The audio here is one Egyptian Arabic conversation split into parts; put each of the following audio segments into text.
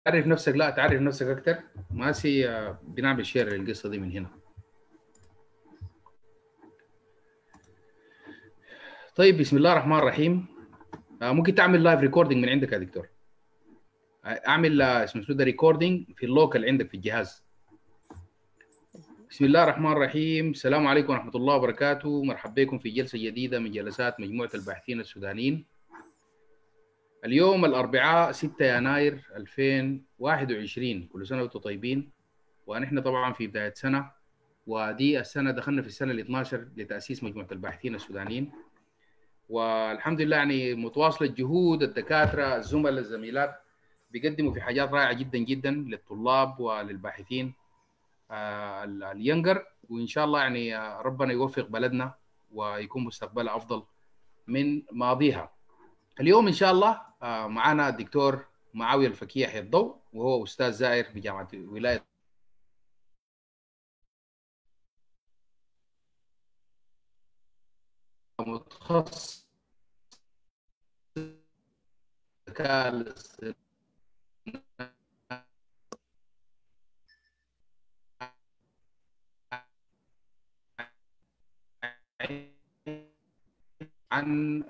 تعرف نفسك لا تعرف نفسك اكثر ماسي آه، بنعمل شير للقصه دي من هنا طيب بسم الله الرحمن الرحيم آه، ممكن تعمل لايف ريكوردينج من عندك يا دكتور آه، اعمل آه، اسمه شنو ده ريكوردينج في اللوكال عندك في الجهاز بسم الله الرحمن الرحيم السلام عليكم ورحمة الله وبركاته مرحبا بكم في جلسة جديدة من جلسات مجموعة الباحثين السودانيين اليوم الأربعاء 6 يناير 2021 كل سنة وانتم طيبين ونحن طبعا في بداية سنة ودي السنة دخلنا في السنة ال 12 لتأسيس مجموعة الباحثين السودانيين والحمد لله يعني متواصلة جهود الدكاترة الزملاء الزميلات بيقدموا في حاجات رائعة جدا جدا للطلاب وللباحثين آه، ال- الينجر وإن شاء الله يعني آه، ربنا يوفق بلدنا ويكون مستقبلها أفضل من ماضيها اليوم إن شاء الله آه، معنا الدكتور معاوية الفكية حي الضوء وهو أستاذ زائر بجامعة ولاية متخصص الذكاء الاصطناعي عن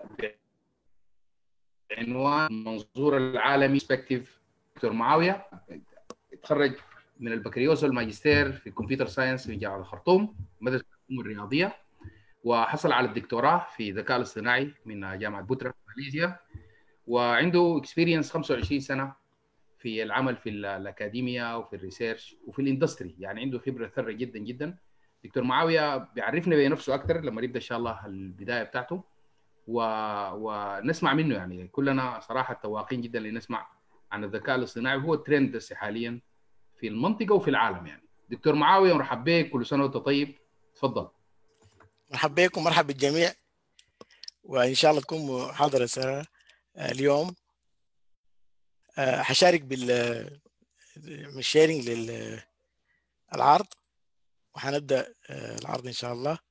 عنوان المنظور العالمي برسبكتيف دكتور معاويه تخرج من البكالوريوس والماجستير في كمبيوتر ساينس في جامعه الخرطوم مدرسه العلوم الرياضيه وحصل على الدكتوراه في الذكاء الاصطناعي من جامعه بوترا في ماليزيا وعنده اكسبيرينس 25 سنه في العمل في ال- الاكاديميا وفي الريسيرش وفي الاندستري يعني عنده خبره ثريه جدا جدا دكتور معاويه بيعرفنا بنفسه اكثر لما نبدا ان شاء الله البدايه بتاعته و... ونسمع منه يعني كلنا صراحه تواقين جدا لنسمع عن الذكاء الاصطناعي وهو الترند هسه حاليا في المنطقه وفي العالم يعني دكتور معاويه مرحب بك كل سنه وانت طيب تفضل مرحبا بكم مرحبا بالجميع وان شاء الله تكون محاضره سنة اليوم آه، حشارك بال الشيرنج للعرض وحنبدا آه، العرض ان شاء الله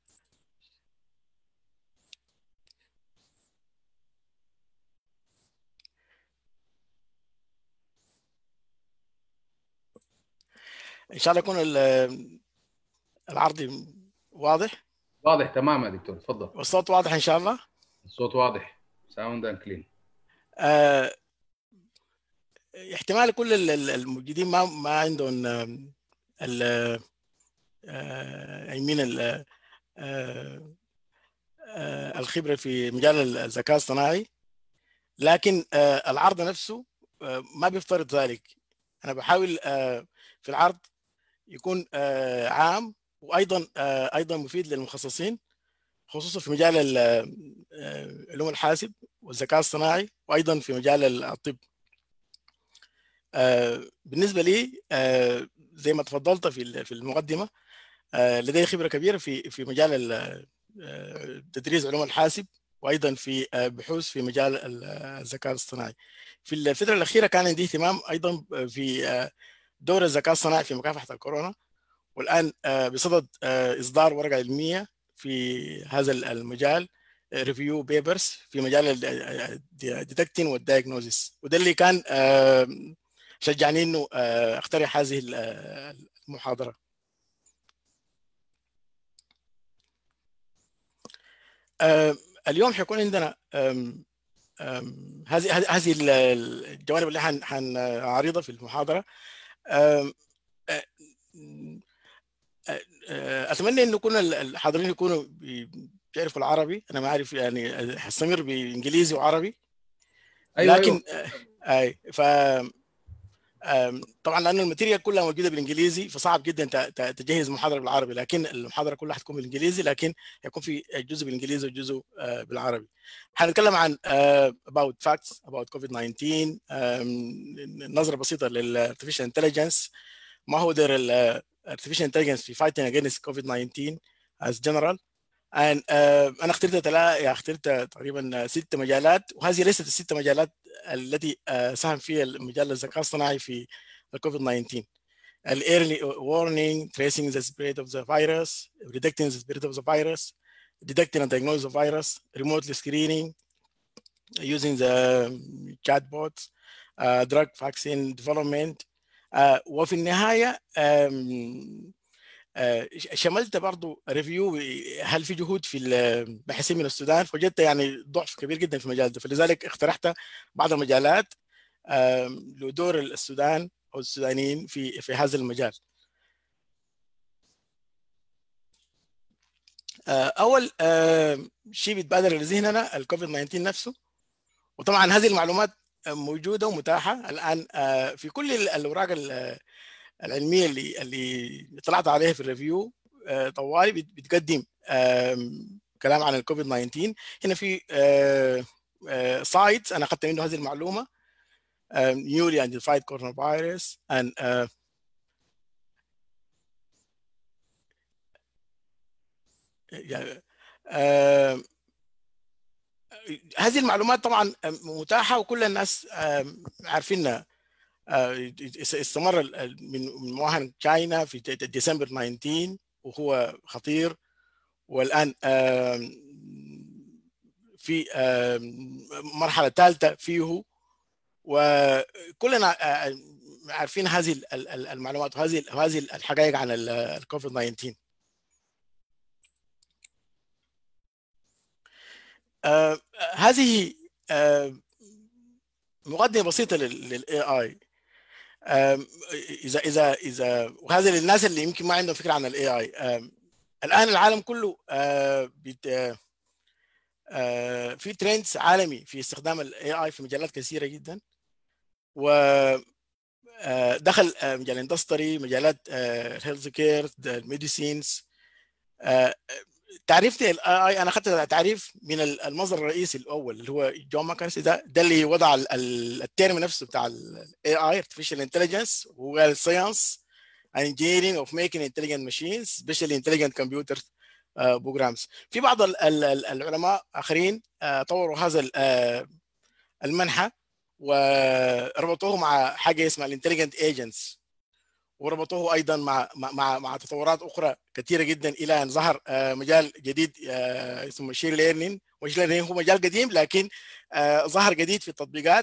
ان شاء الله يكون ال- العرض واضح واضح تمام يا دكتور تفضل والصوت واضح ان شاء الله الصوت واضح ساوند اند كلين آه، احتمال كل ال- ال- الموجودين ما ما عندهم آم، ال آه، يمين ال- آه، آه، الخبرة في مجال الذكاء الصناعي لكن آه، العرض نفسه آه، ما بيفترض ذلك أنا بحاول آه، في العرض يكون آه، عام وأيضا آه، أيضا مفيد للمخصصين خصوصا في مجال ال- آه، علوم الحاسب والذكاء الصناعي وأيضا في مجال الطب آه، بالنسبة لي آه، زي ما تفضلت في ال- في المقدمة آه، لدي خبرة كبيرة في في مجال ال- آه، تدريس علوم الحاسب وأيضا في آه، بحوث في مجال ال- آه، الذكاء الاصطناعي في الفترة الأخيرة كان عندي اهتمام أيضا في آه، دور الذكاء الصناعي في مكافحة الكورونا والآن آه، بصدد آه، إصدار ورقة علمية في هذا المجال ريفيو بيبرز في مجال الديتكتين والدايجنوزيس وده اللي كان آه، شجعني انه آه، اقترح هذه ال- آه، المحاضره آه، اليوم حيكون عندنا آم، آم، هذه هذه- هذه ال- الجوانب اللي حن- حنعرضها في المحاضره آم، آه، آه، آه، اتمنى انه يكون ال- الحاضرين يكونوا بي- بيعرفوا العربي انا ما اعرف يعني حستمر بانجليزي وعربي ايوه لكن ايوه آه، اي ف آم، طبعا لان الماتيريال كلها موجوده بالانجليزي فصعب جدا ت- ت- تجهز محاضره بالعربي لكن المحاضره كلها حتكون بالانجليزي لكن يكون في جزء بالانجليزي وجزء آه، بالعربي. حنتكلم عن آه، about facts about COVID-19 آم، نظره بسيطه للارتفيشال انتليجنس ما هو دور الارتفيشال انتليجنس في fighting against COVID-19 as general and آه، انا اخترت تلا اخترت تقريبا ست مجالات وهذه ليست الست مجالات التي آه، ساهم فيها مجال الذكاء الصناعي في الكوفيد 19 ال early warning tracing the spread of the virus predicting the spread of the virus detecting and diagnosing the virus remotely screening using the chatbots دراج فاكسين ديفلوبمنت وفي النهايه شملت برضو ريفيو هل في جهود في الباحثين من السودان فوجدت يعني ضعف كبير جدا في المجال ده فلذلك اقترحت بعض المجالات لدور السودان او السودانيين في في هذا المجال اول شيء بيتبادر لذهننا الكوفيد 19 نفسه وطبعا هذه المعلومات موجوده ومتاحه الان في كل الاوراق العلميه اللي اللي طلعت عليها في الريفيو طوالي بتقدم كلام عن الكوفيد 19 هنا في سايتس انا اخذت منه هذه المعلومه newly identified coronavirus and uh, يعني uh, هذه المعلومات طبعا متاحه وكل الناس عارفينها استمر من مواهن تشاينا في ديسمبر 19 وهو خطير والان في مرحله ثالثه فيه وكلنا عارفين هذه المعلومات وهذه هذه الحقائق عن الكوفيد 19 آه هذه آه مقدمه بسيطه للاي اي اذا اذا اذا وهذا للناس اللي يمكن ما عندهم فكره عن الاي اي الان العالم كله آه بت في ترندز عالمي في استخدام الاي اي في مجالات كثيره جدا و دخل مجال الاندستري مجالات الهيلث كير الميديسينز تعريفتي الاي اي انا اخذت تعريف من المصدر الرئيسي الاول اللي هو جون ماكارثي ده ده اللي وضع الترم نفسه بتاع الاي اي artificial intelligence وهو الساينس engineering of making intelligent machines especially intelligent computer بروجرامز في بعض العلماء اخرين طوروا هذا المنحى وربطوه مع حاجه اسمها الانتليجنت ايجنتس وربطوه ايضا مع مع مع تطورات اخرى كثيره جدا الى ان ظهر مجال جديد اسمه ماشين ليرنينج ماشين ليرنينج هو مجال قديم لكن ظهر جديد في التطبيقات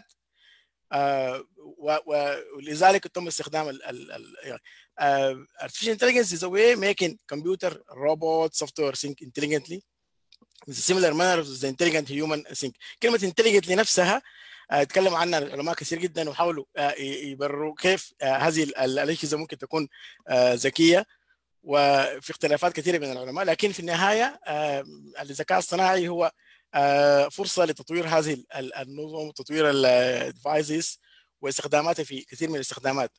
ولذلك تم استخدام ال artificial intelligence is a way making computer robot software think intelligently in a similar manner to the intelligent human think كلمة intelligently نفسها تكلم عنها العلماء كثير جدا وحاولوا يبرروا كيف هذه الأجهزة ممكن تكون ذكية وفي اختلافات كثيرة بين العلماء لكن في النهاية الذكاء الصناعي هو فرصة لتطوير هذه النظم وتطوير الديفايسز واستخداماتها في كثير من الاستخدامات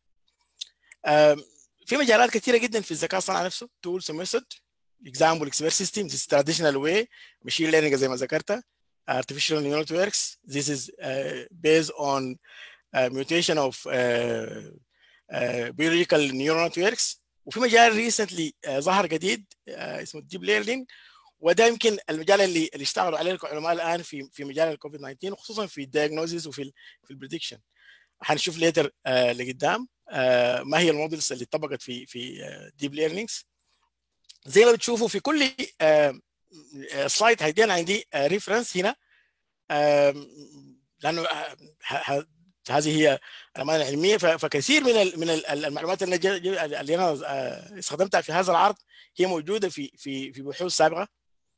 في مجالات كثيرة جدا في الذكاء الصناعي نفسه tools and method example expert system this is traditional way machine learning زي ما ذكرت artificial neural networks this is uh, based on uh, mutation of uh, uh, biological neural networks وفي مجال ريسنتلي uh, ظهر جديد uh, اسمه الديب ليرنينج وده يمكن المجال اللي اللي اشتغلوا عليه العلماء الان في في مجال الكوفيد 19 خصوصا في الدياجنوزيس وفي ال في البريدكشن هنشوف ليتر آه لقدام آه ما هي المودلز اللي اتطبقت في في ديب ليرنينجز زي ما بتشوفوا في كل آه سلايد هيدينا عندي ريفرنس هنا لانه هذه هي الامانه العلميه فكثير من من المعلومات اللي, اللي انا استخدمتها في هذا العرض هي موجوده في في في بحوث سابقه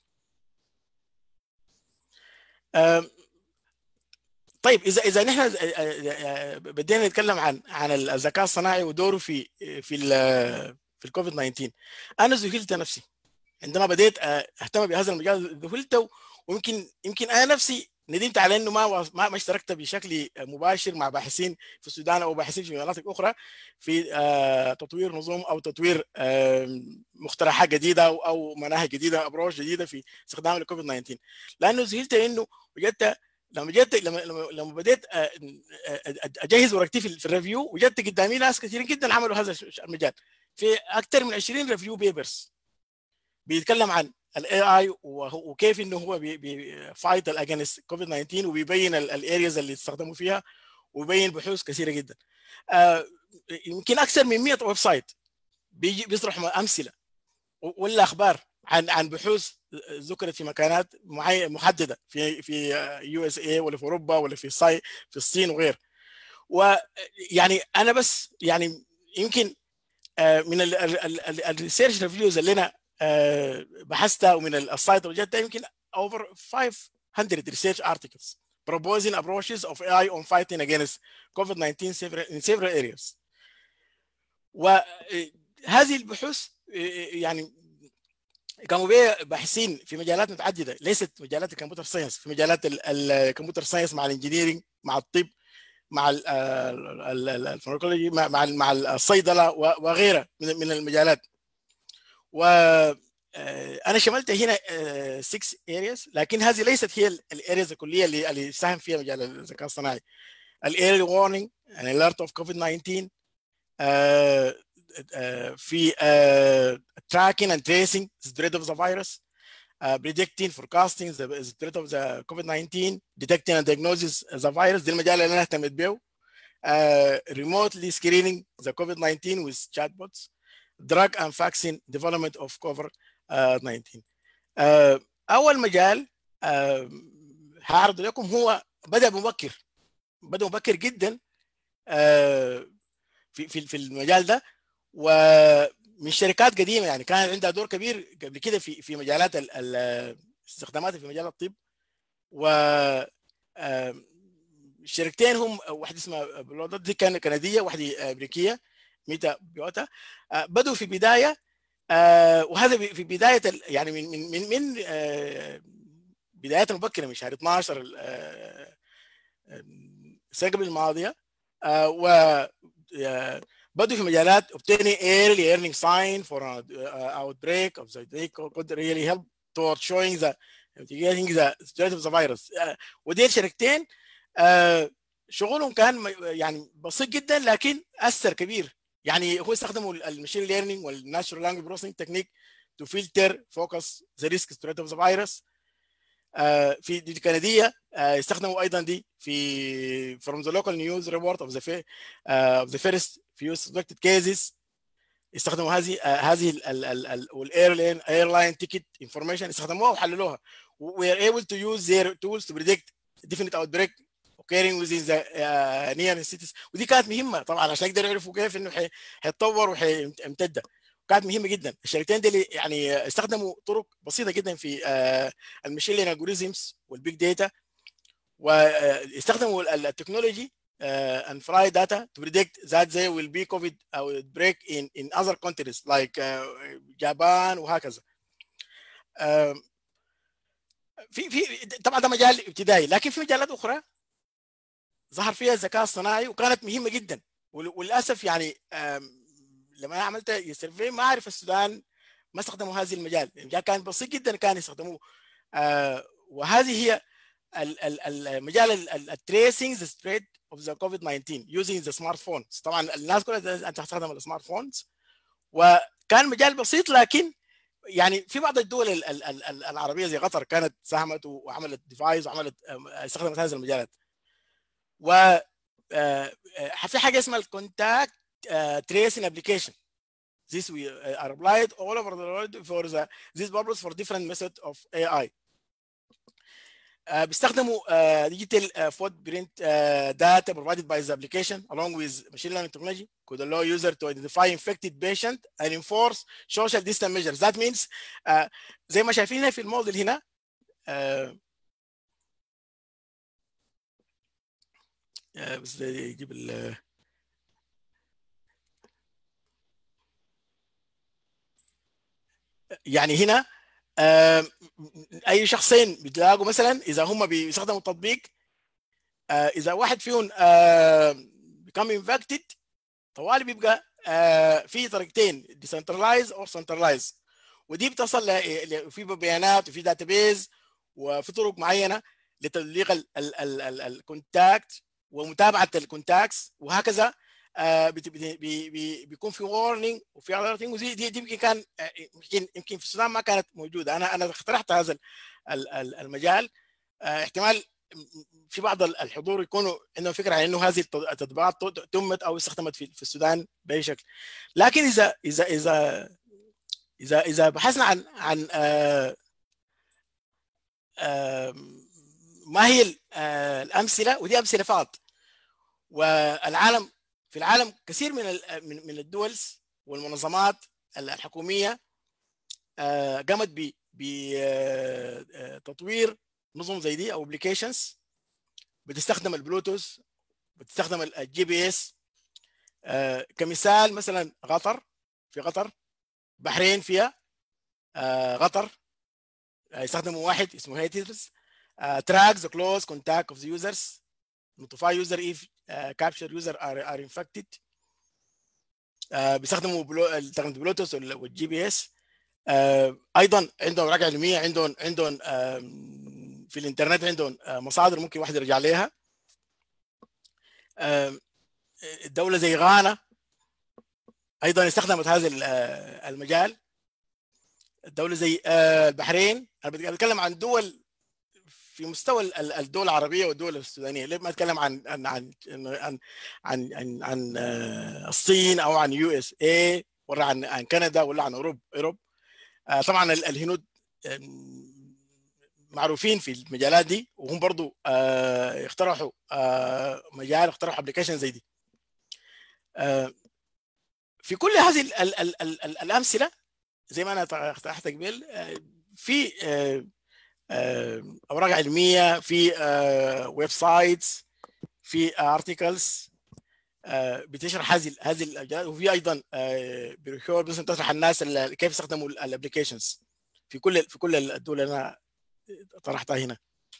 طيب اذا اذا نحن بدينا نتكلم عن عن الذكاء الصناعي ودوره في في في الكوفيد 19 انا ذهلت نفسي عندما بديت اهتم بهذا المجال ذهلت ويمكن يمكن انا نفسي ندمت على انه ما ما اشتركت بشكل مباشر مع باحثين في السودان او باحثين في مناطق اخرى في تطوير نظم او تطوير مقترحات جديده او مناهج جديده ابروش جديده في استخدام الكوفيد 19 لانه ذهلت انه وجدت لما جيت لما لما بديت اجهز ورقتي في الريفيو وجدت قدامي ناس كثيرين جدا عملوا هذا المجال في اكثر من 20 ريفيو بيبرز بيتكلم عن الاي اي وكيف انه هو بيفايت الاجينست كوفيد 19 وبيبين الارياز اللي استخدموا فيها وبيبين بحوث كثيره جدا يمكن اكثر من 100 ويب سايت بيجي بيطرح امثله ولا اخبار عن عن بحوث ذكرت في مكانات محدده في في يو اس اي ولا في اوروبا ولا في الصي في الصين وغير ويعني انا بس يعني يمكن من الريسيرش ريفيوز اللي انا بحثتها ومن السايت اللي وجدتها يمكن over 500 research articles proposing approaches of AI on fighting against COVID-19 in several areas. وهذه البحوث يعني كانوا بيه باحثين في مجالات متعدده ليست مجالات الكمبيوتر ساينس في مجالات الكمبيوتر ساينس مع الانجينيرنج مع الطب مع الفارماكولوجي مع مع مع الصيدله وغيرها من من المجالات و انا شملت هنا 6 ارياز لكن هذه ليست هي الارياز الكليه اللي اللي ساهم فيها مجال الذكاء الصناعي الايرلي وارنينج الاليرت اوف كوفيد 19 في tracking and tracing the spread of the virus uh, predicting forecasting the spread of the COVID-19 detecting and diagnosis the virus دي المجال اللي انا اهتميت به uh, remotely screening the COVID-19 with chatbots drug and vaccine development of cover 19 uh, اول مجال uh, هعرض لكم هو بدا مبكر بدا مبكر جدا uh, في في في المجال ده ومن شركات قديمه يعني كان عندها دور كبير قبل كده في في مجالات استخداماتها في مجال الطب و الشركتين هم واحده اسمها بلودت دي كان كنديه واحده امريكيه ميتا بيوتا بدوا في بدايه وهذا في بدايه يعني من من من, من بدايات مبكره من شهر 12 السنه قبل الماضيه و بدوا في مجالات obtaining early earning sign for an uh, outbreak of the they could really help toward showing the mitigating the spread of the virus uh, ودي الشركتين uh, شغلهم كان يعني بسيط جدا لكن اثر كبير يعني هو استخدموا المشين ليرنينج والناتشورال لانجوج بروسيسنج تكنيك تو فلتر فوكس ذا ريسك سبريد اوف ذا فيروس في دي كنديه استخدموا ايضا دي في from the local news report of the uh, of the first few suspected cases استخدموا هذه uh, هذه والايرلاين ايرلاين تيكت انفورميشن استخدموها وحللوها we are able to use their tools to predict definite outbreak occurring within the uh, near cities ودي كانت مهمه طبعا عشان يقدروا يعرفوا كيف انه حيتطور وحيمتد كانت مهمه جدا الشركتين دي يعني استخدموا طرق بسيطه جدا في المشين ليرنينج الجوريزمز والبيج داتا واستخدموا التكنولوجي and fry data to predict that there will be COVID outbreak in in other countries like Japan وهكذا. في في طبعا ده مجال ابتدائي لكن في مجالات اخرى ظهر فيها الذكاء الصناعي وكانت مهمه جدا وللاسف يعني لما انا عملت سيرفي ما اعرف السودان ما استخدموا هذه المجال المجال كان بسيط جدا كان يستخدموه آه وهذه هي المجال التريسنج ذا سبريد اوف ذا كوفيد 19 يوزنج ذا سمارت فونز طبعا الناس كلها انت تستخدم السمارت فونز وكان مجال بسيط لكن يعني في بعض الدول العربيه زي قطر كانت ساهمت وعملت ديفايس وعملت استخدمت هذه المجالات و في حاجه اسمها الكونتاكت uh, tracing application. This we uh, are applied all over the world for the, this purpose for different methods of AI. Uh, بيستخدموا uh, digital uh, footprint uh, data provided by the application along with machine learning technology could allow user to identify infected patient and enforce social distance measures. That means uh, زي ما شايفين هنا في الموديل هنا uh, uh, بس يجيب ال يعني هنا اي شخصين بتلاقوا مثلا اذا هم بيستخدموا التطبيق اذا واحد فيهم become infected طوالي بيبقى في طريقتين decentralize or centralize ودي بتصل في بيانات وفي داتابيز وفي طرق معينه لتبليغ الكونتاكت ومتابعه الكونتاكتس وهكذا آه بي بي بي بيكون في وارنينج وفي الارتنج ودي دي, دي يمكن كان يمكن يمكن في السودان ما كانت موجوده انا انا اقترحت هذا المجال آه احتمال في بعض الحضور يكونوا عندهم فكره عن انه هذه التطبيقات تمت او استخدمت في, في السودان باي شكل لكن اذا اذا اذا اذا اذا بحثنا عن عن آه آه ما هي الامثله ودي امثله فقط والعالم في العالم كثير من من الدول والمنظمات الحكوميه قامت بتطوير نظم زي دي او ابلكيشنز بتستخدم البلوتوث بتستخدم الجي بي اس كمثال مثلا قطر في قطر بحرين فيها قطر يستخدموا واحد اسمه هيترز track the close contact of the users notify user if uh, capture user are, are infected uh, بيستخدموا بلو... بلوتوث والجي بي اس uh, ايضا عندهم مراجع علميه عندهم عندهم uh, في الانترنت عندهم uh, مصادر ممكن واحد يرجع لها uh, الدوله زي غانا ايضا استخدمت هذا المجال الدوله زي البحرين انا بتكلم عن دول في مستوى الدول العربيه والدول السودانيه ليه ما اتكلم عن عن عن عن عن, عن, عن الصين او عن يو اس اي ولا عن عن كندا ولا عن اوروبا اوروبا طبعا الهنود معروفين في المجالات دي وهم برضو اخترعوا مجال اخترعوا ابلكيشن زي دي في كل هذه ال ال ال ال ال الامثله زي ما انا طرحت قبل في اوراق علميه في ويب سايتس في ارتكلز بتشرح هذه هذه الاجزاء وفي ايضا بروشور مثلا تشرح الناس كيف يستخدموا الابلكيشنز في كل في كل الدول اللي انا طرحتها هنا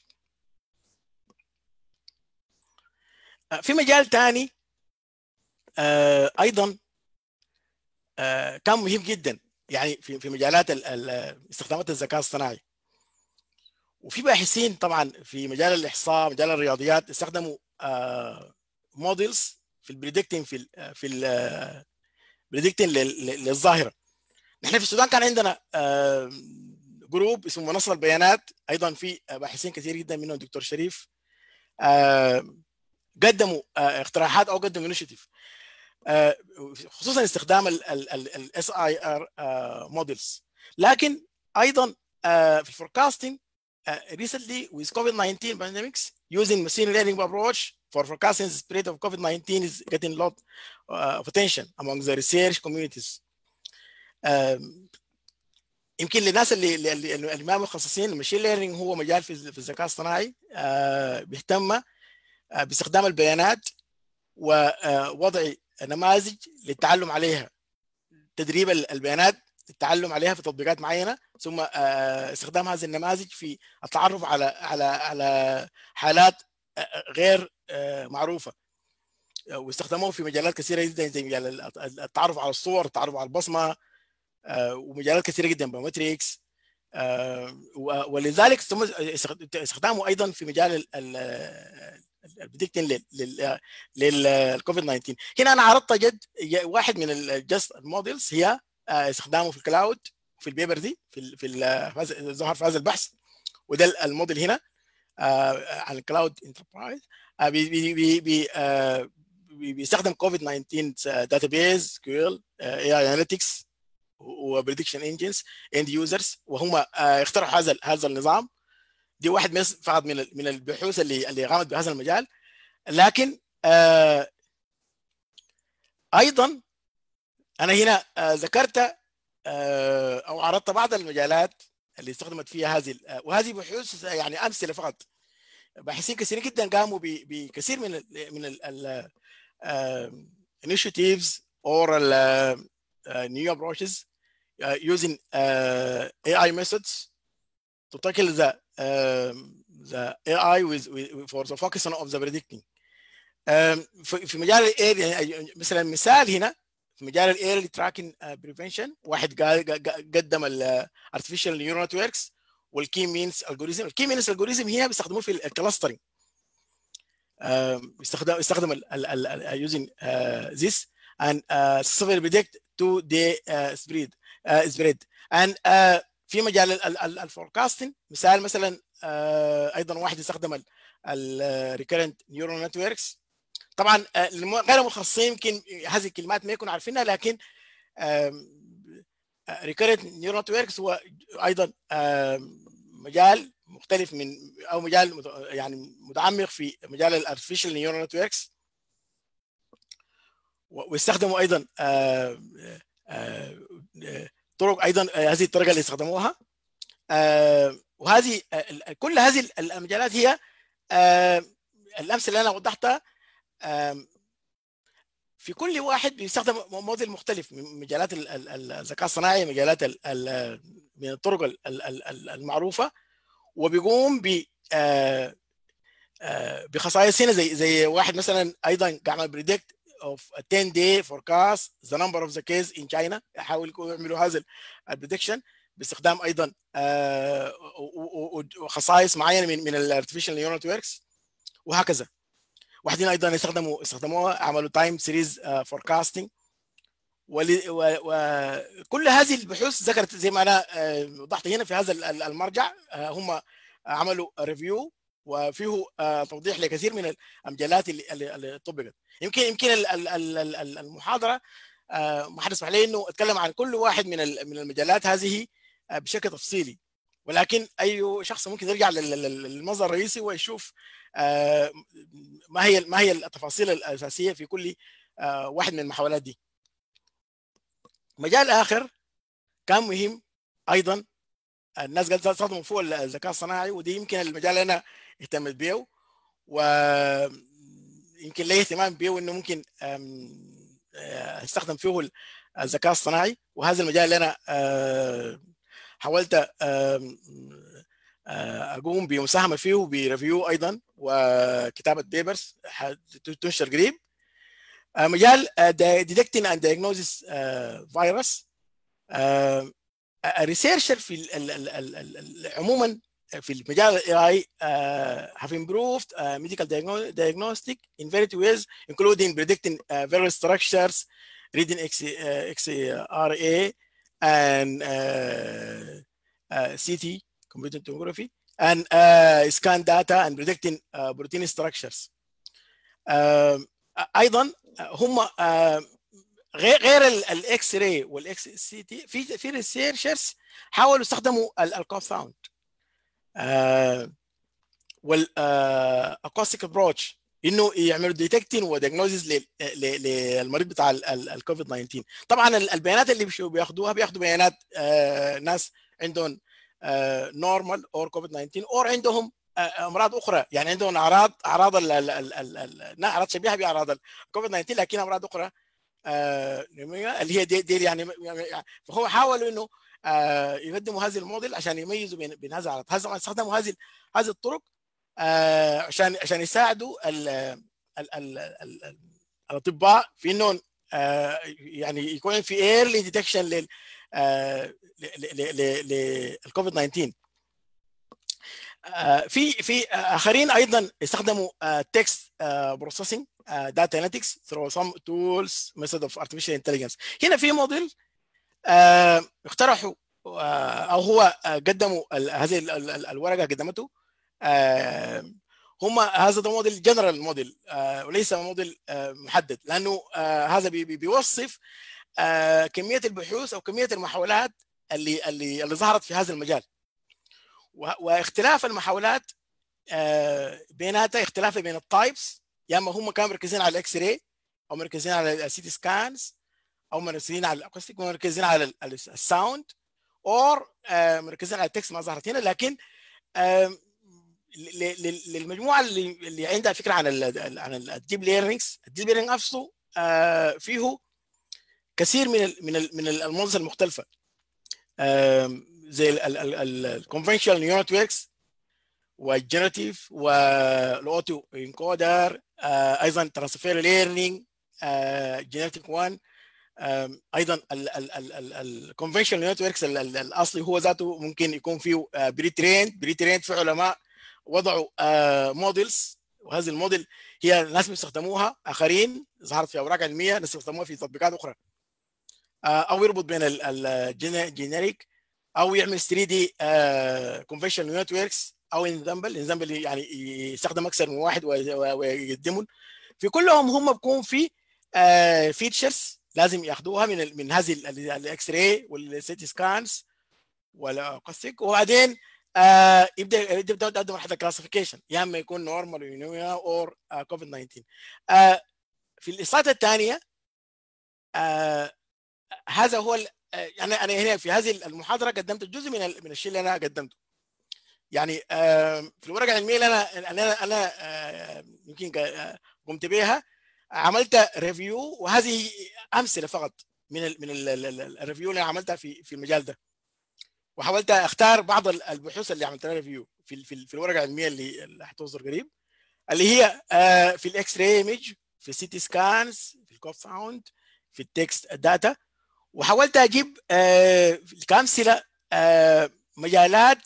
في مجال ثاني ايضا كان مهم جدا يعني في في مجالات استخدامات الذكاء الاصطناعي وفي باحثين طبعا في مجال الاحصاء مجال الرياضيات استخدموا موديلز في البريدكتنج في ال في البريدكتنج للظاهره نحن في السودان كان عندنا جروب اسمه منصه البيانات ايضا في باحثين كثير جدا منهم دكتور شريف قدموا اقتراحات او قدموا انشيتيف خصوصا استخدام الاس اي ار موديلز لكن ايضا في الفوركاستنج recently with COVID-19 pandemics using machine learning approach for forecasting the spread of COVID-19 is getting a lot uh, of attention among the research communities. Um, يمكن للناس اللي اللي, اللي ما متخصصين المشين ليرنينج هو مجال في في الذكاء الاصطناعي uh, بيهتم uh, باستخدام البيانات ووضع نماذج للتعلم عليها تدريب البيانات التعلم عليها في تطبيقات معينه ثم استخدام هذه النماذج في التعرف على على على حالات غير معروفه واستخدموه في مجالات كثيره جدا زي مجال التعرف على الصور التعرف على البصمه ومجالات كثيره جدا بايومتريكس ولذلك استخدامه ايضا في مجال البريدكتنج للكوفيد 19 هنا انا عرضت جد واحد من الجست الموديلز هي استخدامه في الكلاود في البيبر دي في في ظهر في هذا البحث وده الموديل هنا عن الكلاود انتربرايز بي بي بيستخدم كوفيد 19 داتابيز كيول اي اي اناليتكس وبريدكشن انجنز اند يوزرز وهم اخترعوا هذا هذا النظام دي واحد فقط من من البحوث اللي اللي قامت بهذا المجال لكن ايضا انا هنا ذكرت او عرضت بعض المجالات اللي استخدمت فيها هذه وهذه بحوث يعني امثله فقط باحثين كثيرين جدا قاموا بكثير من ال من ال initiatives or uh, new approaches uh, using uh, AI methods to tackle the um, the AI with, with for the focus on of the predicting. Um, في مجال الاير مثلا مثال هنا في مجال الايرلي تراكنج بريفنشن واحد قدم الارتفيشال نيورال نتوركس والكي مينز الجوريزم الكي مينز الجوريزم هنا بيستخدموه في الكلاسترنج يستخدم يستخدم using this and successfully predict two day spread spread and في مجال الفوركاستنج مثال مثلا ايضا واحد يستخدم الريكرنت نيورال نتوركس طبعا غير مخصصين يمكن هذه الكلمات ما يكونوا عارفينها لكن ريكرنت نيورال نتوركس هو ايضا مجال مختلف من او مجال يعني متعمق في مجال الارتفيشال نيورال نتوركس ويستخدموا ايضا طرق ايضا هذه الطريقه اللي استخدموها وهذه كل هذه المجالات هي الامثله اللي انا وضحتها في كل واحد بيستخدم موديل مختلف من مجالات الذكاء الصناعي مجالات من الطرق المعروفه وبيقوم ب بخصائص هنا زي زي واحد مثلا ايضا قاعد بريدكت of a 10 day forecast the number of the case in China يحاول يعملوا هذا البريدكشن باستخدام ايضا خصائص معينه من من الارتفيشال نيورال نتوركس وهكذا واحدين ايضا يستخدموا استخدموها عملوا تايم سيريز فوركاستنج وكل هذه البحوث ذكرت زي ما انا وضحت هنا في هذا المرجع هم عملوا ريفيو وفيه توضيح لكثير من المجالات اللي, اللي طبقت يمكن يمكن المحاضره ما حد لي انه اتكلم عن كل واحد من من المجالات هذه بشكل تفصيلي ولكن اي شخص ممكن يرجع للمصدر الرئيسي ويشوف ما هي ما هي التفاصيل الاساسيه في كل واحد من المحاولات دي مجال اخر كان مهم ايضا الناس قاعده تستخدموا فوق الذكاء الصناعي ودي يمكن المجال اللي انا اهتمت به ويمكن لي اهتمام به انه ممكن استخدم فيه الذكاء الصناعي وهذا المجال اللي انا حاولت اقوم بمساهمه فيه بريفيو ايضا وكتابه بيبرز تنشر قريب مجال ديتكتنج اند دايجنوزيس فيروس ريسيرشر في عموما في المجال الاي اي have improved uh, medical diagnostic in various ways including predicting uh, various structures reading X, uh, XRA and uh, uh, CT computed tomography and uh, scan data and predicting uh, protein structures uh, ايضا هم uh, غير غير الاكس راي والاكس سي تي في في ريسيرشرز حاولوا يستخدموا الكونفاوند والاكوستيك ابروتش انه يعملوا ديتكتين وديagnosis للمريض بتاع الكوفيد 19 طبعا البيانات اللي بياخدوها بياخدوا بيانات ناس عندهم نورمال اور كوفيد 19 اور عندهم امراض اخرى يعني عندهم اعراض اعراض اعراض شبيهه باعراض الكوفيد 19 لكن امراض اخرى اللي هي دي, دي يعني فهو حاولوا انه يقدموا هذه الموديل عشان يميزوا بين بين هذا العرض هذا استخدموا هذه هذه الطرق عشان عشان يساعدوا ال ال ال ال الاطباء في انهم يعني يكون في ايرلي ديتكشن لل للكوفيد 19 في في اخرين ايضا استخدموا تكست بروسيسنج داتا اناليتكس through some tools method of artificial intelligence هنا في موديل اقترحوا او هو قدموا هذه الورقه قدمته هم هذا ده موديل جنرال موديل وليس موديل محدد لانه هذا بيوصف كميه البحوث او كميه المحاولات اللي اللي اللي ظهرت في هذا المجال واختلاف المحاولات بيناتها اختلاف بين التايبس يا اما هم كانوا مركزين على الاكس راي او مركزين على السيتي سكانز او مركزين على الاكوستيك مركزين على الساوند اور مركزين على التكست ما ظهرت هنا لكن للمجموعه اللي اللي عندها فكره عن ال عن الديب ليرنينجز الديب ليرنينج نفسه فيه كثير من ال من ال من المودلز المختلفه زي الكونفشنال نيورال نتوركس والجنراتيف والاوتو انكودر ايضا ترانسفير ليرنينج جينيتيك 1 ايضا الكونفشنال نتوركس الاصلي هو ذاته ممكن يكون فيه بري تريند بري تريند في علماء وضعوا موديلز وهذه الموديل هي ناس بيستخدموها اخرين ظهرت في اوراق علميه ناس بيستخدموها في تطبيقات اخرى او يربط بين الجينيريك او يعمل 3 دي كونفشنال نتوركس او انزامبل انزامبل يعني يستخدم اكثر من واحد ويقدمهم في كلهم هم بيكون في فيتشرز لازم ياخذوها من من هذه الاكس راي والسيتي سكانز والاكوستيك وبعدين آه يبدا يبدا يبدا مرحله الكلاسيفيكيشن يا اما يكون نورمال او كوفيد 19 آه في الاصابات الثانيه آه هذا هو يعني انا هنا في هذه المحاضره قدمت جزء من من الشيء اللي انا قدمته يعني آه في الورقه العلميه اللي انا انا انا آه يمكن قمت بها عملت ريفيو وهذه امثله فقط من ال من الريفيو اللي عملتها في في المجال ده وحاولت اختار بعض البحوث اللي عملت لها ريفيو في في, في الورقه العلميه اللي, اللي حتصدر قريب اللي هي آه في الاكس راي ايمج في السيتي سكانز في الكوب ساوند في التكست داتا وحاولت اجيب آه كامثله آه مجالات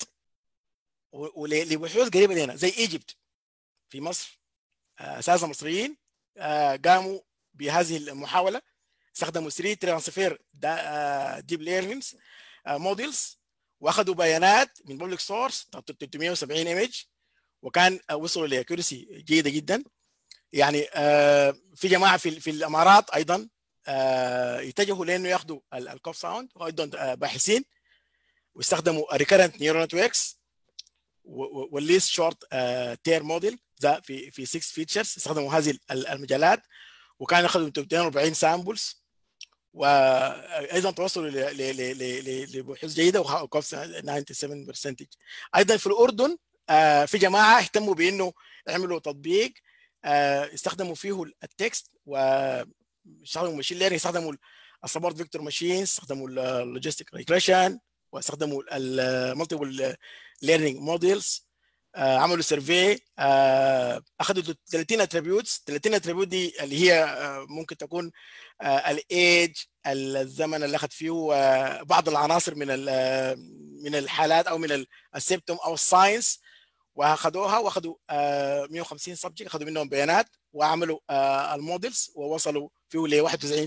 لبحوث قريبه لنا زي ايجيبت في مصر آه اساسا مصريين آه قاموا بهذه المحاوله استخدموا 3 ترانسفير ديب ليرنينجز موديلز واخذوا بيانات من بابليك سورس 370 ايمج وكان وصلوا لاكيورسي جيده جدا يعني آه في جماعه في في الامارات ايضا آه يتجهوا لانه ياخذوا الكوف ساوند وايضا باحثين واستخدموا ريكرنت نيورال نتوركس والليست شورت تير موديل ذا في في 6 فيتشرز استخدموا هذه المجالات وكان اخذوا 240 سامبلز وايضا توصلوا لبحوث جيده وكوف 97% ايضا في الاردن آه في جماعه اهتموا بانه يعملوا تطبيق آه استخدموا فيه التكست واستخدموا ماشين ليرنينج استخدموا السبورت فيكتور ماشين استخدموا اللوجيستيك ريجريشن واستخدموا المالتيبل ليرنينج موديلز آه عملوا سيرفي آه اخذوا 30 اتريبيوتس 30 اتريبيوت دي اللي هي آه ممكن تكون الايج الزمن اللي اخذ فيه بعض العناصر من من الحالات او من السيبتوم او الساينس واخذوها واخذوا 150 سبجكت اخذوا منهم بيانات وعملوا المودلز ووصلوا فيه ل 91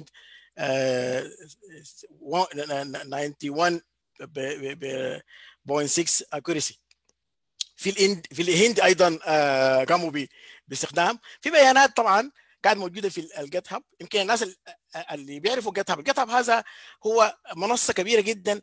91.6 اكوريسي في الهند في الهند ايضا قاموا باستخدام في بيانات طبعا كانت موجوده في الجيت هاب يمكن الناس اللي بيعرفوا جيت هاب الجيت هاب هذا هو منصه كبيره جدا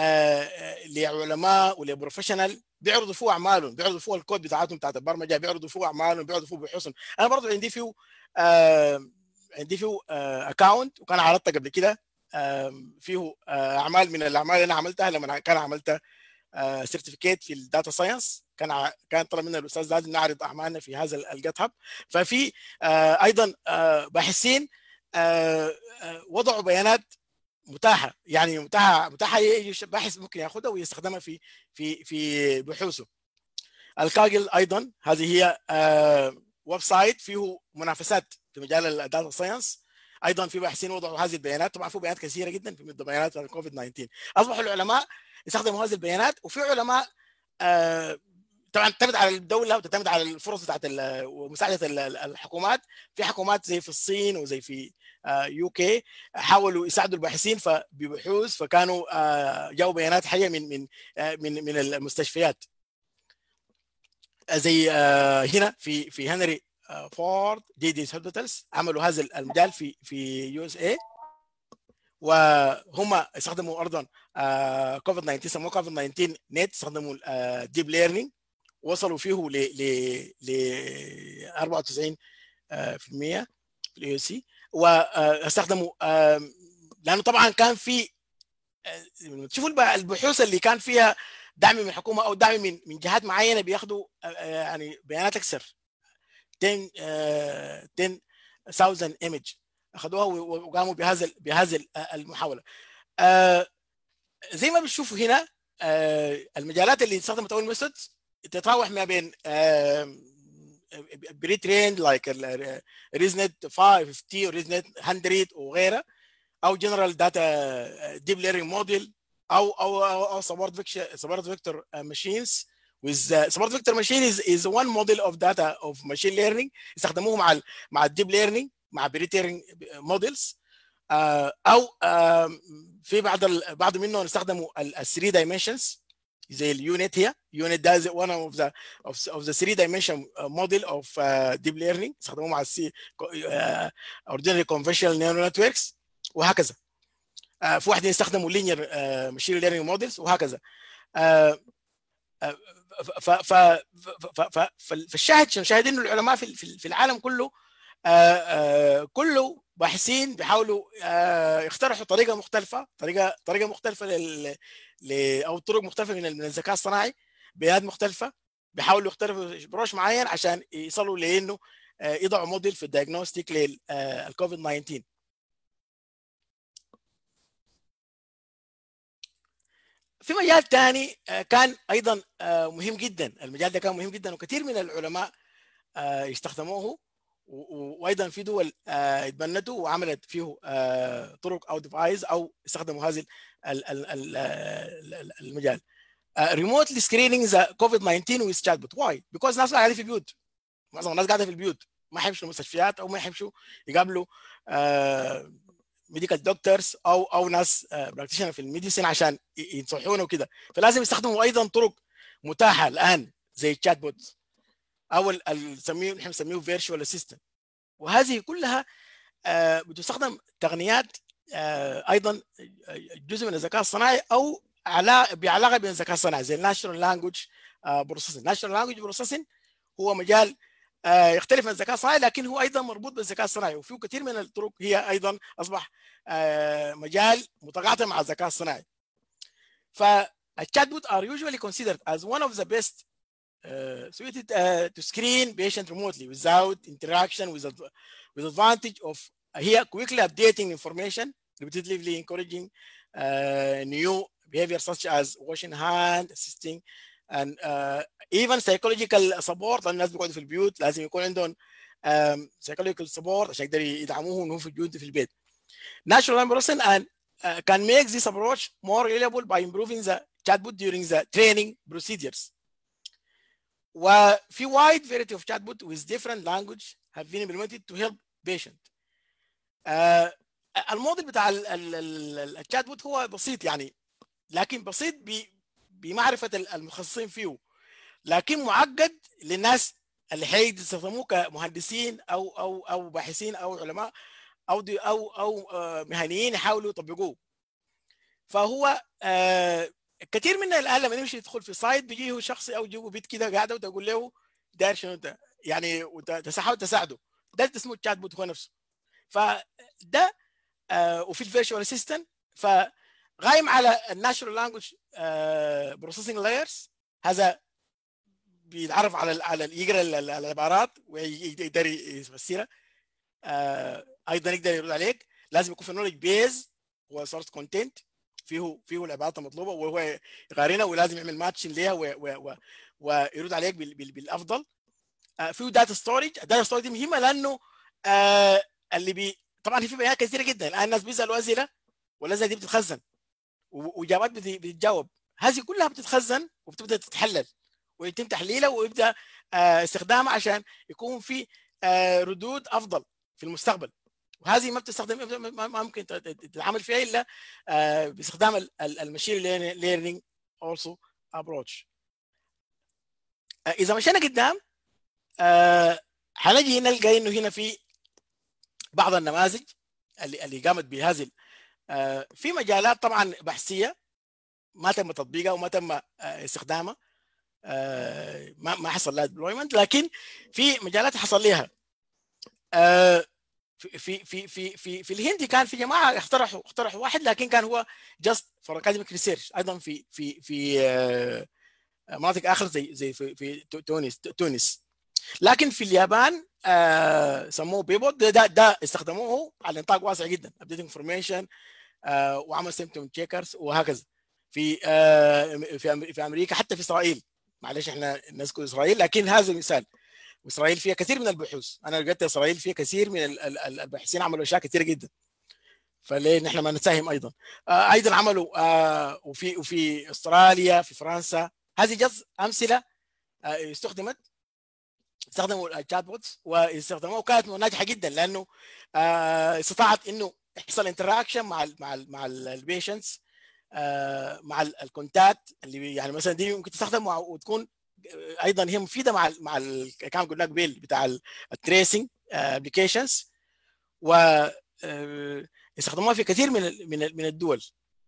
لعلماء ولبروفيشنال بيعرضوا فيه اعمالهم بيعرضوا فيه الكود بتاعتهم بتاعت البرمجه بيعرضوا فيه اعمالهم بيعرضوا فيه بحوثهم انا برضو عندي فيه آه عندي فيه اكونت وكان عرضت قبل كده آه فيه آه اعمال من الاعمال اللي انا عملتها لما كان عملت سيرتيفيكيت في الداتا ساينس كان كان طلب منا الاستاذ لازم نعرض اعمالنا في هذا الجيت هاب ففي ايضا باحثين وضعوا بيانات متاحه يعني متاحه متاحه باحث ممكن ياخذها ويستخدمها في في في بحوثه الكاجل ايضا هذه هي ويب سايت فيه منافسات في مجال الداتا ساينس ايضا في باحثين وضعوا هذه البيانات طبعا في بيانات كثيره جدا في بيانات الكوفيد 19 اصبحوا العلماء يستخدموا هذه البيانات وفي علماء طبعا تعتمد على الدوله وتعتمد على الفرص بتاعت ومساعده الحكومات في حكومات زي في الصين وزي في يو كي حاولوا يساعدوا الباحثين ببحوث فكانوا جاوا بيانات حيه من من من من المستشفيات زي هنا في في هنري فورد دي دي هوسبيتالز عملوا هذا المجال في في يو اس اي وهم استخدموا ايضا كوفيد 19 سموه كوفيد 19 نت استخدموا ديب ليرنينج وصلوا فيه ل ل ل 94% في الاي سي واستخدموا لانه طبعا كان في تشوفوا البحوث اللي كان فيها دعم من الحكومه او دعم من من جهات معينه بياخذوا يعني بيانات اكثر 10 10000 ايمج اخذوها وقاموا بهذا بهذا المحاوله زي ما بتشوفوا هنا المجالات اللي استخدمت اول ميثود تتراوح ما بين بري تريند لايك ريزنت 50 وريزنت 100 وغيرها او جنرال داتا ديب ليرنينج موديل او او او, أو سبورت سبورت فيكتور ماشينز with uh, support vector machine is is one model of data of machine learning استخدموه مع ال مع الديب ليرنينج مع بريتيرنج موديلز uh, او uh, في بعض ال بعض منهم استخدموا ال 3 dimensions زي اليونت هي يونت ده one of the of, of the 3 dimension model of uh, deep learning استخدموه مع السي uh, ordinary conventional neural networks وهكذا uh, في واحد يستخدموا linear uh, machine learning models وهكذا uh, ف ف فالشاهد شاهدين العلماء في في العالم كله كله باحثين بيحاولوا يقترحوا طريقه مختلفه طريقه طريقه مختلفه لل... ل... او طرق مختلفه من من الذكاء الصناعي بيانات مختلفه بيحاولوا يخترفوا بروش معين عشان يصلوا لانه يضعوا موديل في الدياجنوستيك للكوفيد 19 في مجال ثاني كان ايضا مهم جدا المجال ده كان مهم جدا وكثير من العلماء استخدموه وايضا في دول اتبنته وعملت فيه طرق او ديفايس او استخدموا هذا المجال ريموتلي سكرينينج ذا كوفيد 19 ويز شات بوت واي بيكوز الناس قاعده في البيوت معظم الناس قاعده في البيوت ما يحبشوا المستشفيات او ما يحبشوا يقابلوا ميديكال دكتورز او او ناس براكتيشنر في الميديسين عشان ينصحونا وكده فلازم يستخدموا ايضا طرق متاحه الان زي الشات بوت او نسميه نحن نسميه فيرتشوال اسيستنت وهذه كلها بتستخدم تقنيات ايضا جزء من الذكاء الصناعي او على بعلاقه بين الذكاء الصناعي زي الناشونال لانجوج بروسيسنج الناشونال لانجوج بروسيسنج هو مجال يختلف عن الذكاء الصناعي لكن هو ايضا مربوط بالذكاء الصناعي وفيه كثير من الطرق هي ايضا اصبح مجال متقاطع مع الذكاء الصناعي فالشات بوت are usually considered as one of the best uh, suited uh, to screen patient remotely without interaction with, with advantage of uh, here quickly updating information repetitively encouraging uh, new behavior such as washing hand assisting and uh, even psychological support لان الناس بيقعدوا في البيوت لازم يكون عندهم um, psychological support عشان يقدروا يدعموهم وهم في البيوت في البيت. Natural language processing and uh, can make this approach more reliable by improving the chatbot during the training procedures. وفي wide variety of chatbot with different language have been implemented to help patient. Uh, الموديل بتاع الشات بوت هو بسيط يعني لكن بسيط بمعرفه المتخصصين فيه لكن معقد للناس اللي حيستخدموه كمهندسين او او او باحثين او علماء او دي او او مهنيين يحاولوا يطبقوه فهو كثير منا الان لما يمشي يدخل في سايت بيجيه شخص او يجيبه بيت كده قاعده وتقول له داير شنو انت يعني تحاول تساعده ده اسمه الشات بوت هو نفسه فده وفي الفيرتشوال اسيستنت فغايم على الناتشورال لانجوج بروسيسنج لايرز هذا بيتعرف على على يقرا العبارات ويقدر يفسرها ايضا يقدر يرد عليك لازم يكون في نولج بيز هو سورس كونتنت فيه فيه العبارات المطلوبه وهو يقارنها ولازم يعمل ماتشن ليها ويرد عليك بالافضل فيه داتا ستورج الداتا ستورج دي مهمه لانه اللي بي طبعا في بيانات كثيره جدا الان الناس بيسالوا اسئله والاسئله دي بتتخزن واجابات بتتجاوب هذه كلها بتتخزن وبتبدا تتحلل ويتم تحليلها ويبدا استخدامها عشان يكون في ردود افضل في المستقبل وهذه ما بتستخدم ما ممكن تتعامل فيها الا باستخدام المشين ليرنينج اولسو ابروتش اذا مشينا قدام حنجي نلقى انه هنا في بعض النماذج اللي اللي قامت بهذه في مجالات طبعا بحثيه ما تم تطبيقها وما تم استخدامها ما ما حصل لها ديبلويمنت لكن في مجالات حصل لها في في في في في الهند كان في جماعه اخترعوا اخترعوا واحد لكن كان هو جاست فور اكاديميك ريسيرش ايضا في في في مناطق اخرى زي زي في في تونس تونس لكن في اليابان آه سموه بيبوت ده, ده, ده استخدموه على نطاق واسع جدا ابديت انفورميشن آه وعمل سيمتوم تشيكرز وهكذا في آه في في امريكا حتى في اسرائيل معلش احنا نذكر اسرائيل لكن هذا مثال واسرائيل فيها كثير من البحوث انا لقيت اسرائيل فيها كثير من الباحثين عملوا اشياء كثيره جدا فليه نحن ما نساهم ايضا آه ايضا عملوا آه وفي وفي استراليا في فرنسا هذه جز امثله آه استخدمت استخدموا الشات بوتس واستخدموها وكانت ناجحه جدا لانه آه استطاعت انه يحصل انتراكشن مع ال مع ال مع البيشنتس آه مع الكونتاكت اللي يعني مثلا دي ممكن تستخدم وتكون ايضا هي مفيده مع ال مع ال كان قلنا قبل بتاع التريسنج ابلكيشنز و استخدموها في كثير من من من الدول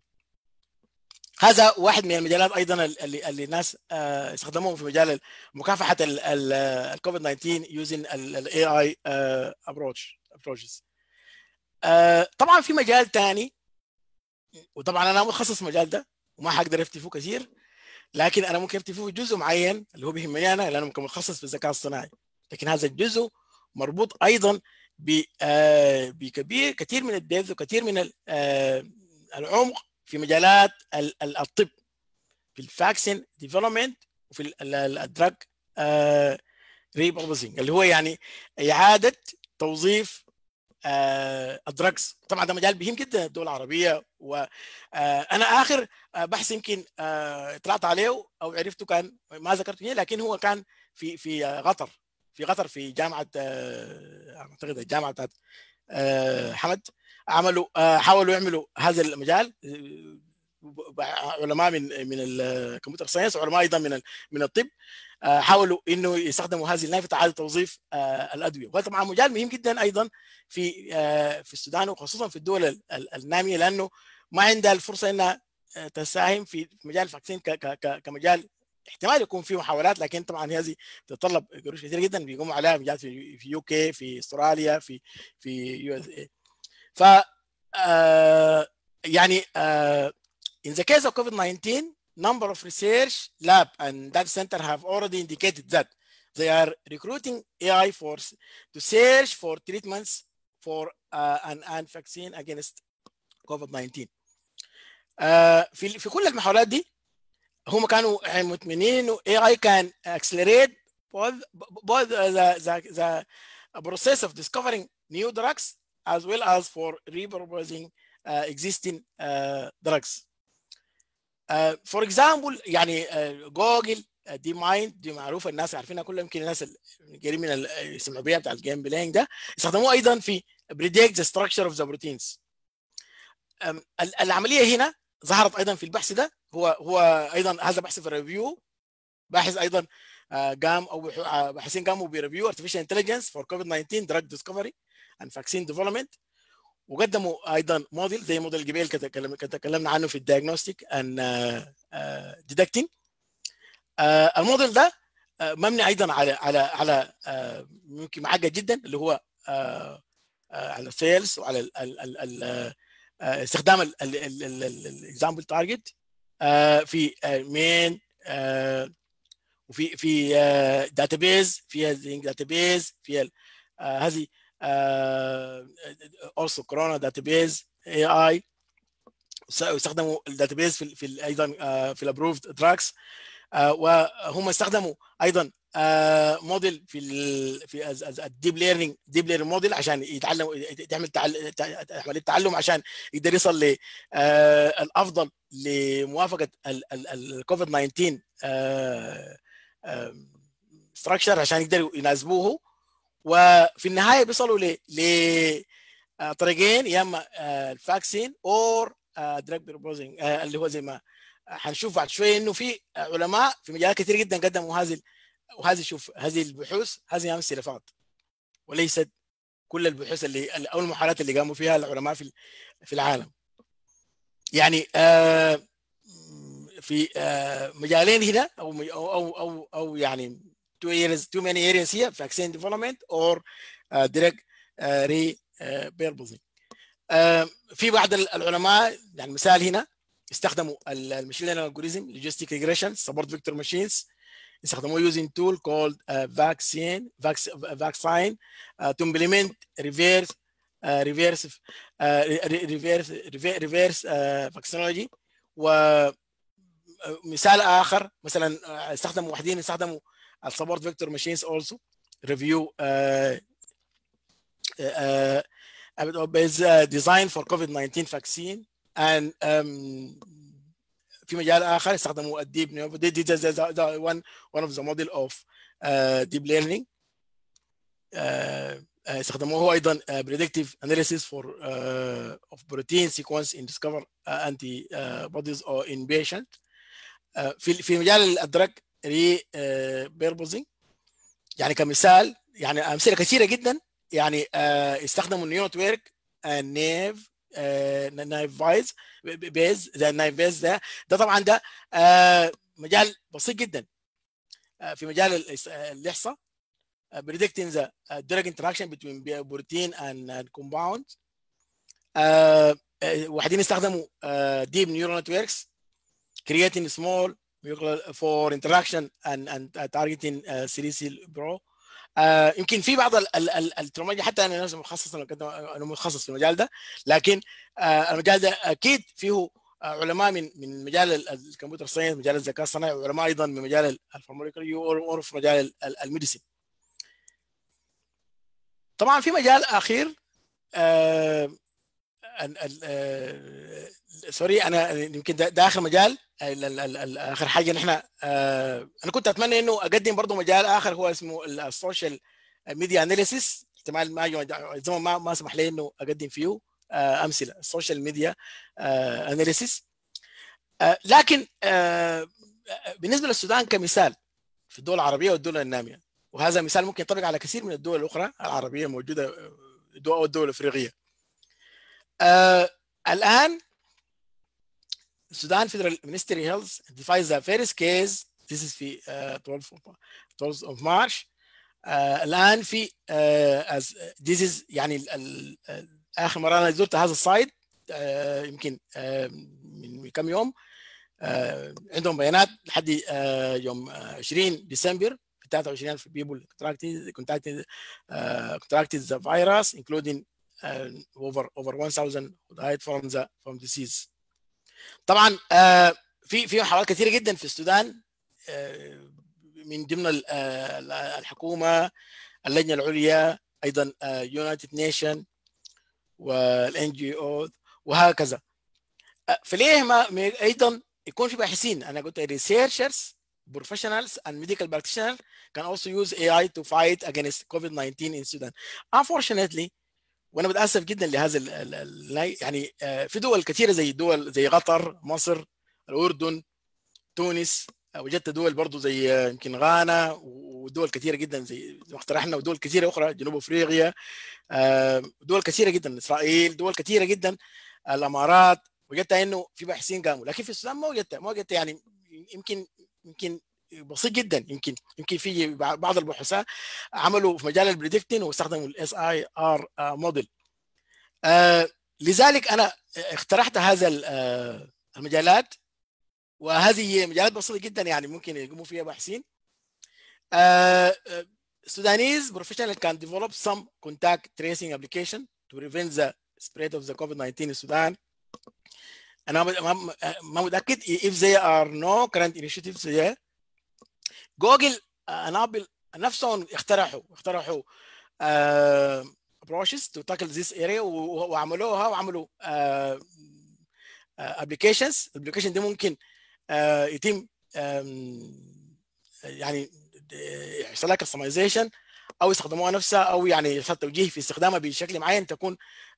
هذا واحد من المجالات ايضا اللي اللي الناس استخدموه في مجال مكافحه الكوفيد 19 using الاي اي ابروتش ابروتشز آه طبعا في مجال ثاني وطبعا انا متخصص في المجال ده وما حقدر افتي فيه كثير لكن انا ممكن افتي فيه جزء معين اللي هو بيهمني انا لانه ممكن متخصص في الذكاء الصناعي لكن هذا الجزء مربوط ايضا بكبير كثير من الديفز وكثير من العمق في مجالات الطب في الفاكسين ديفلوبمنت وفي الدراج ريبربوزنج اللي هو يعني اعاده توظيف الدراجز طبعا ده مجال مهم جدا الدول العربيه وانا اخر بحث يمكن اطلعت عليه او عرفته كان ما ذكرت فيه لكن هو كان في في قطر في قطر في جامعه اعتقد الجامعه بتاعت حمد عملوا حاولوا يعملوا هذا المجال علماء من من الكمبيوتر ساينس وعلماء ايضا من من الطب حاولوا انه يستخدموا هذه النافذه اعاده توظيف الادويه وهذا طبعا مجال مهم جدا ايضا في في السودان وخصوصا في الدول الناميه لانه ما عندها الفرصه انها تساهم في مجال الفاكسين كمجال احتمال يكون في محاولات لكن طبعا هذه تتطلب قروش كثير جدا بيقوموا عليها مجال في في يو كي في استراليا في في يو اس اي ف يعني uh, in the case of COVID-19 number of research lab and data center have already indicated that they are recruiting AI force to search for treatments for uh, an, an vaccine against COVID-19 uh, في في كل المحاولات دي هم كانوا مطمئنين انه AI can accelerate both, both the, the, the process of discovering new drugs as well as for repurposing uh, existing uh, drugs. Uh, for example يعني جوجل دي مايند دي معروفه الناس عارفينها كلها يمكن الناس القريب من السمعوا بيها بتاع الجيم بلاينج ده استخدموه ايضا في predict the structure of the proteins. um, العمليه هنا ظهرت ايضا في البحث ده هو هو ايضا هذا بحث في الريفيو باحث ايضا قام او باحثين قاموا بريفيو artificial intelligence for COVID-19 drug discovery and vaccine development وقدموا ايضا موديل زي موديل جبيل تكلمنا عنه في الدياجنوستيك ان ديتكتنج الموديل ده مبني ايضا على على على ممكن معقد جدا اللي هو على السيلز وعلى ال ال ال استخدام الاكزامبل تارجت في مين وفي في داتابيز فيها داتابيز فيها هذه also corona database AI استخدموا الداتابيز في في ايضا في الابروفد دراجز وهم استخدموا ايضا موديل في ال في الديب ليرنينج ديب ليرنينج موديل عشان يتعلم تعمل عمليه تعلم عشان يقدر يصل للافضل لموافقه الكوفيد 19 ستراكشر عشان يقدروا يناسبوه وفي النهايه بيصلوا ل ل طريقين يا اما الفاكسين اور دراج بروبوزنج اللي هو زي ما حنشوف بعد شويه انه في علماء في مجالات كثير جدا قدموا هذه وهذه شوف هذه البحوث هذه امثله فقط وليست كل البحوث اللي او المحاولات اللي قاموا فيها العلماء في في العالم يعني آه في آه مجالين هنا او او او او يعني two areas too many areas here vaccine development or uh, direct uh, repurposing uh, في بعض العلماء يعني مثال هنا استخدموا المشين ليرنينج الجوريزم لوجيستيك ريجريشن سبورت فيكتور ماشينز استخدموه using tool called uh, vaccine vac vaccine uh, to implement reverse uh, reverse uh, reverse reverse uh, vaccinology ومثال اخر مثلا استخدموا واحدين استخدموا السبورت فيكتور ماشينز also review uh, uh, uh, design for COVID-19 vaccine and um, في مجال اخر استخدموا الديب نيرف دي دي ده one one of the model of uh, deep learning uh, استخدموه ايضا uh, predictive analysis for uh, of protein sequence in discover uh, antibodies or in patient uh, في في مجال الادراج ري بيربوزنج يعني كمثال يعني امثله كثيره جدا يعني استخدموا النيوت ويرك نيف نايف فايز بيز ده النايف بيز ده ده طبعا ده مجال بسيط جدا في مجال الاحصاء predicting the drug interaction between protein and, and compound آه واحدين استخدموا deep neural networks creating small for interaction and, and targeting uh, CDC Pro آه يمكن في بعض الترمجي حتى انا نفسي مخصص انا متخصص في المجال ده لكن آه المجال ده اكيد فيه علماء من من مجال الكمبيوتر ساينس مجال الذكاء الصناعي وعلماء ايضا من مجال الفارماكولوجي وفي مجال الميديسين طبعا في مجال اخير آه آه سوري انا يمكن ده, ده اخر مجال اخر حاجه نحن آه انا كنت اتمنى انه اقدم برضه مجال اخر هو اسمه السوشيال ميديا اناليسيس احتمال ما الزمن ما ما سمح لي انه اقدم فيه آه امثله السوشيال ميديا اناليسيس لكن آه بالنسبه للسودان كمثال في الدول العربيه والدول الناميه وهذا مثال ممكن ينطبق على كثير من الدول الاخرى العربيه الموجوده او الدول الافريقيه آه الان Sudan Federal Ministry of Health identifies the first case this is في uh, 12 12 of March uh, الان في uh, as this is يعني ال ال اخر مره انا زرت هذا السايت uh, يمكن uh, من كم يوم uh, عندهم بيانات لحد uh, يوم 20 ديسمبر 23 people contracted contracted uh, contracted the virus including uh, over over 1000 who died from the from disease طبعا آه في في محاولات كثيره جدا في السودان آه من ضمن آه الحكومه اللجنه العليا ايضا يونايتد نيشن والان جي او وهكذا فليه ما ايضا يكون في باحثين انا قلت researchers professionals and medical practitioners can also use AI to fight against COVID-19 in Sudan. Unfortunately, وانا بتاسف جدا لهذا ال ال يعني في دول كثيره زي دول زي قطر مصر الاردن تونس وجدت دول برضو زي يمكن غانا ودول كثيره جدا زي ما اقترحنا ودول كثيره اخرى جنوب افريقيا دول كثيره جدا اسرائيل دول كثيره جدا الامارات وجدت انه في باحثين قاموا لكن في السودان ما وجدت ما وجدت يعني يمكن يمكن بسيط جدا يمكن يمكن في بعض البحثاء عملوا في مجال البريدكتين واستخدموا الاس اي ار موديل لذلك انا اقترحت هذا المجالات وهذه هي مجالات بسيطه جدا يعني ممكن يقوموا فيها باحثين Sudanese professional can develop some contact tracing application to prevent the spread of the COVID-19 in Sudan. أنا ما متأكد if there are no current initiatives there جوجل انابل نفسهم اخترعوا اخترعوا approaches to tackle this area وعملوها وعملوا ابلكيشنز الابلكيشن دي ممكن يتم يعني يحصل لها كستمايزيشن او يستخدموها نفسها او يعني يحصل توجيه في استخدامها بشكل معين تكون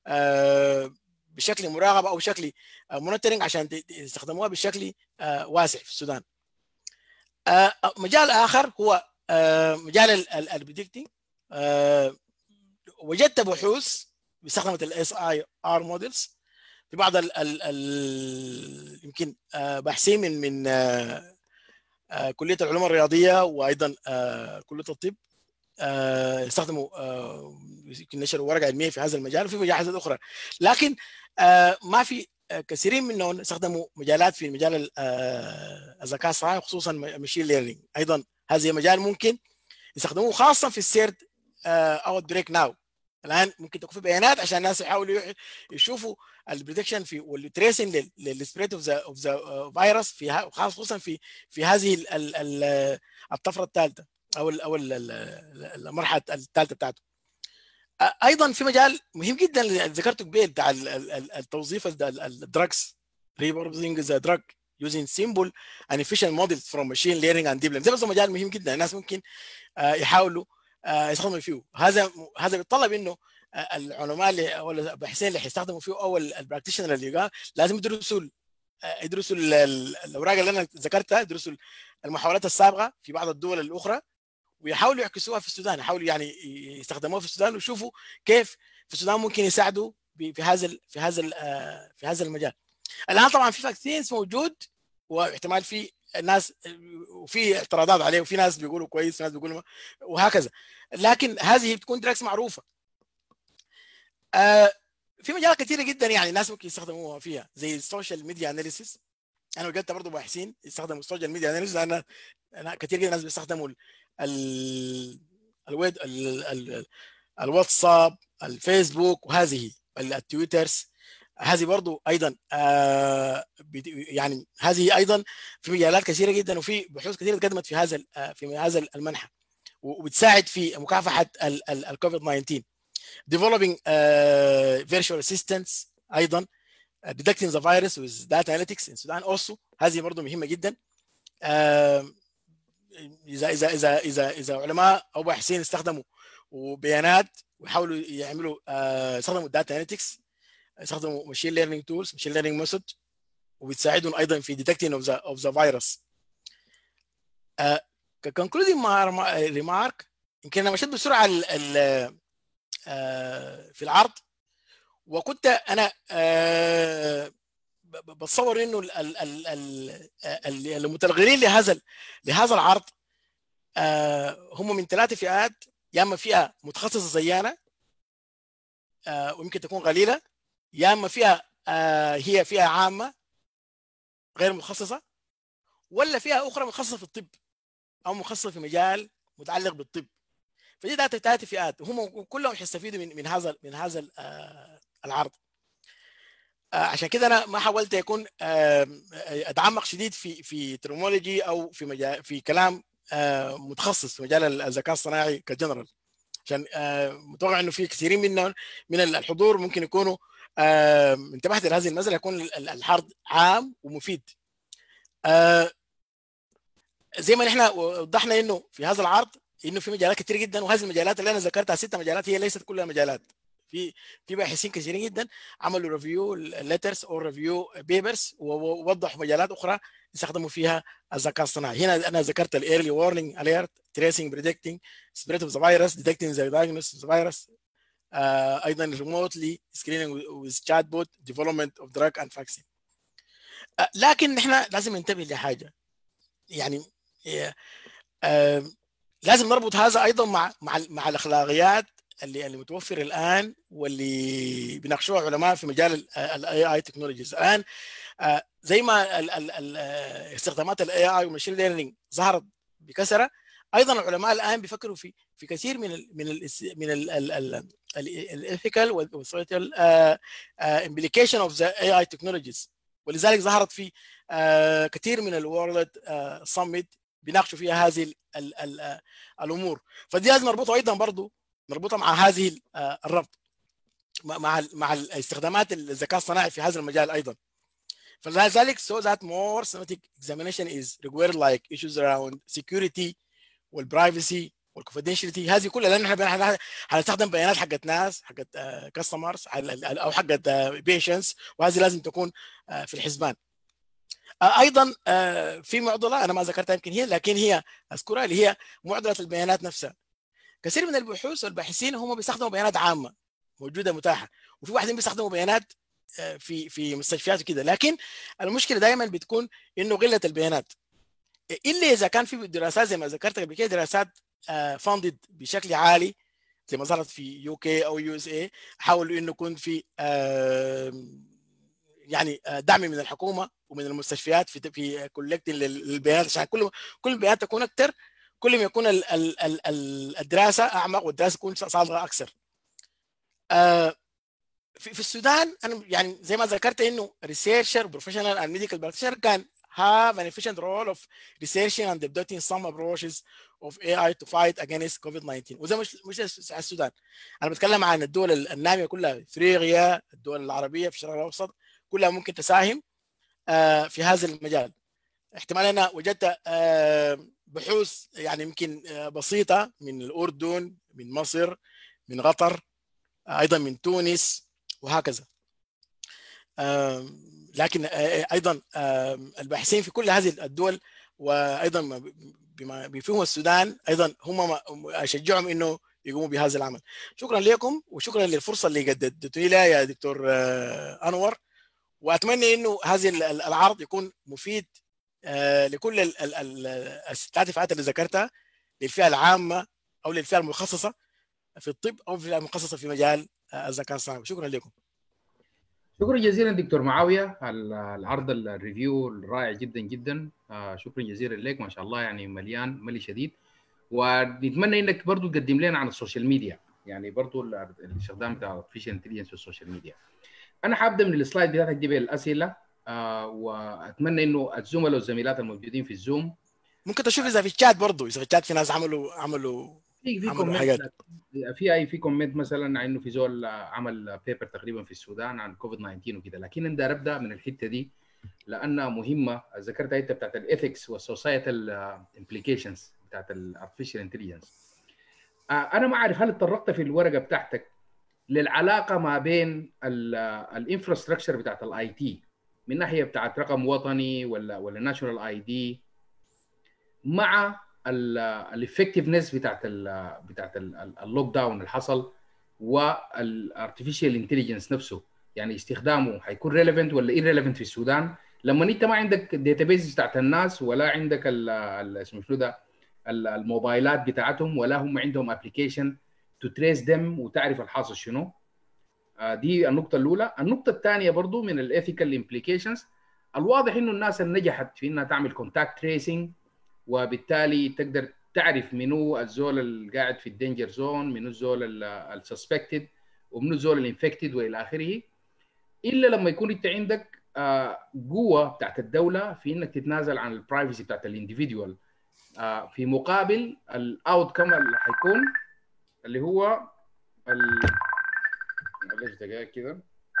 بشكل مراقبه او بشكل مونيتورنج عشان يستخدموها بشكل واسع في السودان. مجال اخر هو مجال البريدكتنج وجدت بحوث باستخدمت الاس اي ار موديلز في بعض ال ال ال يمكن باحثين من من كليه العلوم الرياضيه وايضا كليه الطب استخدموا يمكن نشروا ورقه علميه في هذا المجال وفي مجالات اخرى لكن ما في كثيرين منهم استخدموا مجالات في مجال الذكاء الصناعي خصوصا ماشين ليرنينج ايضا هذا مجال ممكن يستخدموه خاصه في السيرد اوت بريك ناو الان ممكن تكون في بيانات عشان الناس يحاولوا يشوفوا البريدكشن في والتريسنج للسبريد اوف ذا اوف ذا فيروس في خصوصا في في هذه الطفره الثالثه او ال او ال المرحله الثالثه بتاعته ايضا في مجال مهم جدا ذكرته قبل بتاع التوظيف الدراجز ريبورتنج ذا دراج using simple and efficient models from machine learning and deep learning ده برضه مجال مهم جدا الناس ممكن يحاولوا يستخدموا فيه هذا هذا بيتطلب انه العلماء اللي او الباحثين اللي حيستخدموا فيه او البراكتيشنر اللي لازم يدرسوا يدرسوا الاوراق اللي انا ذكرتها يدرسوا المحاولات السابقه في بعض الدول الاخرى ويحاولوا يعكسوها في السودان يحاولوا يعني يستخدموها في السودان ويشوفوا كيف في السودان ممكن يساعدوا في هذا في هذا في هذا المجال الان طبعا في فاكسينز موجود واحتمال في الناس وفي اعتراضات عليه وفي ناس بيقولوا كويس ناس بيقولوا وهكذا لكن هذه بتكون دراكس معروفه في مجالات كثيره جدا يعني الناس ممكن يستخدموها فيها زي السوشيال ميديا اناليسيس انا وجدت برضه باحثين يستخدموا السوشيال ميديا اناليسيس انا انا كثير جدا ناس بيستخدموا ال ال الويب ال ال الواتساب الفيسبوك وهذه التويترز هذه برضو ايضا آه يعني هذه ايضا في مجالات كثيره جدا وفي بحوث كثيره تقدمت في هذا في هذا المنحى وبتساعد في مكافحه الكوفيد 19 developing uh, virtual assistants ايضا uh, detecting the virus with data analytics in Sudan also هذه برضه مهمه جدا uh, اذا اذا اذا اذا اذا علماء او باحثين استخدموا وبيانات ويحاولوا يعملوا uh, يستخدموا الداتا اناليتكس يستخدموا ماشين ليرنينج تولز ماشين ليرنينج ميثود وبتساعدهم ايضا في detecting of the of the virus uh, ككونكلودينج ريمارك يمكن انا مشيت بسرعه ال ال في العرض وكنت انا بتصور انه المتلغرين لهذا لهذا العرض هم من ثلاث فئات يا اما فئه متخصصه زينا ويمكن تكون قليله يا اما فئه هي فئه عامه غير متخصصه ولا فئه اخرى متخصصه في الطب او متخصصه في مجال متعلق بالطب فدي ذات ثلاث فئات هم كلهم حيستفيدوا من من هذا من هذا العرض عشان كده انا ما حاولت يكون اتعمق شديد في في ترمولوجي او في مجال في كلام متخصص في مجال الذكاء الصناعي كجنرال عشان متوقع انه في كثيرين من من الحضور ممكن يكونوا انتبهت لهذه المساله يكون العرض عام ومفيد زي ما نحن وضحنا انه في هذا العرض انه في مجالات كثير جدا وهذه المجالات اللي انا ذكرتها ست مجالات هي ليست كلها مجالات في في باحثين كثيرين جدا عملوا ريفيو ليترز او ريفيو بيبرز ووضحوا مجالات اخرى يستخدموا فيها الذكاء الصناعي هنا انا ذكرت الايرلي وورنينج اليرت تريسنج بريدكتنج سبريد اوف ذا فيروس ديتكتنج ذا دايجنوس ذا فيروس ايضا ريموتلي سكريننج ويز شات بوت ديفلوبمنت اوف دراج اند فاكسين لكن نحن لازم ننتبه لحاجه يعني آه لازم نربط هذا ايضا مع مع مع الاخلاقيات اللي اللي متوفره الان واللي بيناقشوها علماء في مجال الاي اي تكنولوجيز الان آه زي ما ال ال ال استخدامات الاي اي والماشين ليرنينج ظهرت بكثره ايضا العلماء الان بيفكروا في في كثير من ال من ال من الايثيكال والسوشيال امبليكيشن اوف ذا اي اي تكنولوجيز ولذلك ظهرت في آه كثير من الورلد سميت بيناقشوا فيها هذه ال ال الامور فدي لازم نربطها ايضا برضه نربطها مع هذه الربط مع مع استخدامات الذكاء الصناعي في هذا المجال ايضا فلذلك so that more systematic examination is required like issues around security والprivacy والconfidentiality هذه كلها لان احنا هنستخدم بيانات حقت ناس حقت كاستمرز او حقت بيشنس وهذه لازم تكون في الحسبان ايضا في معضله انا ما ذكرتها يمكن هي لكن هي اذكرها اللي هي معضله البيانات نفسها كثير من البحوث والباحثين هم بيستخدموا بيانات عامه موجوده متاحه وفي واحدين بيستخدموا بيانات في في مستشفيات وكده لكن المشكله دائما بتكون انه قله البيانات الا اذا كان في دراسات زي ما ذكرت قبل كده دراسات فاندد بشكل عالي زي ما ظهرت في يو كي او يو اس اي حاولوا انه يكون في يعني دعم من الحكومه ومن المستشفيات في في كولكتنج للبيانات عشان كل كل البيانات تكون اكثر كل ما يكون ال ال ال الدراسه اعمق والدراسه تكون صادقه اكثر. في, في السودان انا يعني زي ما ذكرت انه ريسيرشر بروفيشنال اند ميديكال براكتيشنر كان have an efficient role of researching and adopting some approaches of AI to fight against COVID-19 وده مش مش السودان انا بتكلم عن الدول الناميه كلها افريقيا الدول العربيه في الشرق الاوسط كلها ممكن تساهم في هذا المجال احتمال انا وجدت بحوث يعني يمكن بسيطه من الاردن من مصر من قطر ايضا من تونس وهكذا لكن ايضا الباحثين في كل هذه الدول وايضا بما بفهم السودان ايضا هم اشجعهم انه يقوموا بهذا العمل شكرا لكم وشكرا للفرصه اللي قدمتوا لي يا دكتور انور واتمنى انه هذه العرض يكون مفيد لكل الثلاث فئات اللي ذكرتها للفئه العامه او للفئه المخصصه في الطب او الفئه المخصصه في مجال الذكاء الصناعي شكرا لكم شكرا جزيلا دكتور معاويه على العرض الريفيو الرائع جدا جدا آه شكرا جزيلا لك ما شاء الله يعني مليان ملي شديد ونتمنى انك برضو تقدم لنا عن السوشيال ميديا يعني برضو الاستخدام بتاع الارتفيشال انتليجنس في السوشيال ميديا انا حابدا من السلايد بتاعتك دي بالاسئله آه واتمنى انه الزملاء والزميلات الموجودين في الزوم ممكن تشوف اذا في الشات برضه اذا في الشات في ناس عملوا عملوا في في عملوا كومنت حاجات. في اي في كومنت مثلا انه في زول عمل بيبر تقريبا في السودان عن كوفيد 19 وكده لكن انا داير ابدا من الحته دي لانها مهمه ذكرت انت بتاعت الاثكس والسوسايتال امبليكيشنز بتاعت الارتفيشال انتليجنس انا ما اعرف هل اتطرقت في الورقه بتاعتك للعلاقه ما بين الانفراستراكشر بتاعت الاي تي من ناحيه بتاعت رقم وطني ولا ولا ناشونال اي دي مع الافكتفنس بتاعت ال بتاعت اللوك داون اللي حصل والارتفيشال انتليجنس نفسه يعني استخدامه حيكون ريليفنت ولا irrelevant في السودان لما انت ما عندك الداتابيز بتاعت الناس ولا عندك ال- ال- اسمه شنو ده ال- الموبايلات بتاعتهم ولا هم عندهم ابلكيشن تو تريس ديم وتعرف الحاصل شنو آه، دي النقطة الأولى، النقطة الثانية برضو من الايثيكال امبليكيشنز الواضح انه الناس اللي نجحت في انها تعمل كونتاكت تريسنج وبالتالي تقدر تعرف منو الزول اللي قاعد في الدينجر زون منو الزول السسبكتد ومنو الزول الانفكتد والى اخره الا لما يكون انت عندك آه، قوه بتاعت الدوله في انك تتنازل عن البرايفسي بتاعت الانديفيدوال في مقابل الاوت كم اللي حيكون اللي هو ال... معلش دقيقه كده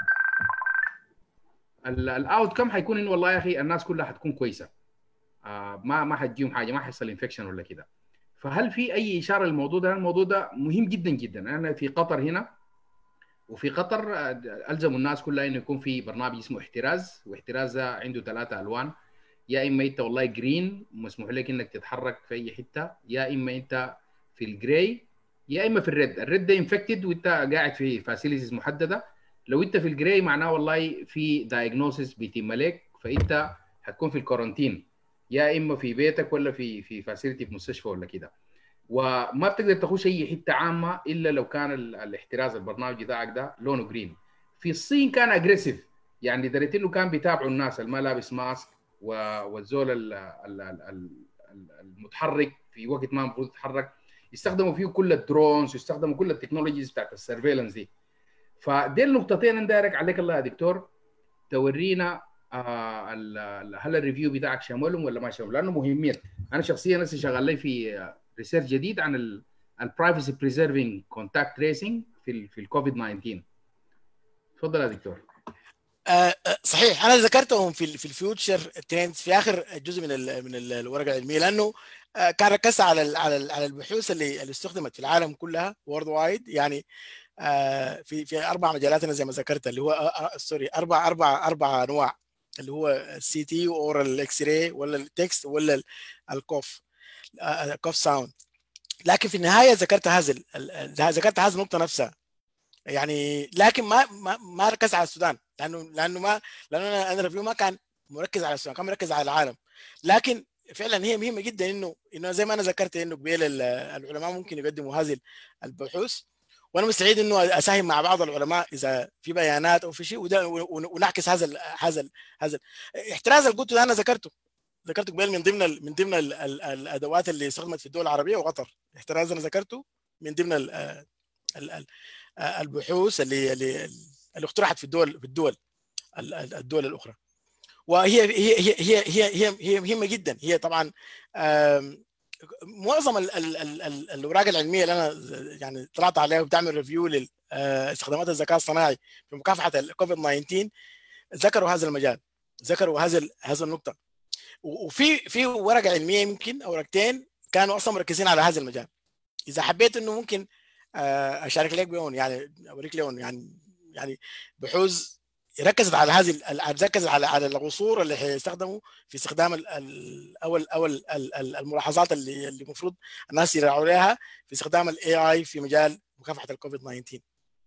الاوت كم حيكون انه والله يا اخي الناس كلها حتكون كويسه آه، ما ما حتجيهم حاجه ما حيحصل انفكشن ولا كده فهل في اي اشاره للموضوع ده الموضوع ده مهم جدا جدا انا في قطر هنا وفي قطر آه، الزموا الناس كلها انه يكون في برنامج اسمه احتراز واحتراز ده عنده ثلاثه الوان يا اما انت والله جرين مسموح لك انك تتحرك في اي حته يا اما انت في الجراي يا اما في الريد الريد ده انفكتد وانت قاعد في فاسيلتيز محدده لو انت في الجراي معناه والله في دايجنوسيس بيتم لك فانت حتكون في الكورنتين يا اما في بيتك ولا في في فاسيلتي في مستشفى ولا كده وما بتقدر تخش اي حته عامه الا لو كان ال- الاحتراز البرنامج بتاعك ده لونه جرين في الصين كان اجريسيف يعني دريت انه كان بيتابعوا الناس اللي ما لابس ماسك و- والزول ال- ال- ال- ال- المتحرك في وقت ما المفروض يتحرك يستخدموا فيه كل الدرونز ويستخدموا كل التكنولوجيز بتاعت السيرفيلنس دي فدي النقطتين انا دايرك عليك الله يا دكتور تورينا آه ال- ال- هل الريفيو بتاعك شاملهم ولا ما شاملهم لانه مهمين انا شخصيا لسه شغال لي في ريسيرش جديد عن البرايفسي بريزيرفينج كونتاكت تريسنج في ال في الكوفيد 19 تفضل يا دكتور آه، آه، صحيح انا ذكرتهم في ال- في الفيوتشر ترندز في اخر جزء من ال من ال- الورقه العلميه لانه آه، كان ركزت على ال على ال على البحوث اللي اللي استخدمت في العالم كلها وورد وايد يعني آه، في في اربع مجالات انا زي ما ذكرت اللي هو آه، آه، سوري اربع اربع اربع انواع اللي هو السي تي واورال الاكس راي ولا التكست ولا ال- الكوف آه، كوف ساوند لكن في النهايه ذكرت هذا ال- ال- ذكرت هذه النقطه نفسها يعني لكن ما ما ما ركز على السودان لانه لانه ما لانه انا انا الريفيو ما كان مركز على السودان كان مركز على العالم لكن فعلا هي مهمه جدا انه انه زي ما انا ذكرت انه قبيل ال- العلماء ممكن يقدموا هذه البحوث وانا مستعد انه اساهم مع بعض العلماء اذا في بيانات او في شيء وده ون- ونعكس هذا ال هذا ال هذا ال- احتراز اللي قلته ده انا ذكرته ذكرته قبل من ضمن ال من ضمن ال ال الادوات اللي استخدمت في الدول العربيه وقطر احتراز انا ذكرته من ضمن ال ال ال البحوث اللي اللي اللي اقترحت في الدول في الدول ال- ال- الدول الاخرى وهي هي هي هي هي هي, هي مهمه جدا هي طبعا آم، معظم ال- ال- ال- ال- الاوراق العلميه اللي انا يعني طلعت عليها وبتعمل ريفيو لاستخدامات الذكاء الصناعي في مكافحه الكوفيد 19 ذكروا هذا المجال ذكروا هذا ال- هذا النقطه و- وفي في ورقه علميه يمكن او ورقتين كانوا اصلا مركزين على هذا المجال اذا حبيت انه ممكن آه، اشارك لك بهم يعني اوريك لهم يعني يعني بحوث ركزت على هذه ال- ركزت على على العصور اللي حيستخدموا في استخدام ال- ال- او ال- او ال- ال- ال- الملاحظات اللي اللي المفروض الناس يراعوا لها في استخدام الاي اي في مجال مكافحه الكوفيد 19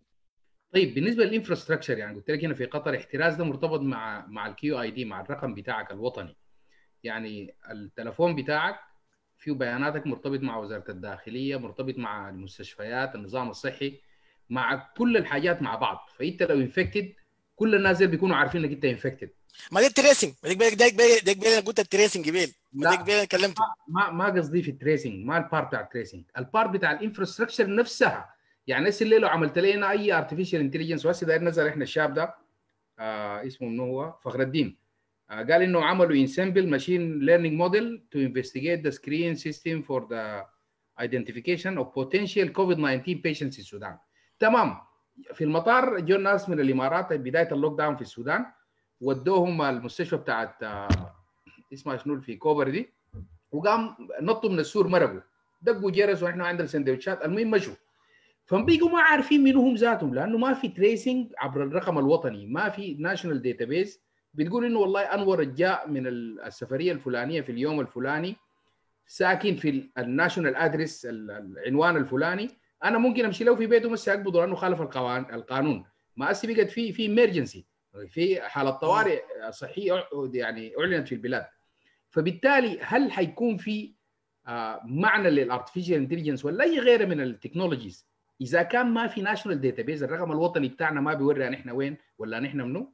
طيب بالنسبه للانفراستراكشر يعني قلت لك هنا في قطر احتراز ده مرتبط مع مع الكيو اي دي مع الرقم بتاعك الوطني يعني التلفون بتاعك فيه بياناتك مرتبط مع وزاره الداخليه مرتبط مع المستشفيات النظام الصحي مع كل الحاجات مع بعض فانت لو انفكتد كل الناس اللي بيكونوا عارفين انك انت انفكتد ما دي التريسنج ما ديك ديك ديك ديك انا قلت التريسنج قبل ما لا. ديك انا كلمت ما ما قصدي في التريسنج ما البار بتاع التريسنج البار بتاع الانفراستراكشر نفسها يعني هسه الليله لو عملت لنا اي ارتفيشال انتليجنس وهسه داير نزل احنا الشاب ده آه اسمه منو هو فخر الدين آه قال انه عملوا انسمبل ماشين ليرنينج موديل تو انفستيجيت ذا سكرين سيستم فور ذا identification of potential COVID-19 patients في السودان تمام في المطار جو الناس من الامارات بدايه اللوك داون في السودان ودوهم المستشفى بتاعت آه، اسمها شنو في كوبر دي وقام نطوا من السور مرقوا دقوا جرس واحنا عندنا سندوتشات المهم مشوا فبقوا ما عارفين من هم ذاتهم لانه ما في تريسنج عبر الرقم الوطني ما في ناشونال داتابيز بتقول انه والله انور جاء من السفريه الفلانيه في اليوم الفلاني ساكن في الناشونال ادرس العنوان الفلاني انا ممكن امشي له في بيته بس اقبضه لانه خالف القوان- القانون ما هسه بقت في في ايمرجنسي في حاله طوارئ صحيه يعني اعلنت في البلاد فبالتالي هل حيكون في آه، معنى للارتفيشال انتليجنس ولا اي غيره من التكنولوجيز اذا كان ما في ناشونال داتابيز الرقم الوطني بتاعنا ما بيوري نحن وين ولا نحن منو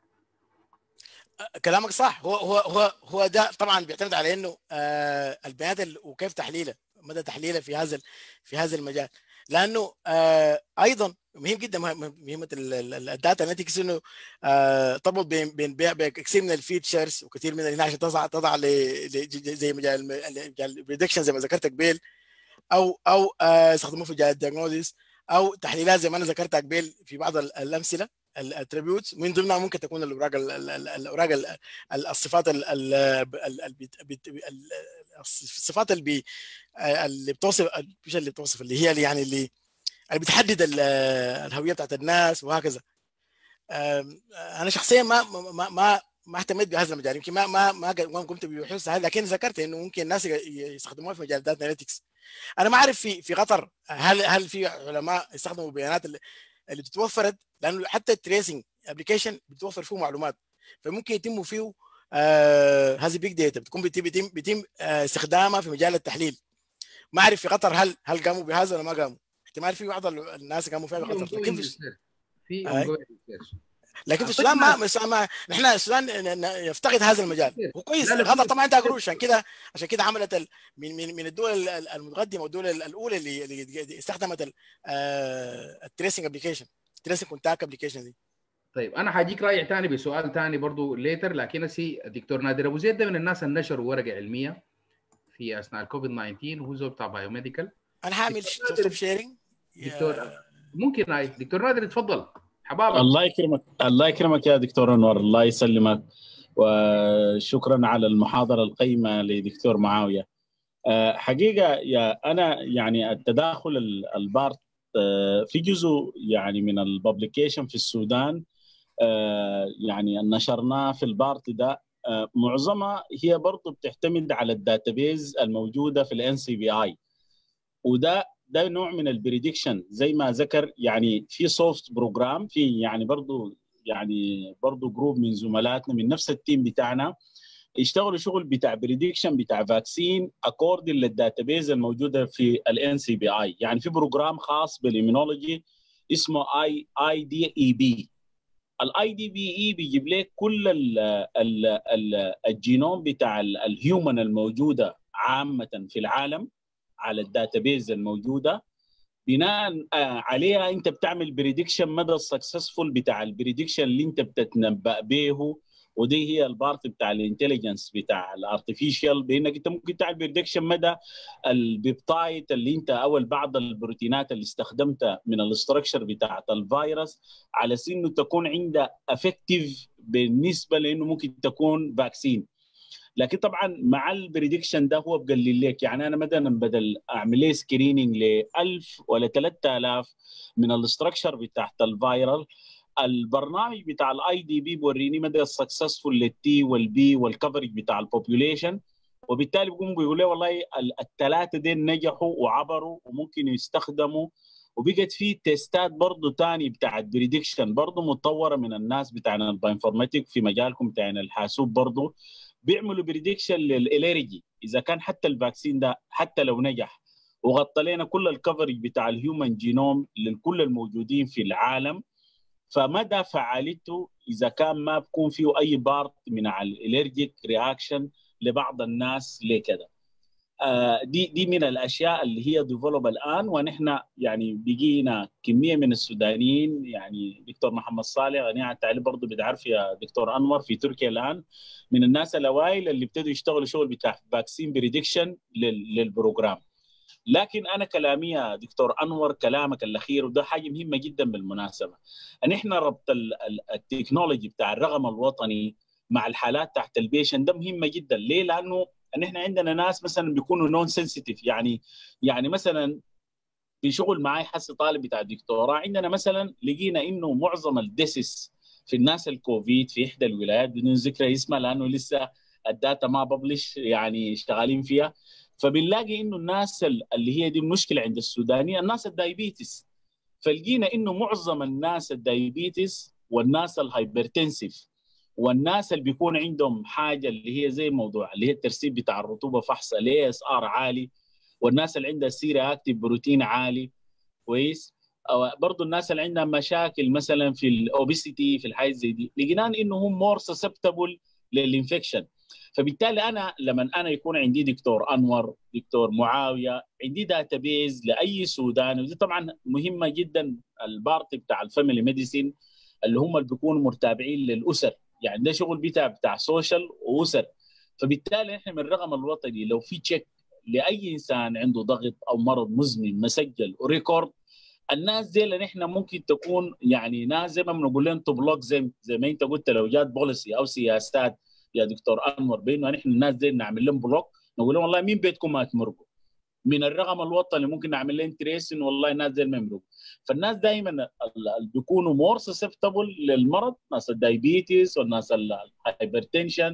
كلامك صح هو هو هو هو ده طبعا بيعتمد على انه آه البيانات ال- وكيف تحليلها مدى تحليلها في هذا ال- في هذا المجال لانه آه ايضا مهم جدا مهم- مهمه الداتا اناليتكس انه آه تربط بين بين بين بين كثير من الفيتشرز وكثير من اللي عشان تضع تضع ل- ل- زي مجال البريدكشن زي ما ذكرت قبل او او آه، يستخدموه في مجال الدياجنوزيس او تحليلات زي ما انا ذكرتها قبل في بعض ال- الامثله الاتريبيوتس من ضمنها ممكن تكون الاوراق ال- ال- ال- الاوراق ال- ال- الصفات ال- ال- ال- ال- بت- بت- ال- الصفات اللي بي اللي بتوصف مش اللي بتوصف اللي هي اللي يعني اللي اللي بتحدد ال- الهويه بتاعت الناس وهكذا أم، انا شخصيا ما ما ما ما اهتميت بهذا المجال يمكن ما ما ما ما قمت ببحوث هذا لكن ذكرت انه ممكن الناس ي- يستخدموها في مجال الداتا اناليتكس انا ما اعرف في في قطر هل هل في علماء يستخدموا بيانات اللي اللي بتتوفرت لانه حتى التريسنج ابلكيشن بتوفر فيه معلومات فممكن يتم فيه آه هذه بيج داتا بتكون بيتم بيتم, بيتم آه استخدامها في مجال التحليل ما اعرف في قطر هل هل قاموا بهذا ولا ما قاموا احتمال في بعض الناس قاموا فيها في قطر لكن في في أي. ongoing research. لكن في السودان ما السودان ما نحن السودان ن- ن- يفتقد هذا المجال هو كويس لا، لا، قطر في- طبعا عندها قروش عشان كده عشان كده عملت ال... من من من الدول ال- ال- المتقدمه والدول ال- الاولى اللي, اللي استخدمت ال- آه، التريسنج ابلكيشن التريسنج كونتاك ابلكيشن دي طيب انا حاجيك رايح تاني بسؤال تاني برضو ليتر لكن هسي الدكتور نادر ابو زيد ده من الناس اللي نشروا ورقه علميه في اثناء الكوفيد 19 وهو زول بتاع بايوميديكال انا هعمل دكتور ستوب شيرنج دكتور ممكن هاي دكتور نادر اتفضل حبابك الله يكرمك الله يكرمك يا دكتور انور الله يسلمك وشكرا على المحاضره القيمه لدكتور معاويه أه، حقيقه يا انا يعني التداخل ال- البارت أه، في جزء يعني من الببليكيشن في السودان أه، يعني نشرناه في البارت ده أه، معظمها هي برضه بتعتمد على الداتابيز الموجوده في الان سي بي اي وده ده نوع من البريدكشن زي ما ذكر يعني في سوفت بروجرام في يعني برضو يعني برضو جروب من زملاتنا من نفس التيم بتاعنا يشتغلوا شغل بتاع بريدكشن بتاع فاكسين اكوردنج للداتابيز الموجوده في الان سي بي اي يعني في بروجرام خاص بالاميونولوجي اسمه اي اي دي اي بي الاي دي بي اي بيجيب لك كل ال ال ال الجينوم بتاع ال- الهيومن الموجوده عامه في العالم على الداتابيز الموجوده بناء آه، عليها انت بتعمل بريدكشن مدى السكسسفول بتاع البريدكشن اللي انت بتتنبأ به ودي هي البارت بتاع الانتليجنس بتاع الارتفيشال بانك انت ممكن تعمل بريدكشن مدى البيبتايد اللي انت او بعض البروتينات اللي استخدمتها من الاستراكشر بتاعت الفيروس على اساس انه تكون عندها افكتيف بالنسبه لانه ممكن تكون فاكسين لكن طبعا مع البريدكشن ده هو بقلل لك يعني انا مثلا بدل اعمل لي سكريننج ل 1000 ولا 3000 من الاستراكشر بتاعت الفيرال البرنامج بتاع الاي دي بي بوريني مدى السكسسفول للتي والبي والكفرج بتاع البوبوليشن وبالتالي بيقوم بيقول لي والله ال- الثلاثه دي نجحوا وعبروا وممكن يستخدموا وبقت في تيستات برضه تاني بتاعت بريدكشن برضه متطوره من الناس بتاعنا الباينفورماتيك في مجالكم بتاعنا الحاسوب برضه بيعملوا بريدكشن للالرجي اذا كان حتى الفاكسين ده حتى لو نجح وغطى لنا كل الكفرج بتاع الهيومن جينوم لكل الموجودين في العالم فمدى فعاليته اذا كان ما بكون فيه اي بارت من الالرجيك رياكشن لبعض الناس ليه كده دي دي من الاشياء اللي هي ديفلوب الان ونحن يعني بقينا كميه من السودانيين يعني دكتور محمد صالح غني عن التعليم برضه بتعرف يا دكتور انور في تركيا الان من الناس الاوائل اللي ابتدوا يشتغلوا شغل بتاع فاكسين بريدكشن للبروجرام لكن انا كلامي يا دكتور انور كلامك الاخير وده حاجه مهمه جدا بالمناسبه ان احنا ربط التكنولوجي بتاع الرقم الوطني مع الحالات تحت البيشن ده مهمه جدا ليه؟ لانه ان احنا عندنا ناس مثلا بيكونوا نون سنسيتيف يعني يعني مثلا في شغل معي حسي طالب بتاع الدكتوراه عندنا مثلا لقينا انه معظم الديسس في الناس الكوفيد في احدى الولايات بدون ذكر اسمها لانه لسه الداتا ما ببلش يعني شغالين فيها فبنلاقي انه الناس اللي هي دي المشكله عند السودانيه الناس الدايبيتس فلقينا انه معظم الناس الدايبيتس والناس الهايبرتنسيف والناس اللي بيكون عندهم حاجه اللي هي زي موضوع اللي هي الترسيب بتاع الرطوبه فحص الاي اس ار عالي والناس اللي عندها سيرة اكتيف بروتين عالي كويس برضه الناس اللي عندها مشاكل مثلا في الاوبيسيتي في الحاجات زي دي لقينا انه هم مور سسبتبل للانفكشن فبالتالي انا لما انا يكون عندي دكتور انور دكتور معاويه عندي داتا بيز لاي سوداني ودي طبعا مهمه جدا البارت بتاع الفاميلي ميديسين اللي هم اللي بيكونوا مرتابعين للاسر يعني ده شغل بتاع بتاع سوشيال واسر فبالتالي احنا من الرقم الوطني لو في تشيك لاي انسان عنده ضغط او مرض مزمن مسجل وريكورد الناس دي اللي نحن ممكن تكون يعني ناس زي ما بنقول لهم تو بلوك زي زي ما انت قلت لو جات بوليسي او سياسات يا دكتور انور بانه نحن الناس دي نعمل لهم بلوك نقول لهم والله مين بيتكم ما تمرقوا من الرقم الوطني ممكن نعمل لهم تريس انه والله الناس دي ما يمرقوا فالناس دائما اللي بيكونوا مور سسبتبل للمرض ناس الدايبيتس والناس الهايبرتنشن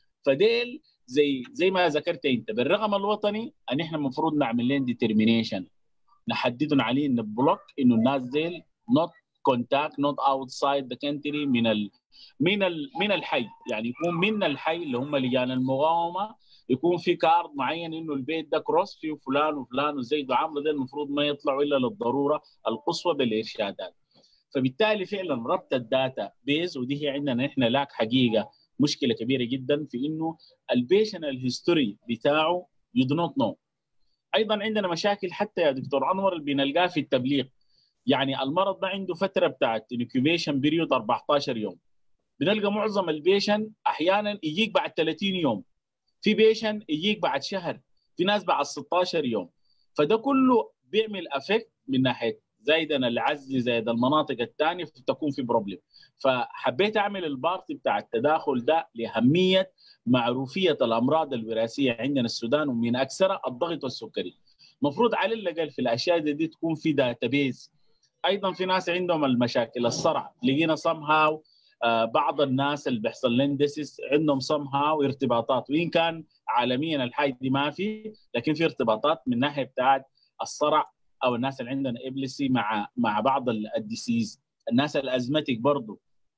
فديل زي زي ما ذكرت انت بالرقم الوطني ان احنا المفروض نعمل لهم ديترمينيشن نحددهم عليه ان بلوك انه الناس ديل نوت كونتاكت نوت اوتسايد ذا كنتري من ال من ال من الحي يعني يكون من الحي اللي هم لجان المقاومه يكون في كارد معين انه البيت ده كروس فيه فلان وفلان وزيد وعامله ده المفروض ما يطلعوا الا للضروره القصوى بالارشادات فبالتالي فعلا ربط الداتا بيز ودي هي عندنا احنا لاك حقيقه مشكله كبيره جدا في انه البيشن الهيستوري بتاعه يو دو نوت نو ايضا عندنا مشاكل حتى يا دكتور انور اللي بنلقاها في التبليغ يعني المرض ده عنده فتره بتاعت انكيوبيشن بيريود 14 يوم بنلقى معظم البيشن احيانا يجيك بعد 30 يوم في بيشن يجيك بعد شهر في ناس بعد 16 يوم فده كله بيعمل افكت من ناحيه زايدا العزل زايد المناطق الثانيه تكون في بروبلم فحبيت اعمل البارت بتاع التداخل ده لاهميه معروفيه الامراض الوراثيه عندنا السودان ومن اكثرها الضغط والسكري المفروض على الاقل في الاشياء دي, دي تكون في داتابيز ايضا في ناس عندهم المشاكل الصرع لقينا سم هاو آه بعض الناس اللي بيحصل لهم ديسيس عندهم سم هاو ارتباطات وان كان عالميا الحاجه دي ما في لكن في ارتباطات من ناحيه بتاعت الصرع او الناس اللي عندنا ابلسي مع مع بعض الديسيز الناس الازمتك برضه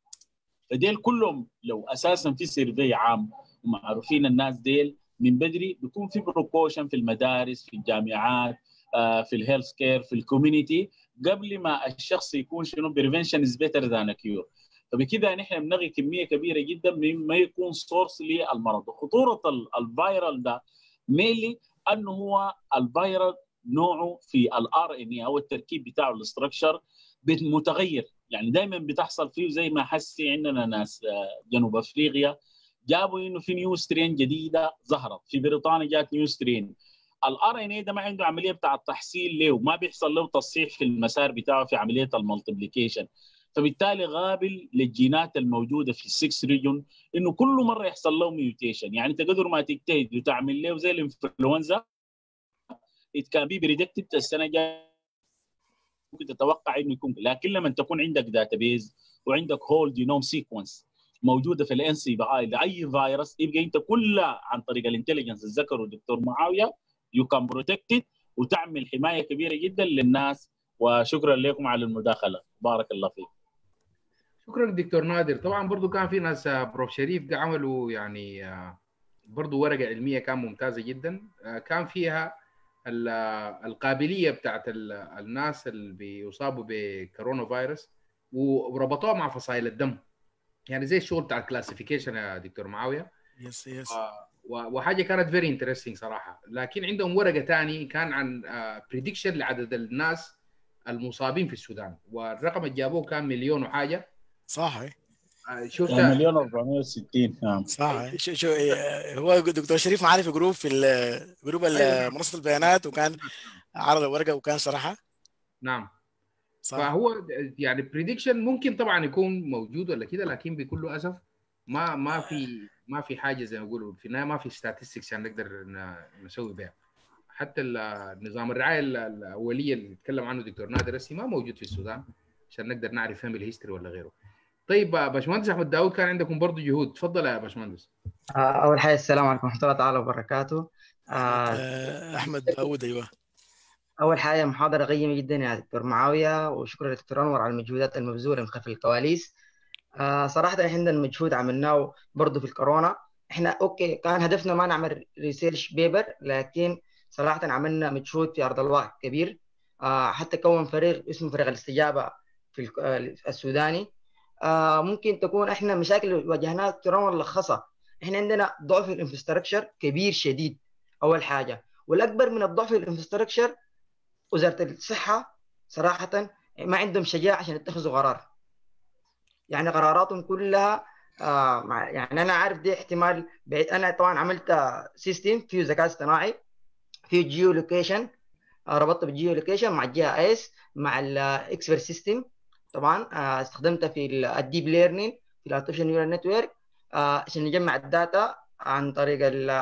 فديل كلهم لو اساسا في سيرفي عام ومعروفين الناس ديل من بدري بيكون في بروكوشن في المدارس في الجامعات في الهيلث كير في الكوميونتي قبل ما الشخص يكون شنو بريفنشن از بيتر ذان كيور فبكده نحن بنلغي كميه كبيره جدا مما يكون سورس للمرض وخطوره الفيرال ده ميلي انه هو الفيرال نوعه في الار ان اي او التركيب بتاعه الاستراكشر متغير يعني دائما بتحصل فيه زي ما حسي عندنا ناس جنوب افريقيا جابوا انه في نيو سترين جديده ظهرت في بريطانيا جات نيو سترين الار ان اي ده ما عنده عمليه بتاع التحصيل له ما بيحصل له تصحيح في المسار بتاعه في عمليه المالتيبليكيشن فبالتالي غابل للجينات الموجوده في السكس ريجون انه كل مره يحصل له ميوتيشن يعني انت قدر ما تجتهد وتعمل له زي الانفلونزا it can be predicted السنه الجايه ممكن تتوقع انه يكون لكن لما تكون عندك داتابيز وعندك هول جينوم سيكونس موجوده في الان سي بي اي لاي فيروس يبقى انت كلها عن طريق الانتليجنس اللي ذكره الدكتور معاويه يو كان بروتكتد وتعمل حمايه كبيره جدا للناس وشكرا لكم على المداخله بارك الله فيك شكرا دكتور نادر طبعا برضو كان في ناس بروف شريف عملوا يعني برضو ورقه علميه كان ممتازه جدا كان فيها القابليه بتاعت الناس اللي بيصابوا بكورونا فيروس وربطوها مع فصائل الدم يعني زي الشغل بتاع الكلاسيفيكيشن يا دكتور معاويه يس يس وحاجه كانت فيري انترستنج صراحه لكن عندهم ورقه ثاني كان عن بريدكشن لعدد الناس المصابين في السودان والرقم اللي جابوه كان مليون وحاجه صح شفت مليون 460 نعم صح شو شو هو دكتور شريف معانا في جروب في جروب منصه البيانات وكان عرض الورقه وكان شرحها نعم صح. فهو يعني بريدكشن ممكن طبعا يكون موجود ولا كده لكن بكل اسف ما ما في ما في حاجه زي ما يقولوا في النهايه ما في statistics عشان نقدر نسوي بها حتى نظام الرعايه الاوليه اللي اتكلم عنه دكتور نادر السي ما موجود في السودان عشان نقدر نعرف فاميلي هيستوري ولا غيره طيب باشمهندس احمد داود كان عندكم برضه جهود تفضل يا باشمهندس اول حاجه السلام عليكم ورحمه الله تعالى وبركاته احمد داود ايوه اول حاجه محاضره قيمه جدا يا دكتور معاويه وشكرا لدكتور انور على المجهودات المبذوله من خلف الكواليس آه صراحه احنا عندنا مجهود عملناه برضه في الكورونا احنا اوكي كان هدفنا ما نعمل ريسيرش بيبر لكن صراحه عملنا مجهود في ارض الواقع كبير آه حتى كون فريق اسمه فريق الاستجابه في السوداني آه ممكن تكون احنا مشاكل واجهناها دكتور لخصها احنا عندنا ضعف الانفراستراكشر كبير شديد اول حاجه والاكبر من الضعف الانفراستراكشر وزاره الصحه صراحه ما عندهم شجاعه عشان يتخذوا قرار يعني قراراتهم كلها آه يعني انا عارف دي احتمال بعيد انا طبعا عملت سيستم فيه ذكاء اصطناعي فيه جيو لوكيشن آه ربطت بالجيو لوكيشن مع الجي اس مع الاكسبرت سيستم طبعا آه استخدمتها في الديب ليرنينج في الارتفيشال نيورال نتورك عشان نجمع الداتا عن طريق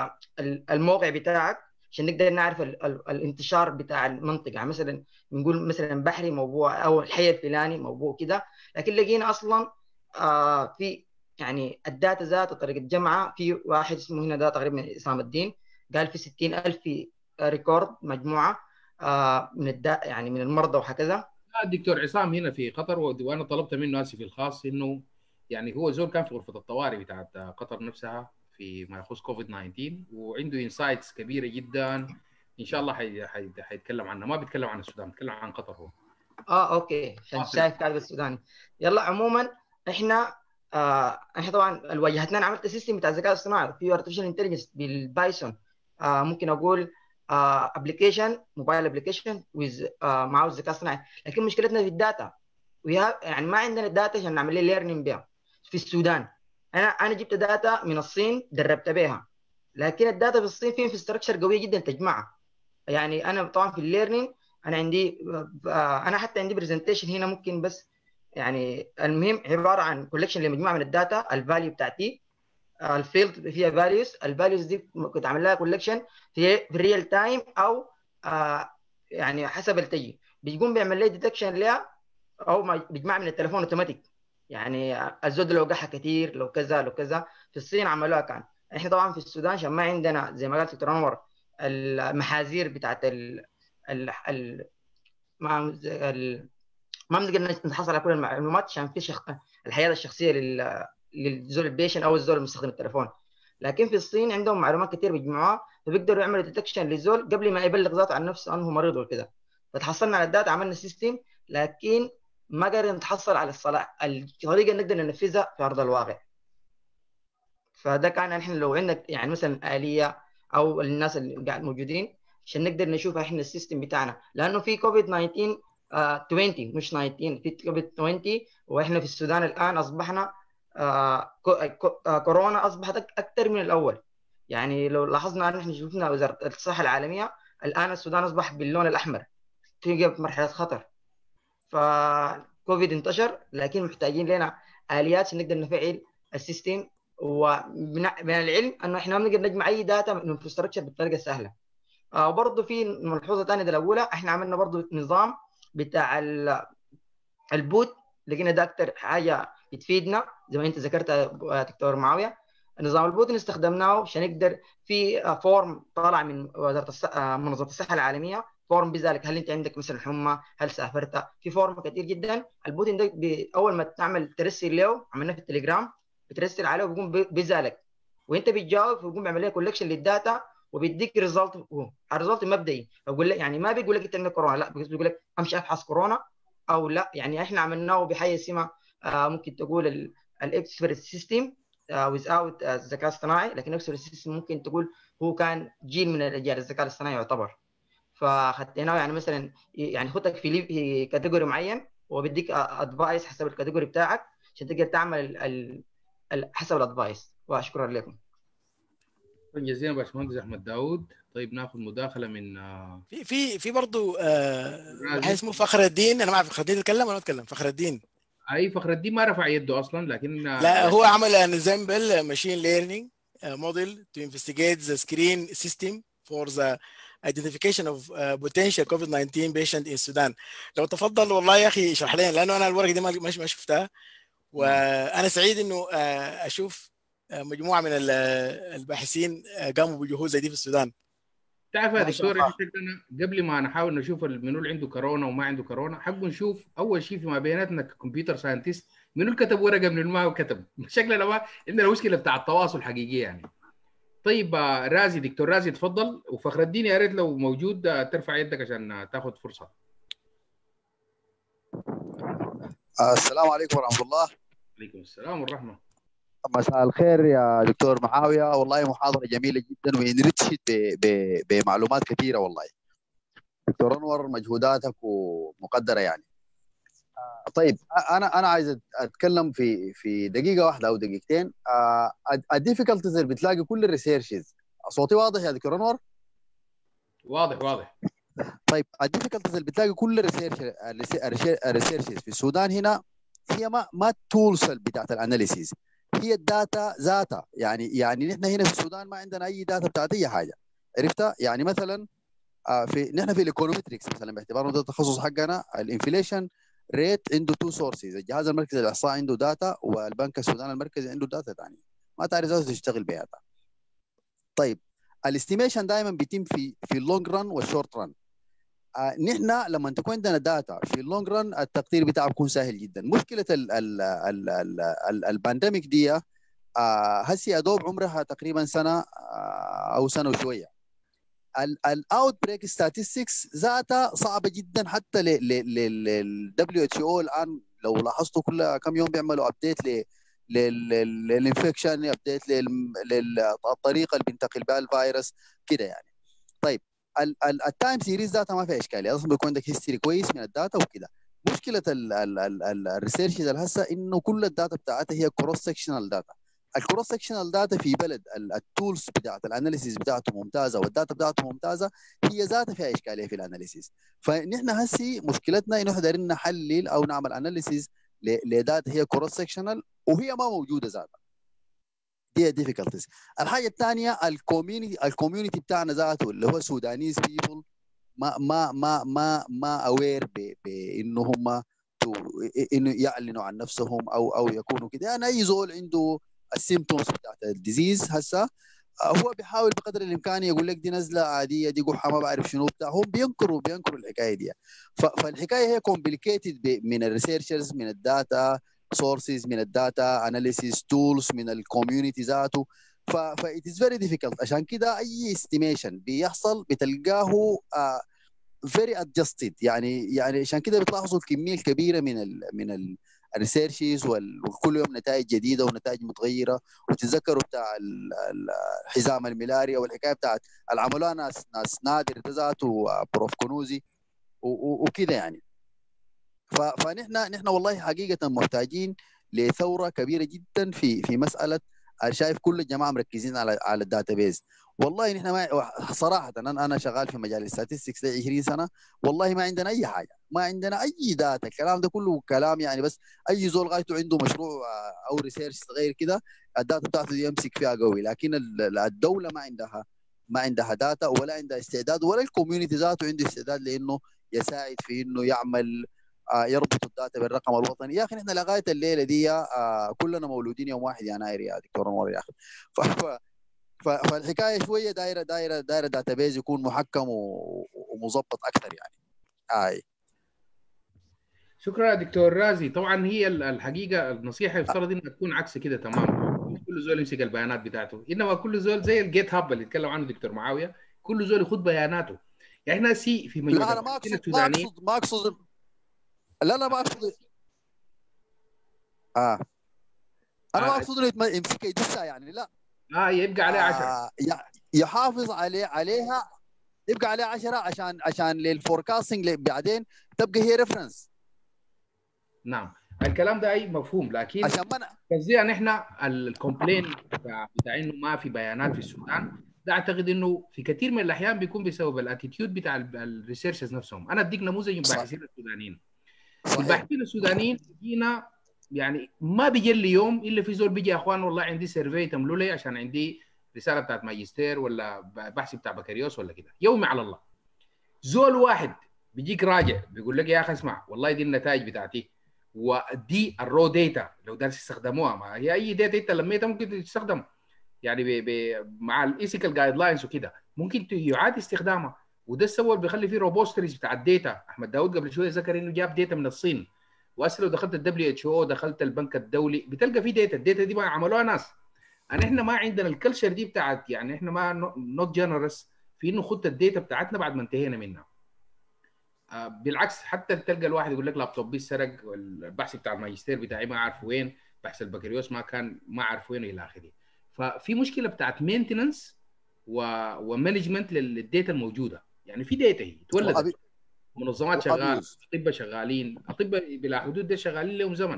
الموقع بتاعك عشان نقدر نعرف ال ال الانتشار بتاع المنطقه يعني مثلا بنقول مثلا بحري موضوع او الحي الفلاني موضوع كده لكن لقينا اصلا آه في يعني الداتا ذات طريقه جمعها في واحد اسمه هنا ده تقريبا اسلام الدين قال في 60000 في ريكورد مجموعه آه من الدا يعني من المرضى وهكذا الدكتور عصام هنا في قطر وانا طلبت منه اسف في الخاص انه يعني هو زول كان في غرفه الطوارئ بتاعت قطر نفسها في ما يخص كوفيد 19 وعنده انسايتس كبيره جدا ان شاء الله حي... حي... حيتكلم عنها ما بيتكلم عن السودان بيتكلم عن قطر هو اه اوكي عشان شايف كاتب السوداني يلا عموما احنا آه احنا طبعا الواجهتنا انا عملت سيستم بتاع الذكاء الاصطناعي في ارتفيشال انتليجنس بالبايثون آه ممكن اقول ابلكيشن موبايل ابلكيشن ويز معه الذكاء الاصطناعي لكن مشكلتنا في الداتا يعني ما عندنا الداتا عشان نعمل لها ليرنينج بها في السودان انا انا جبت داتا من الصين دربت بها لكن الداتا في الصين في انفراستراكشر قويه جدا تجمعها يعني انا طبعا في الليرنينج انا عندي انا حتى عندي برزنتيشن هنا ممكن بس يعني المهم عباره عن كولكشن لمجموعه من الداتا الفاليو بتاعتي الفيلد فيها فاليوز الفاليوز دي كنت عامل لها كولكشن في في الريال تايم او آه يعني حسب التجي بيقوم بيعمل لي ديتكشن لها او بيجمع من التليفون اوتوماتيك يعني الزود لو قحى كثير لو كذا لو كذا في الصين عملوها كان احنا طبعا في السودان عشان ما عندنا زي ما قال دكتور انور المحاذير بتاعت ال ال ال ما ال ما بنقدر نحصل على كل المعلومات عشان في شخ... الحياه الشخصيه لل للزول البيشن او الزول المستخدم التليفون لكن في الصين عندهم معلومات كثير بيجمعوها فبيقدروا يعملوا ديتكشن للزول قبل ما يبلغ ذاته عن نفسه انه مريض وكده فتحصلنا على الداتا عملنا سيستم لكن ما قدرنا نتحصل على الصلاح الطريقه اللي نقدر ننفذها في ارض الواقع فده كان احنا لو عندك يعني مثلا اليه او الناس اللي قاعد موجودين عشان نقدر نشوف احنا السيستم بتاعنا لانه في كوفيد 19 آه 20 مش 19 في كوفيد 20 واحنا في السودان الان اصبحنا آه كورونا اصبحت اكثر من الاول يعني لو لاحظنا ان احنا شفنا وزاره الصحه العالميه الان السودان اصبح باللون الاحمر في مرحله خطر فكوفيد انتشر لكن محتاجين لنا اليات عشان نقدر نفعل السيستم ومن العلم انه احنا ما بنقدر نجمع اي داتا من الانفراستراكشر بالطريقه السهله آه وبرضه في ملحوظه ثانيه الاولى احنا عملنا برضه نظام بتاع البوت لقينا ده اكثر حاجه بتفيدنا زي ما انت ذكرت دكتور معاويه نظام البوت اللي استخدمناه عشان نقدر في فورم طالع من وزاره الص... منظمه الصحه العالميه فورم بذلك هل انت عندك مثلا حمى هل سافرت في فورم كثير جدا البوتين ده اول ما تعمل ترسل له عملناه في التليجرام بترسل عليه وبيقوم بذلك وانت بتجاوب بيقوم بيعمل لك كولكشن للداتا وبيديك ريزلت الريزلت مبدئي بقول لك يعني ما بيقول لك انت عندك كورونا لا بيقول لك امشي ابحث كورونا او لا يعني احنا عملناه بحاجه اسمها آه، ممكن تقول الاكسبرت سيستم without الذكاء الاصطناعي لكن الاكسبرت سيستم ممكن تقول هو كان جيل من الاجيال الذكاء الاصطناعي يعتبر فخدناه يعني مثلا يعني خدك في ليف- في كاتيجوري معين وبيديك ادفايس حسب الكاتيجوري بتاعك عشان تقدر تعمل ال- ال- ال- حسب الادفايس وشكرا لكم شكرا جزيلا باشمهندس احمد داوود طيب ناخذ مداخله من آه، في في في برضه آه رازي. واحد اسمه فخر الدين انا ما اعرف فخر الدين يتكلم ولا ما يتكلم فخر الدين اي فخر الدين ما رفع يده اصلا لكن آه، لا هو عمل ان example machine learning uh, model to investigate the screen system for the identification of uh, potential COVID-19 patient in Sudan لو تفضل والله يا اخي اشرح لنا لانه انا الورقه دي ما ما ما شفتها وانا سعيد انه آه، اشوف آه، مجموعه من ال- الباحثين آه، قاموا بجهود زي دي في السودان تعرف يا ما شاء دكتور الله. احنا كنا قبل ما نحاول نشوف منو اللي عنده كورونا وما عنده كورونا حق نشوف اول شيء فيما بيناتنا ككمبيوتر ساينتست منو اللي كتب ورقه من ما هو كتب شكلنا ما عندنا مشكله بتاع التواصل حقيقيه يعني طيب آه، رازي دكتور رازي تفضل وفخر الدين يا ريت لو موجود آه، ترفع يدك عشان آه، تاخذ فرصه السلام عليكم ورحمة الله عليكم السلام والرحمه مساء الخير يا دكتور معاوية والله محاضرة جميلة جدا وانريتشت ب- ب- بمعلومات كثيرة والله دكتور أنور مجهوداتك ومقدرة يعني آه، طيب أنا أنا عايز أتكلم في في دقيقة واحدة أو دقيقتين الديفيكولتيز اللي بتلاقي كل الريسيرشز صوتي واضح يا دكتور أنور؟ واضح واضح طيب الديفيكولتيز اللي بتلاقي كل الريسيرش الريسيرشز في السودان هنا هي ما ما التولز بتاعت الاناليسيز هي الداتا ذاتها يعني يعني نحن هنا في السودان ما عندنا اي داتا بتاعت اي حاجه عرفتها يعني مثلا آه، في نحن في الايكونومتريكس مثلا باعتبار إنه ده التخصص حقنا الانفليشن ريت عنده تو سورسز الجهاز المركزي للاحصاء عنده داتا والبنك السودان المركزي عنده داتا ثانيه ما تعرف ذاته تشتغل بها طيب الاستيميشن دائما بيتم في في اللونج ران والشورت ران آه، نحن لما تكون عندنا داتا في اللونج ران التقدير بتاعه بيكون سهل جدا مشكله ال ال ال ال ال البانديميك دي آه، هسي ادوب عمرها تقريبا سنه آه، او سنه وشويه الاوت بريك ستاتستكس ذاتها صعبه جدا حتى لل دبليو اتش او الان لو لاحظتوا كل كم يوم بيعملوا ابديت للانفكشن ابديت للطريقه اللي بينتقل بها الفيروس كده يعني طيب التايم سيريز داتا ما فيها اشكاليه اصلا بيكون عندك هيستوري كويس من الداتا وكده مشكله الريسيرش ده هسه انه كل الداتا بتاعتها هي كروس سكشنال داتا الكروس سكشنال داتا في بلد التولز بتاعت الاناليسيس بتاعته ممتازه والداتا بتاعته ممتازه هي ذاتها فيها اشكاليه في الاناليسيس فنحن هسي مشكلتنا انه احنا دايرين نحلل او نعمل اناليسيس لداتا هي كروس سكشنال وهي ما موجوده ذاتها دي ديفيكولتيز الحاجه الثانيه الكوميونتي الكوميونتي بتاعنا ذاته اللي هو سودانيز بيبل ما ما ما ما ما اوير بانه هم انه يعلنوا عن نفسهم او او يكونوا كده انا اي زول عنده السيمتومز بتاعت الديزيز هسه هو بيحاول بقدر الامكان يقول لك دي نزله عاديه دي قحه ما بعرف شنو بتاع هم بينكروا بينكروا الحكايه دي فالحكايه هي كومبليكيتد من الريسيرشرز من الداتا سورسز من الداتا اناليسيس تولز من الكوميونتي ذاته ف it is very difficult عشان كده اي استيميشن بيحصل بتلقاه uh, very adjusted يعني يعني عشان كده بتلاحظوا الكميه الكبيره من ال من ال الريسيرشز وكل يوم نتائج جديده ونتائج متغيره وتتذكروا بتاع الحزام الملاريا والحكايه بتاعت العملوها ناس ناس نادر ذاته وبروف كنوزي وكده يعني فنحن نحن والله حقيقه محتاجين لثوره كبيره جدا في في مساله شايف كل الجماعه مركزين على على الداتا بيز والله نحن ما صراحه انا انا شغال في مجال الستاتستكس لي 20 سنه والله ما عندنا اي حاجه ما عندنا اي داتا الكلام ده كله كلام يعني بس اي زول غايته عنده مشروع او ريسيرش صغير كده الداتا بتاعته دي يمسك فيها قوي لكن الدوله ما عندها ما عندها داتا ولا عندها استعداد ولا الكوميونتي ذاته عنده استعداد لانه يساعد في انه يعمل يربط الداتا بالرقم الوطني يا اخي نحن لغايه الليله دي كلنا مولودين يوم 1 يناير يا دكتور انور يا اخي فالحكايه شويه دايره دايره دايره داتا بيز يكون محكم ومظبط اكثر يعني اي شكرا دكتور رازي طبعا هي الحقيقه النصيحه يفترض انها تكون عكس كده تماما كل زول يمسك البيانات بتاعته انما كل زول زي الجيت هاب اللي اتكلم عنه دكتور معاويه كل زول ياخذ بياناته يعني احنا سي في لا انا ما اقصد ما اقصد ما اقصد لا لا ما اقصد اه انا ما آه. اقصد انه يتم- يمسكها يدسها يعني لا اه يبقى عليه 10 آه يع- يحافظ عليه عليها يبقى عليه 10 عشان عشان للفوركاستنج بعدين تبقى هي ريفرنس نعم الكلام ده اي مفهوم لكن عشان ما أنا- قصدي ان احنا الكومبلين بتاع, بتاع انه ما في بيانات في السودان ده اعتقد انه في كثير من الاحيان بيكون بسبب الاتيتيود بتاع الريسيرشرز نفسهم انا اديك نموذج من صح. الباحثين السودانيين صحيح الباحثين السودانيين بيجينا يعني ما بيجي لي يوم الا في زول بيجي يا اخوان والله عندي سيرفي تملوا لي عشان عندي رساله بتاعت ماجستير ولا بحث بتاع بكالوريوس ولا كده يومي على الله زول واحد بيجيك راجع بيقول لك يا اخي اسمع والله دي النتائج بتاعتي ودي الرو ديتا لو دارس يستخدموها ما هي اي ديتا انت لميتها ممكن تستخدم يعني ب ب مع الايثيكال جايد لاينز وكده ممكن ت- يعاد استخدامها وده السبب اللي بيخلي فيه روبوستريز بتاع الديتا احمد داود قبل شويه ذكر انه جاب ديتا من الصين وهسه لو دخلت الدبليو اتش او دخلت البنك الدولي بتلقى فيه ديتا الديتا دي ما عملوها ناس انا احنا ما عندنا الكلتشر دي بتاعت يعني احنا ما نوت جنرس في انه خدت الديتا بتاعتنا بعد ما انتهينا منها آه، بالعكس حتى تلقى الواحد يقول لك لابتوبي سرق البحث بتاع الماجستير بتاعي ما عارف وين بحث البكالوريوس ما كان ما عارف وين الى اخره ففي مشكله بتاعت مينتننس ومانجمنت للديتا الموجوده يعني في ديتا هي اتولدت وأبي- منظمات شغاله وأبيوز. اطباء شغالين اطباء بلا حدود دول شغالين لهم زمن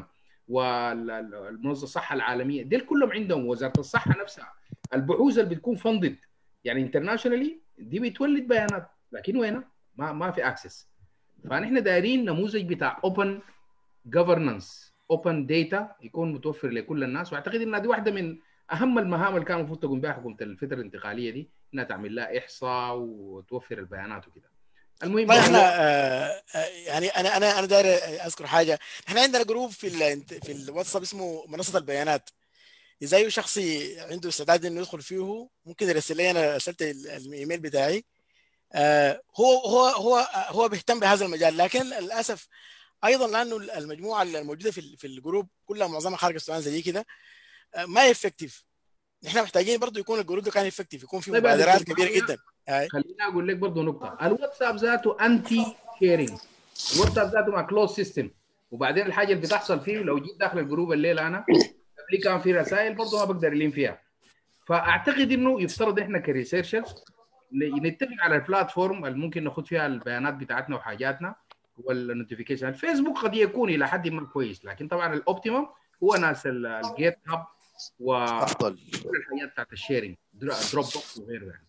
والمنظمه الصحه العالميه دول كلهم عندهم وزاره الصحه نفسها البحوث اللي بتكون فندد يعني انترناشونالي دي بتولد بيانات لكن وينها؟ ما ما في اكسس فنحن دايرين نموذج بتاع اوبن جفرنانس اوبن داتا يكون متوفر لكل الناس واعتقد انها دي واحده من اهم المهام اللي كان المفروض تقوم بها حكومه الفتره الانتقاليه دي انها تعمل لها احصاء وتوفر البيانات وكده المهم طيب احنا هو- آه، آه، يعني انا انا انا داير اذكر حاجه احنا عندنا جروب في ال في الواتساب اسمه منصه البيانات اذا اي شخص عنده استعداد انه يدخل فيه ممكن يرسل لي انا ارسلت ال- الايميل بتاعي آه، هو هو هو هو بيهتم بهذا المجال لكن للاسف ايضا لانه المجموعه الموجوده في ال- في الجروب كلها معظمها خارج السودان زي كده آه، ما افكتيف احنا محتاجين برضه يكون الجروب ده كان افكتيف يكون فيه طيب يا مبادرات دكتور كبيره معاوية، جدا هاي. خليني اقول لك برضه نقطه الواتساب ذاته انتي شيرنج الواتساب ذاته مع كلوز سيستم وبعدين الحاجه اللي بتحصل فيه لو جيت داخل الجروب الليله انا قبل كان في رسائل برضه ما بقدر الين فيها فاعتقد انه يفترض احنا كريسيرشرز نتفق على البلاتفورم اللي ممكن ناخذ فيها البيانات بتاعتنا وحاجاتنا والنوتيفيكيشن الفيسبوك قد يكون الى حد ما كويس لكن طبعا الاوبتيمم هو ناس ال- الجيت هاب و افضل كل الحاجات بتاعت الشيرنج دروب بوكس وغيره يعني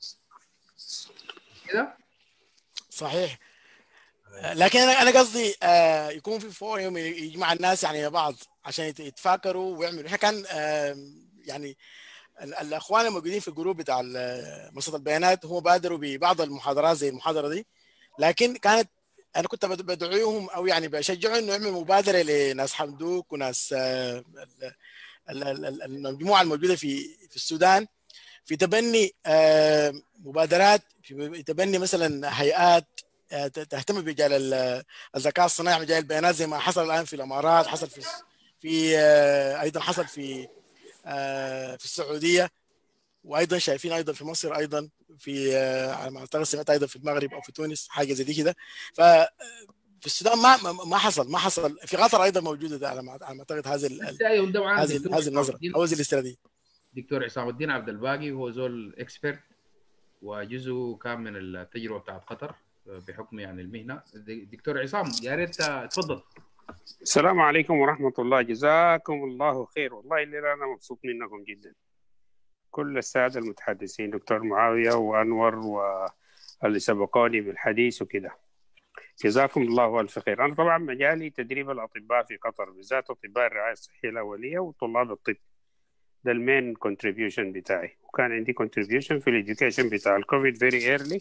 كده صحيح آه، لكن انا انا قصدي آه، يكون في فوريوم يجمع الناس يعني مع بعض عشان يت- يتفاكروا ويعملوا احنا كان آم، يعني ال- الاخوان الموجودين في الجروب بتاع ال- منصه البيانات هم بادروا ببعض المحاضرات زي المحاضره دي لكن كانت انا كنت بد- بدعوهم او يعني بشجعهم انه يعملوا مبادره لناس حمدوك وناس آه، ال- ال- ال- ال- المجموعه الموجوده في في السودان في تبني آه، مبادرات في تبني مثلا هيئات آه، ت- تهتم بمجال ال- الذكاء الصناعي مجال البيانات زي ما حصل الان في الامارات حصل في في آه، ايضا حصل في آه، في السعوديه وايضا شايفين ايضا في مصر ايضا في آه، على ما اعتقد سمعت ايضا في المغرب او في تونس حاجه زي دي كده ف في السودان ما ما ما حصل ما حصل في قطر ايضا موجوده ده على ما على ما اعتقد هذه ال- ال- ازاي ده معانا هذه دكتور هذه عصام النظره الدين- او هذه الاستراتيجيه دكتور عصام الدين عبد الباقي هو زول اكسبرت وجزء كان من التجربه بتاعت قطر بحكم يعني المهنه دكتور عصام يا ريت تفضل السلام عليكم ورحمة الله جزاكم الله خير والله الليلة أنا مبسوط منكم جدا كل السادة المتحدثين دكتور معاوية وأنور واللي سبقوني بالحديث وكده جزاكم الله ألف خير أنا طبعا مجالي تدريب الأطباء في قطر بالذات أطباء الرعاية الصحية الأولية وطلاب الطب ده المين كونتريبيوشن بتاعي وكان عندي كونتريبيوشن في الإديوكيشن بتاع الكوفيد فيري ايرلي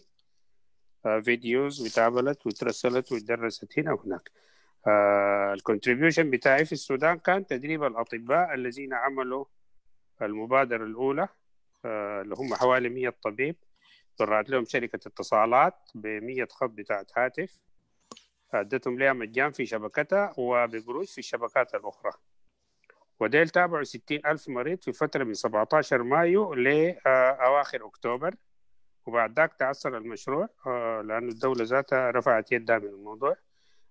فيديوز واتعملت واترسلت واتدرست هنا وهناك الكونتريبيوشن بتاعي في السودان كان تدريب الأطباء الذين عملوا المبادرة الأولى آه، اللي هم حوالي 100 طبيب برعت لهم شركة اتصالات ب 100 خط بتاعت هاتف أدتهم لها مجان في شبكتها وبقروش في الشبكات الأخرى وديل تابعوا 60 ألف مريض في فترة من 17 مايو لأواخر أكتوبر وبعد ذاك تعثر المشروع آه، لأن الدولة ذاتها رفعت يدها من الموضوع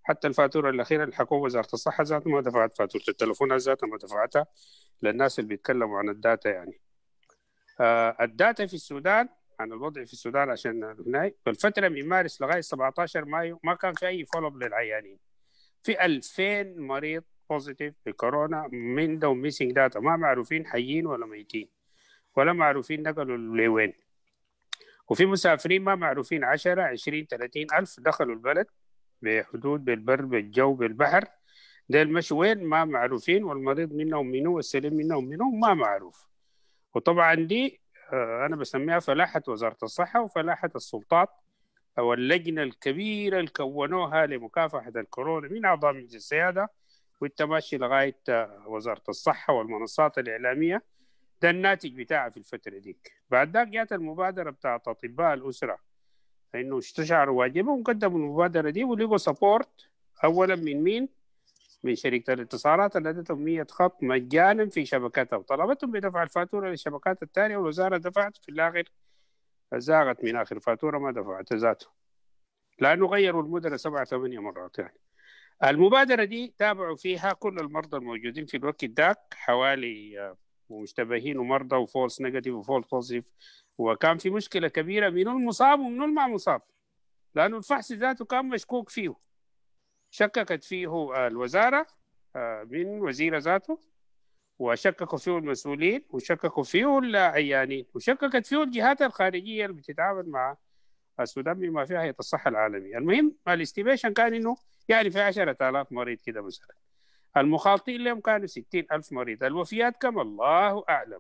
حتى الفاتوره الاخيره الحكومه وزاره الصحه ذاتها ما دفعت فاتوره التليفونات ذاتها ما دفعتها للناس اللي بيتكلموا عن الداتا يعني آه الداتا في السودان عن الوضع في السودان عشان هناك الفتره من مارس لغايه 17 مايو ما كان في اي فولو للعيانين في 2000 مريض بوزيتيف بكورونا من دو ميسنج داتا ما معروفين حيين ولا ميتين ولا معروفين نقلوا لوين وفي مسافرين ما معروفين 10 20 30 ألف دخلوا البلد بحدود بالبر بالجو بالبحر ديل مش وين ما معروفين والمريض منهم منو والسليم منهم منو ما معروف وطبعا دي أنا بسميها فلاحة وزارة الصحة وفلاحة السلطات أو اللجنة الكبيرة اللي كونوها لمكافحة الكورونا من أعضاء مجلس السيادة وانت ماشي لغاية وزارة الصحة والمنصات الإعلامية ده الناتج بتاعها في الفترة ديك بعد ذاك جات المبادرة بتاعت أطباء الأسرة إنه استشعروا واجبهم وقدموا المبادرة دي ولقوا سبورت أولا من مين؟ من شركة الاتصالات اللي ادتهم 100 خط مجانا في شبكتها وطلبتهم بدفع الفاتورة للشبكات الثانية والوزارة دفعت في الآخر زاغت من آخر فاتورة ما دفعت ذاته لأنه غيروا المدة سبعة ثمانية مرات يعني المبادرة دي تابعوا فيها كل المرضى الموجودين في الوقت داك حوالي مشتبهين ومرضى وفولس نيجاتيف وفولس بوزيتيف وكان في مشكلة كبيرة من المصاب ومن الما مصاب لأنه الفحص ذاته كان مشكوك فيه شككت فيه الوزارة من وزير ذاته وشككوا فيه المسؤولين وشككوا فيه العيانين وشككت فيه الجهات الخارجية اللي بتتعامل مع السودان بما فيها هيئة الصحة العالمية المهم الاستيميشن كان إنه يعني في 10000 مريض كده مثلا المخالطين لهم كانوا 60000 مريض الوفيات كم الله أعلم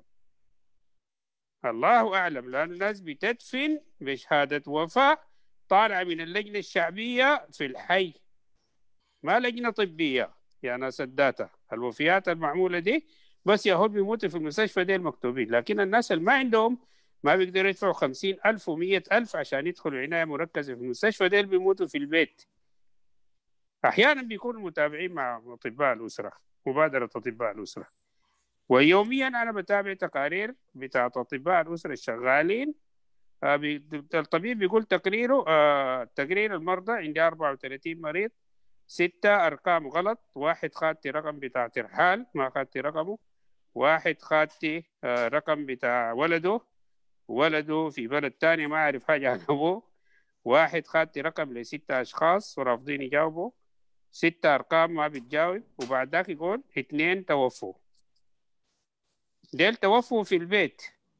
الله أعلم لأن الناس بتدفن بشهادة وفاة طالعة من اللجنة الشعبية في الحي ما لجنة طبية يا ناس الداتا الوفيات المعمولة دي بس يهود بيموتوا في المستشفى دي المكتوبين لكن الناس اللي ما عندهم ما بيقدروا يدفعوا خمسين ألف ومية ألف عشان يدخلوا عناية مركزة في المستشفى دي بيموتوا في البيت أحيانا بيكونوا متابعين مع أطباء الأسرة مبادرة أطباء الأسرة ويوميا أنا بتابع تقارير بتاعت أطباء الأسرة الشغالين الطبيب بيقول تقريره تقرير المرضى عندي 34 مريض ستة أرقام غلط واحد خدتي رقم بتاع ترحال ما خدتي رقمه واحد خدتي رقم بتاع ولده ولده في بلد تاني ما أعرف حاجة عن أبوه واحد خدتي رقم لستة أشخاص ورافضين يجاوبوا ستة أرقام ما بتجاوب وبعد ذاك يقول اثنين توفوا ديل توفوا في البيت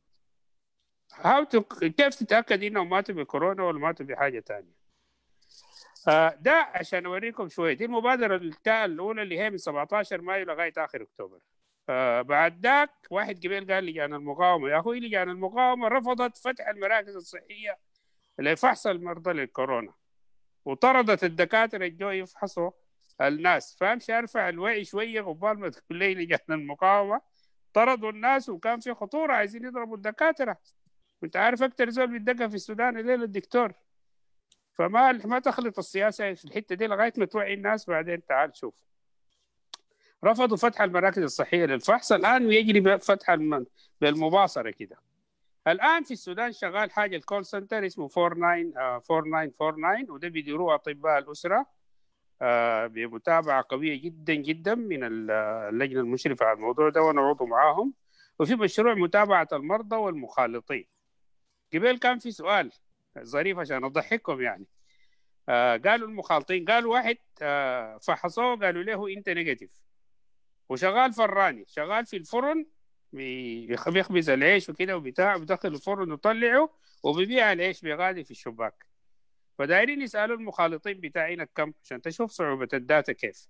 هاو كيف تتأكد إنهم ماتوا بكورونا ولا ماتوا بحاجة تانية آه ده عشان اوريكم شويه دي المبادره الاولى اللي هي من 17 مايو لغايه اخر اكتوبر آه بعد ذاك واحد قبل قال لجان المقاومه يا اخوي لجان المقاومه رفضت فتح المراكز الصحيه لفحص المرضى للكورونا وطردت الدكاتره الجو يفحصوا الناس فامشي ارفع الوعي شويه قبال ما تقول لي لجان المقاومه طردوا الناس وكان في خطوره عايزين يضربوا الدكاتره وانت عارف اكتر زول بيتدقى في السودان الليله الدكتور فما ما تخلط السياسه في الحته دي لغايه ما توعي الناس بعدين تعال شوف رفضوا فتح المراكز الصحيه للفحص الان يجري فتح بالمباصره كده الان في السودان شغال حاجه الكول سنتر اسمه 4949 وده بيديروه اطباء الاسره بمتابعه قويه جدا جدا من اللجنه المشرفه على الموضوع ده وانا عضو معاهم وفي مشروع متابعه المرضى والمخالطين قبل كان في سؤال ظريف عشان اضحككم يعني آه قالوا المخالطين قالوا واحد آه فحصوه قالوا له انت نيجاتيف وشغال فراني شغال في الفرن بيخبز العيش وكده وبتاع بدخل الفرن ويطلعه وبيبيع العيش بغادي في الشباك فدايرين يسالوا المخالطين بتاعينك كم عشان تشوف صعوبه الداتا كيف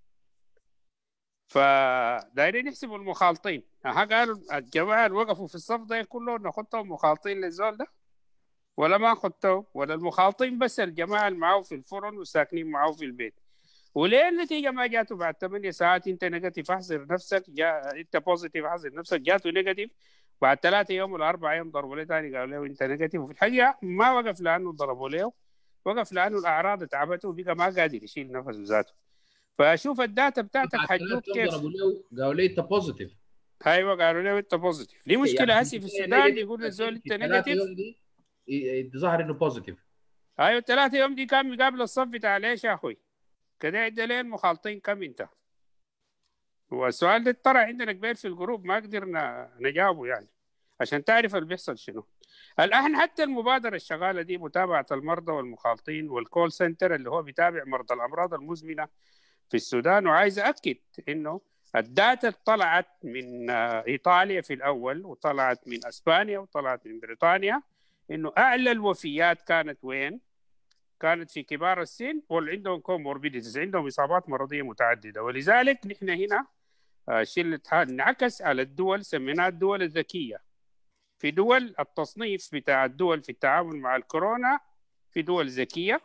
فدايرين يحسبوا المخالطين ها قالوا الجماعه اللي وقفوا في الصف ده كلهم ناخدهم مخالطين للزول ده ولا ما خدته ولا المخالطين بس الجماعه اللي معاه في الفرن وساكنين معاه في البيت وليه النتيجه ما جاته بعد 8 ساعات انت نيجاتيف احذر نفسك جا انت بوزيتيف احذر نفسك جاته نيجاتيف بعد ثلاثة يوم ولا أربعة يوم ضربوا له ثاني قالوا له أنت نيجاتيف وفي الحقيقة ما وقف لأنه ضربوا له وقف لأنه الأعراض تعبته وبقى ما قادر يشيل نفسه ذاته فشوف الداتا بتاعتك حتشوف كيف ضربوا له قالوا لي انت بوزيتيف ايوه قالوا له انت بوزيتيف دي مشكله هسي في السودان يقول للزول انت نيجاتيف ظهر انه بوزيتيف ايوه الثلاثة يوم دي كان مقابل الصف بتاع ليش يا اخوي كده عدلين مخالطين كم انت والسؤال ده طلع عندنا قبل في الجروب ما قدرنا نجاوبه يعني عشان تعرف اللي بيحصل شنو الان حتى المبادره الشغاله دي متابعه المرضى والمخالطين والكول سنتر اللي هو بيتابع مرضى الامراض المزمنه في السودان وعايز اكد انه الداتا طلعت من ايطاليا في الاول وطلعت من اسبانيا وطلعت من بريطانيا انه اعلى الوفيات كانت وين؟ كانت في كبار السن واللي عندهم كوموربيديتيز عندهم اصابات مرضيه متعدده ولذلك نحن هنا شله انعكس على الدول سميناها الدول الذكيه في دول التصنيف بتاع الدول في التعامل مع الكورونا في دول ذكيه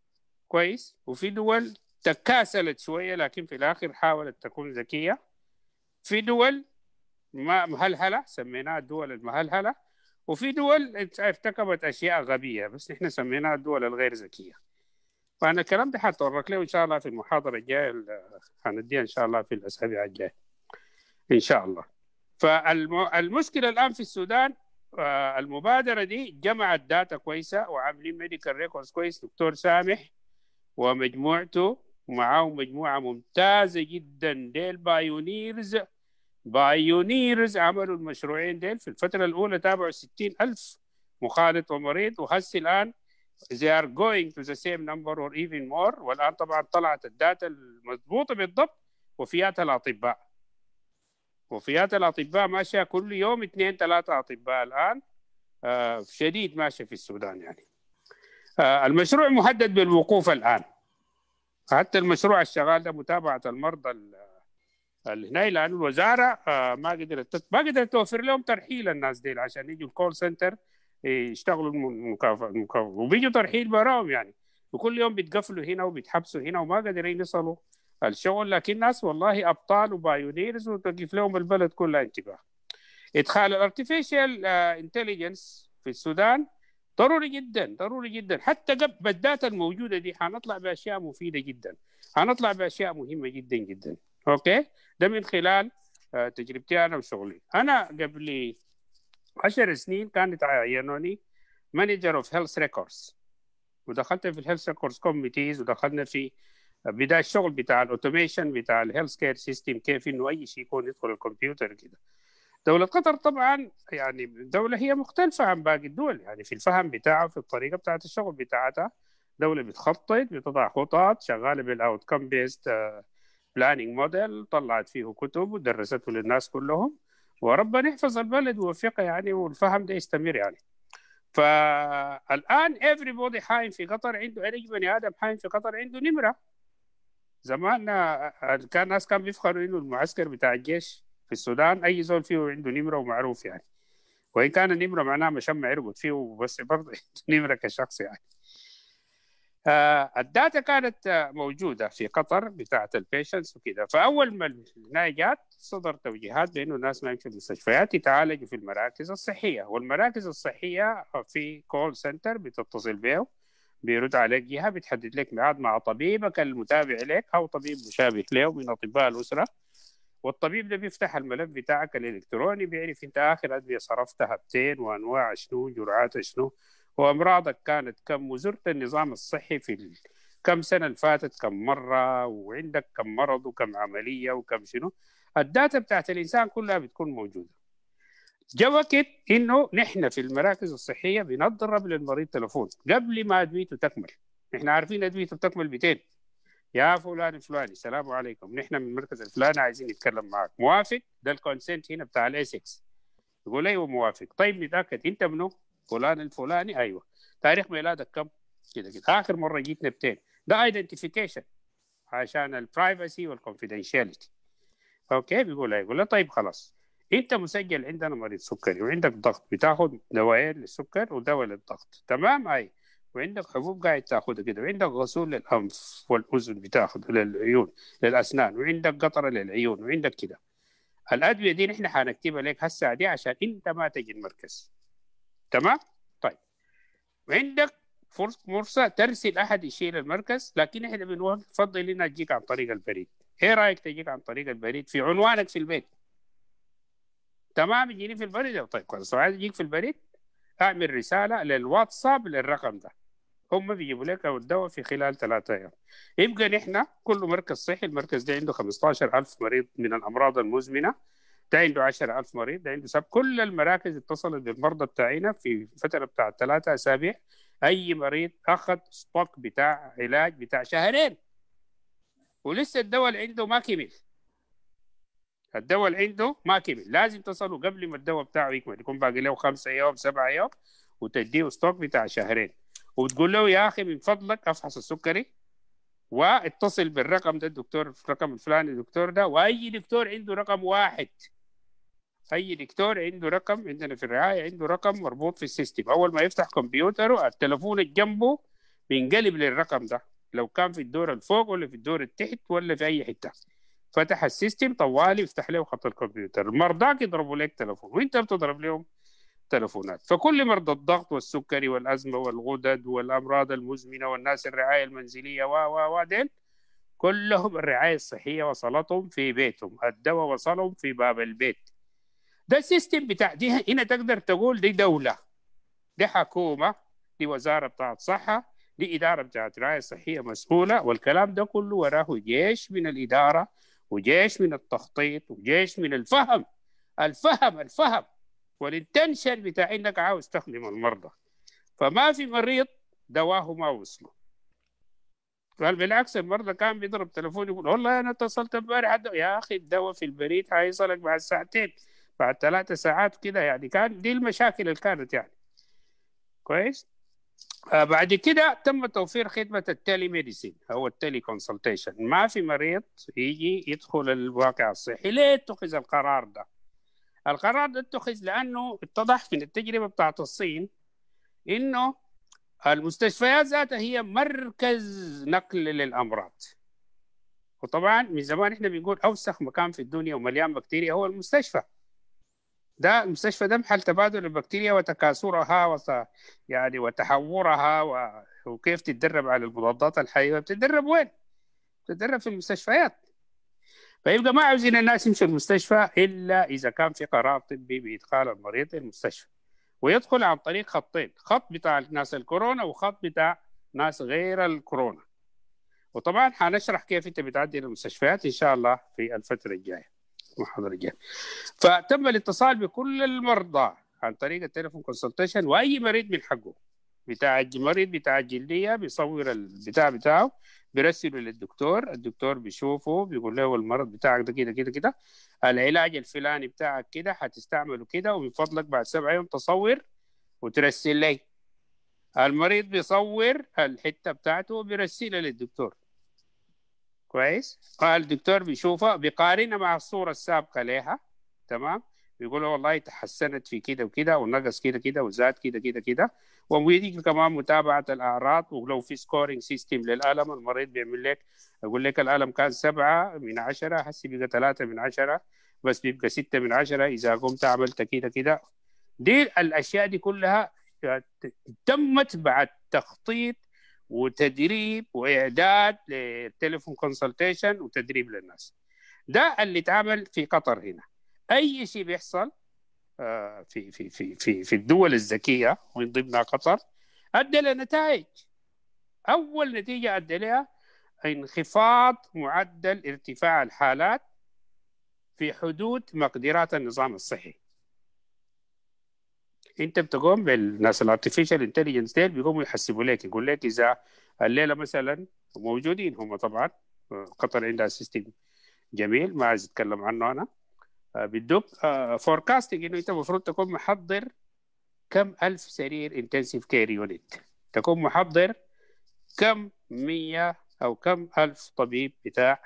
كويس وفي دول تكاسلت شويه لكن في الاخر حاولت تكون ذكيه في دول ما مهلهله سميناها الدول المهلهله وفي دول ارتكبت اشياء غبيه بس احنا سميناها الدول الغير ذكيه فانا الكلام ده حتطرق له ان شاء الله في المحاضره الجايه هنديها ان شاء الله في الاسابيع الجايه ان شاء الله فالمشكله الان في السودان المبادره دي جمعت داتا كويسه وعاملين ميديكال ريكوردز كويس دكتور سامح ومجموعته ومعاه مجموعه ممتازه جدا ديل بايونيرز بايونيرز عملوا المشروعين ديل في الفتره الاولى تابعوا 60 ألف مخالط ومريض وهسه الان they are going to the same number or even more والان طبعا طلعت الداتا المضبوطه بالضبط وفيات الاطباء وفيات الاطباء ماشيه كل يوم اثنين ثلاثه اطباء الان آه شديد ماشيه في السودان يعني آه المشروع مهدد بالوقوف الان حتى المشروع الشغال ده متابعه المرضى اللي هنا لان الوزاره آه ما قدرت ما قدرت توفر لهم ترحيل الناس دي عشان يجوا الكول سنتر يشتغلوا المكافاه المكافاه وبيجوا ترحيل براهم يعني وكل يوم بيتقفلوا هنا وبيتحبسوا هنا وما قادرين يصلوا الشغل لكن ناس والله ابطال وبايونيرز وتقف لهم البلد كلها انتباه ادخال الارتفيشال انتليجنس في السودان ضروري جدا ضروري جدا حتى قبل الداتا الموجوده دي حنطلع باشياء مفيده جدا حنطلع باشياء مهمه جدا جدا اوكي ده من خلال تجربتي انا وشغلي انا قبل عشر سنين كانت عينوني مانجر اوف هيلث ريكوردز ودخلت في الهيلث ريكوردز كوميتيز ودخلنا في بدايه الشغل بتاع الاوتوميشن بتاع الهيلث كير سيستم كيف انه اي شيء يكون يدخل الكمبيوتر كده دولة قطر طبعا يعني دولة هي مختلفة عن باقي الدول يعني في الفهم بتاعها في الطريقة بتاعت الشغل بتاعتها دولة بتخطط بتضع خطط شغالة بالاوت كم بيست بلاننج موديل طلعت فيه كتب ودرسته للناس كلهم وربنا يحفظ البلد ويوفقها يعني والفهم ده يستمر يعني فالان everybody حايم في قطر عنده اي بني ادم حايم في قطر عنده نمره زمان كان الناس كان بيفخروا انه المعسكر بتاع الجيش في السودان اي زول فيه عنده نمره ومعروف يعني وان كان النمره معناها مشمع يربط فيه بس برضه نمره كشخص يعني آه الداتا كانت موجوده في قطر بتاعه البيشنتس وكذا فاول ما العنايه جات صدر توجيهات بانه الناس ما يمشوا المستشفيات يتعالجوا في المراكز الصحيه والمراكز الصحيه في كول سنتر بتتصل به بيرد عليك جهه بتحدد لك ميعاد مع طبيبك المتابع لك او طبيب مشابه له من اطباء الاسره والطبيب ده بيفتح الملف بتاعك الالكتروني بيعرف انت اخر ادويه صرفتها بتين وانواع شنو جرعات شنو وامراضك كانت كم وزرت النظام الصحي في كم سنه اللي فاتت كم مره وعندك كم مرض وكم عمليه وكم شنو الداتا بتاعت الانسان كلها بتكون موجوده جاء وقت انه نحن في المراكز الصحيه بنضرب للمريض تليفون قبل ما ادويته تكمل نحن عارفين ادويته بتكمل 200 يا فلان الفلاني السلام عليكم نحن من المركز الفلاني عايزين نتكلم معك موافق ده الكونسنت هنا بتاع الاي 6 يقول ايوه موافق طيب نتاكد انت منو فلان الفلاني ايوه تاريخ ميلادك كم كده كده اخر مره جيتنا 200 ده ايدنتيفيكيشن عشان البرايفسي والكونفيدنشاليتي اوكي بيقول يقول له طيب خلاص انت مسجل عندنا مريض سكري وعندك ضغط بتاخد دوايين للسكر ودواء للضغط تمام اي وعندك حبوب قاعد تاخدها كده وعندك غسول للانف والاذن بتاخد للعيون للاسنان وعندك قطره للعيون وعندك كده الادويه دي نحن حنكتبها لك هسه دي عشان انت ما تجي المركز تمام طيب وعندك فرصه ترسل احد يشيل المركز لكن احنا بنفضل لنا تجيك عن طريق البريد ايه رايك تجيك عن طريق البريد في عنوانك في البيت تمام يجيني في البريد طيب خلاص عايز يجيك في البريد اعمل رساله للواتساب للرقم ده هم بيجيبوا لك الدواء في خلال ثلاثة أيام يبقى نحن كل مركز صحي المركز ده عنده 15000 مريض من الأمراض المزمنة ده عنده 10000 مريض ده عنده سب كل المراكز اتصلت بالمرضى بتاعنا في فترة بتاع ثلاثة أسابيع أي مريض أخذ ستوك بتاع علاج بتاع شهرين ولسه الدواء اللي عنده ما كمل الدواء اللي عنده ما كمل لازم تصلوا قبل ما الدواء بتاعه يكمل يكون باقي له خمسة أيام سبعة أيام وتديه ستوك بتاع شهرين وتقول له يا أخي من فضلك أفحص السكري واتصل بالرقم ده الدكتور الرقم الفلاني الدكتور ده واي دكتور عنده رقم واحد اي دكتور عنده رقم عندنا في الرعايه عنده رقم مربوط في السيستم اول ما يفتح كمبيوتره التليفون اللي جنبه بينقلب للرقم ده لو كان في الدور الفوق ولا في الدور التحت ولا في اي حته فتح السيستم طوالي يفتح له خط الكمبيوتر المرضى يضربوا لك تليفون وانت بتضرب لهم تلفونات فكل مرضى الضغط والسكري والأزمة والغدد والأمراض المزمنة والناس الرعاية المنزلية و و و ديل كلهم الرعاية الصحية وصلتهم في بيتهم الدواء وصلهم في باب البيت ده السيستم بتاع دي هنا تقدر تقول دي دولة دي حكومة دي وزارة بتاعت صحة دي إدارة بتاعت رعاية صحية مسؤولة والكلام ده كله وراه جيش من الإدارة وجيش من التخطيط وجيش من الفهم الفهم الفهم والانتنشن بتاع انك عاوز تخدم المرضى فما في مريض دواه ما وصله قال بالعكس المرضى كان بيضرب تليفون يقول والله انا اتصلت امبارح يا اخي الدواء في البريد حيصلك بعد ساعتين بعد ثلاثة ساعات كده يعني كان دي المشاكل اللي كانت يعني كويس آه بعد كده تم توفير خدمة التيلي ميديسين أو التيلي كونسلتيشن ما في مريض يجي يدخل الواقع الصحي ليه اتخذ القرار ده القرار ده اتخذ لانه اتضح في التجربه بتاعت الصين انه المستشفيات ذاتها هي مركز نقل للامراض وطبعا من زمان احنا بنقول اوسخ مكان في الدنيا ومليان بكتيريا هو المستشفى ده المستشفى ده محل تبادل البكتيريا وتكاثرها وت... يعني وتحورها و... وكيف تتدرب على المضادات الحيويه بتتدرب وين؟ بتتدرب في المستشفيات فيبقى ما عاوزين الناس يمشوا المستشفى الا اذا كان في قرار طبي بادخال المريض المستشفى ويدخل عن طريق خطين خط بتاع ناس الكورونا وخط بتاع ناس غير الكورونا وطبعا حنشرح كيف انت بتعدي المستشفيات ان شاء الله في الفتره الجايه المحاضره الجايه فتم الاتصال بكل المرضى عن طريق التليفون كونسلتيشن واي مريض من حقه بتاع المريض بتاع الجلديه بيصور البتاع بتاعه بيرسله للدكتور الدكتور بيشوفه بيقول له المرض بتاعك ده كده كده كده العلاج الفلاني بتاعك كده حتستعمله كده ومن فضلك بعد سبعة يوم تصور وترسل لي المريض بيصور الحته بتاعته وبيرسلها للدكتور كويس الدكتور بيشوفها بيقارنها مع الصوره السابقه لها تمام بيقول والله تحسنت في كده وكده ونقص كده كده وزاد كده كده كده ويديك كمان متابعه الاعراض ولو في سكورينج سيستم للالم المريض بيعمل لك يقول لك الالم كان سبعه من عشره هسه بقى ثلاثه من عشره بس بيبقى سته من عشره اذا قمت عملت كده كده دي الاشياء دي كلها تمت بعد تخطيط وتدريب واعداد للتليفون كونسلتيشن وتدريب للناس ده اللي اتعمل في قطر هنا اي شيء بيحصل في في في في في الدول الذكيه ومن ضمنها قطر ادى لنتائج اول نتيجه ادى لها انخفاض معدل ارتفاع الحالات في حدود مقدرات النظام الصحي انت بتقوم بالناس الارتفيشال انتليجنس ديل بيقوموا يحسبوا لك يقول لك اذا الليله مثلا موجودين هم طبعا قطر عندها سيستم جميل ما عايز اتكلم عنه انا بيدوك فوركاستنج انه انت المفروض تكون محضر كم ألف سرير انتنسيف كير يونت تكون محضر كم مية أو كم ألف طبيب بتاع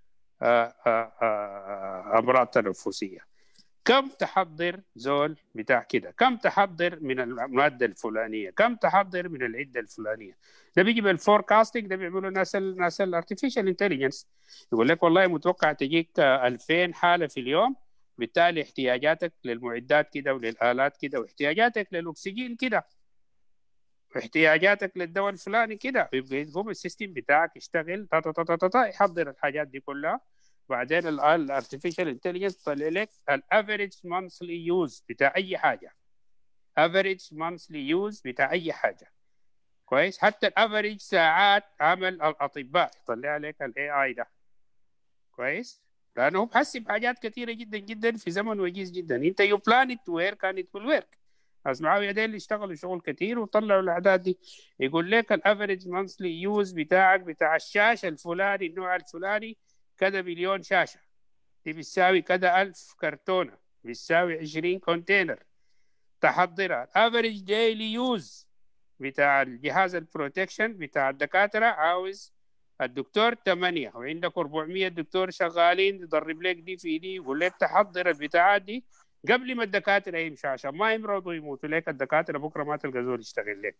أمراض تنفسية كم تحضر زول بتاع كده كم تحضر من المادة الفلانية كم تحضر من العدة الفلانية ده بيجي بالفوركاستنج ده بيعملوا ناس ال ناس الارتفيشال انتليجنس يقول لك والله متوقع تجيك 2000 حالة في اليوم بالتالي احتياجاتك للمعدات كده وللآلات كده واحتياجاتك للأكسجين كده واحتياجاتك للدواء الفلاني كده يبقى يقوم السيستم بتاعك يشتغل تا تا تا تا تا يحضر الحاجات دي كلها بعدين الارتفيشال انتليجنس طلع لك الافريج مانثلي يوز بتاع اي حاجه افريج مانثلي يوز بتاع اي حاجه كويس حتى الافريج ساعات عمل الاطباء يطلع لك الاي اي ده كويس لانه هو بحسب حاجات كثيره جدا جدا في زمن وجيز جدا انت يو بلان ات وير كان ات ويل ورك ناس معاويه ديل اللي اشتغلوا شغل كثير وطلعوا الاعداد دي يقول لك الافريج مانثلي يوز بتاعك بتاع الشاشه الفلاني النوع الفلاني كذا مليون شاشه دي بتساوي كذا ألف كرتونه بتساوي 20 كونتينر تحضرها افريج ديلي يوز بتاع الجهاز البروتكشن بتاع الدكاتره عاوز الدكتور 8 وعندك 400 دكتور شغالين يضرب لك دي في دي يقول لك تحضر البتاعات دي قبل ما الدكاتره يمشوا عشان ما يمرضوا ويموتوا لك الدكاتره بكره ما تلقى زول يشتغل لك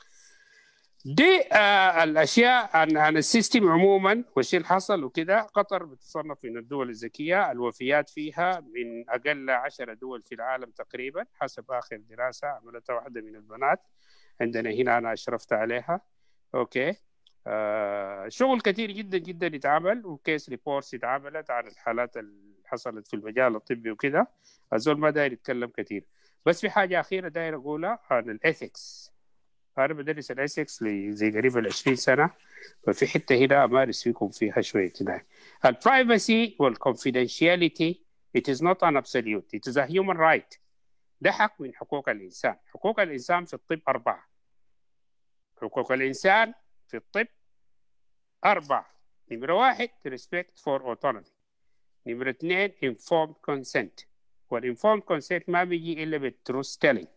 دي آه الاشياء عن عن السيستم عموما والشيء اللي حصل وكده قطر بتصنف من الدول الذكيه الوفيات فيها من اقل 10 دول في العالم تقريبا حسب اخر دراسه عملتها واحده من البنات عندنا هنا انا اشرفت عليها اوكي آه شغل كثير جدا جدا يتعمل وكيس ريبورتس اتعملت عن الحالات اللي حصلت في المجال الطبي وكده الزول ما داير يتكلم كثير بس في حاجه اخيره داير اقولها عن الاثكس انا بدرس الاثكس زي قريب ال 20 سنه ففي حته هنا امارس فيكم فيها شويه هنا البرايفسي والكونفidentiality it is not an absolute it is a human right ده حق من حقوق الانسان حقوق الانسان في الطب اربعه حقوق الانسان في الطب أربعة نمرة واحد respect for autonomy نمرة اثنين informed consent والinformed consent ما بيجي إلا بالتروث telling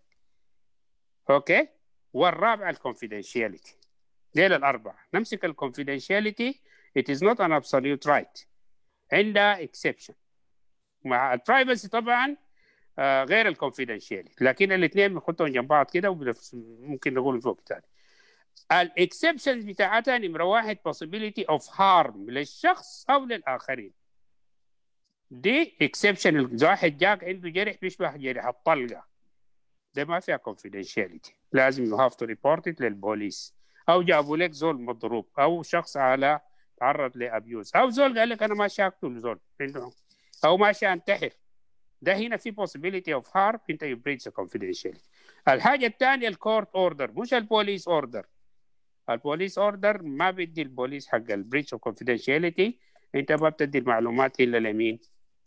أوكي والرابعة الconfidentiality ديل الأربعة نمسك الconfidentiality it is not an absolute right عندها exception مع البرايفسي طبعا آه غير الكونفيدنشيالي لكن الاثنين بنحطهم جنب بعض كده وممكن نقول فوق تاني الاكسبشنز بتاعتها نمره واحد possibility of harm للشخص او للاخرين دي اكسبشن الواحد جاك عنده جرح بيشبه جرح الطلقه ده ما فيها confidentiality لازم يو هاف تو ريبورت للبوليس او جابوا لك زول مضروب او شخص على تعرض لابيوز او زول قال لك انا ماشي اقتل زول عنده او ماشي انتحر ده هنا في possibility of harm انت يو بريتش confidentiality الحاجه الثانيه الكورت اوردر مش البوليس اوردر البوليس اوردر ما بيدي البوليس حق البريتش اوف كونفيدنشاليتي انت ما بتدي المعلومات الا لمين؟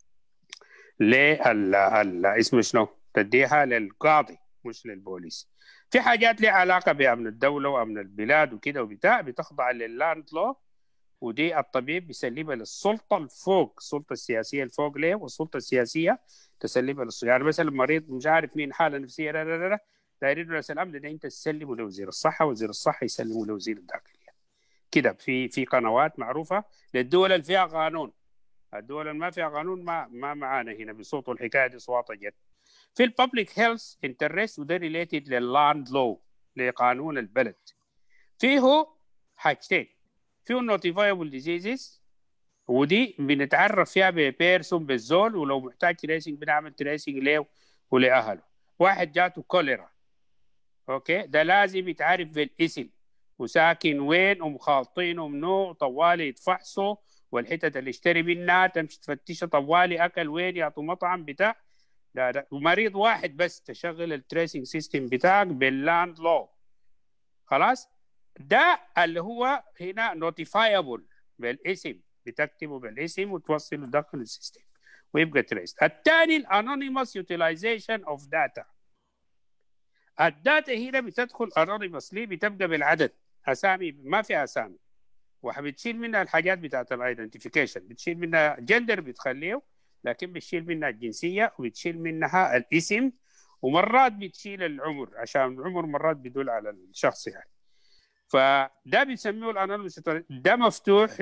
لل اسمه شنو؟ تديها للقاضي مش للبوليس في حاجات لها علاقه بامن الدوله وامن البلاد وكده وبتاع بتخضع لللاند لو ودي الطبيب بيسلمها للسلطه الفوق السلطه السياسيه الفوق ليه والسلطه السياسيه تسلمها للسلطه يعني مثلا مريض مش عارف مين حاله نفسيه لا لا لا دايرين رئيس الامن ده انت تسلمه لوزير الصحه وزير الصحه يسلمه لوزير الداخليه كده في في قنوات معروفه للدول اللي فيها قانون الدول اللي ما فيها قانون ما ما معانا هنا بصوتوا الحكايه دي صواتها جد في الببليك هيلث انترست وده ريليتد لللاند لو لقانون البلد فيه حاجتين فيه نوتيفايبل ديزيزز ودي بنتعرف فيها ببيرسون بالزول ولو محتاج تريسنج بنعمل تريسنج له ولاهله واحد جاته كوليرا اوكي ده لازم يتعرف بالاسم وساكن وين ومخالطينه منو طوالي يتفحصوا والحتت اللي اشتري منها تمشي تفتشها طوالي اكل وين يعطوا مطعم بتاع لا لا ومريض واحد بس تشغل التريسنج سيستم بتاعك باللاند لو خلاص ده اللي هو هنا نوتيفايبل بالاسم بتكتبه بالاسم وتوصله داخل السيستم ويبقى تريس الثاني الانونيموس يوتيلايزيشن اوف داتا الداتا هنا بتدخل انونيموسلي بتبقى بالعدد اسامي ما في اسامي وبتشيل منها الحاجات بتاعت الايدنتيفيكيشن بتشيل منها جندر بتخليه لكن بتشيل منها الجنسيه وبتشيل منها الاسم ومرات بتشيل العمر عشان العمر مرات بيدل على الشخص يعني فده بيسموه الانونيموس ده مفتوح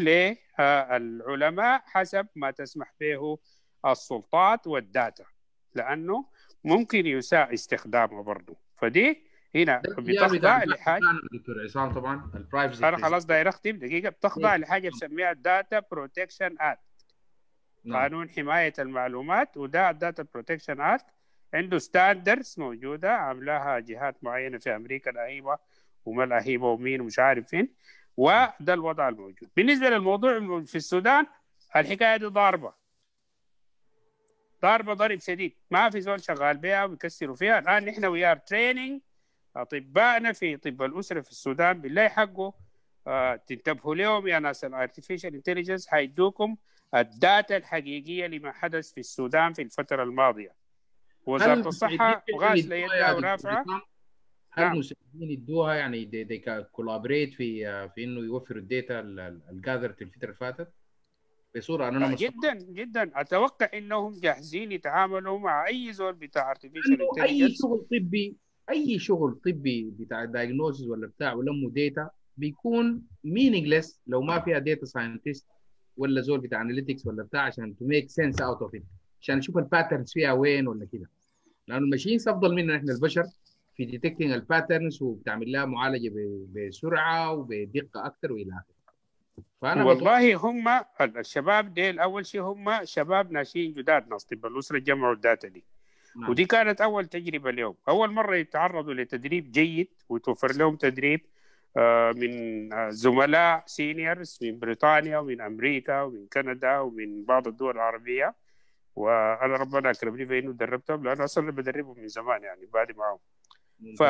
للعلماء حسب ما تسمح به السلطات والداتا لانه ممكن يساء استخدامه برضه فدي هنا بتخضع لحاجه دكتور عصام طبعا البرايفسي انا خلاص داير اختم دقيقه بتخضع لحاجه بسميها الداتا بروتكشن اكت قانون حمايه المعلومات وده الداتا بروتكشن اكت عنده ستاندردز موجوده عاملاها جهات معينه في امريكا الاهيبه وما الاهيبه ومين ومش عارف فين وده الوضع الموجود بالنسبه للموضوع في السودان الحكايه دي ضاربه ضاربه ضرب شديد ما في زول شغال بها وبيكسروا فيها الان نحن وي ار تريننج اطبائنا في طب الاسره في السودان بالله حقه آه تنتبهوا لهم يا ناس الارتفيشال انتليجنس هيدوكم الداتا الحقيقيه لما حدث في السودان في الفتره الماضيه وزاره الصحه غاسله يدها ورافعه هل نعم. المساعدين يدوها يعني دي, دي كولابريت في في انه يوفروا الداتا الجاذرت الفتره اللي فاتت بصوره انا جدا جدا اتوقع انهم جاهزين يتعاملوا مع اي زول بتاع ارتفيشال اي شغل طبي اي شغل طبي بتاع دايجنوزز ولا بتاع ولموا داتا بيكون مينينجلس لو ما فيها داتا ساينتست ولا زول بتاع اناليتكس ولا بتاع عشان تو ميك سنس اوت اوف ات عشان نشوف الباترنز فيها وين ولا كده لانه الماشينز افضل مننا احنا البشر في ديتكتنج الباترنز وبتعمل لها معالجه بسرعه وبدقه اكثر والى اخره فانا والله هم الشباب ديل اول شيء هم شباب ناشئين جداد ناس طب الاسره جمعوا الداتا دي نعم. ودي كانت اول تجربه لهم اول مره يتعرضوا لتدريب جيد وتوفر لهم تدريب من زملاء سينيورز من بريطانيا ومن امريكا ومن كندا ومن بعض الدول العربيه وانا ربنا اكرمني في انه دربتهم لانه اصلا بدربهم من زمان يعني بعد معهم ف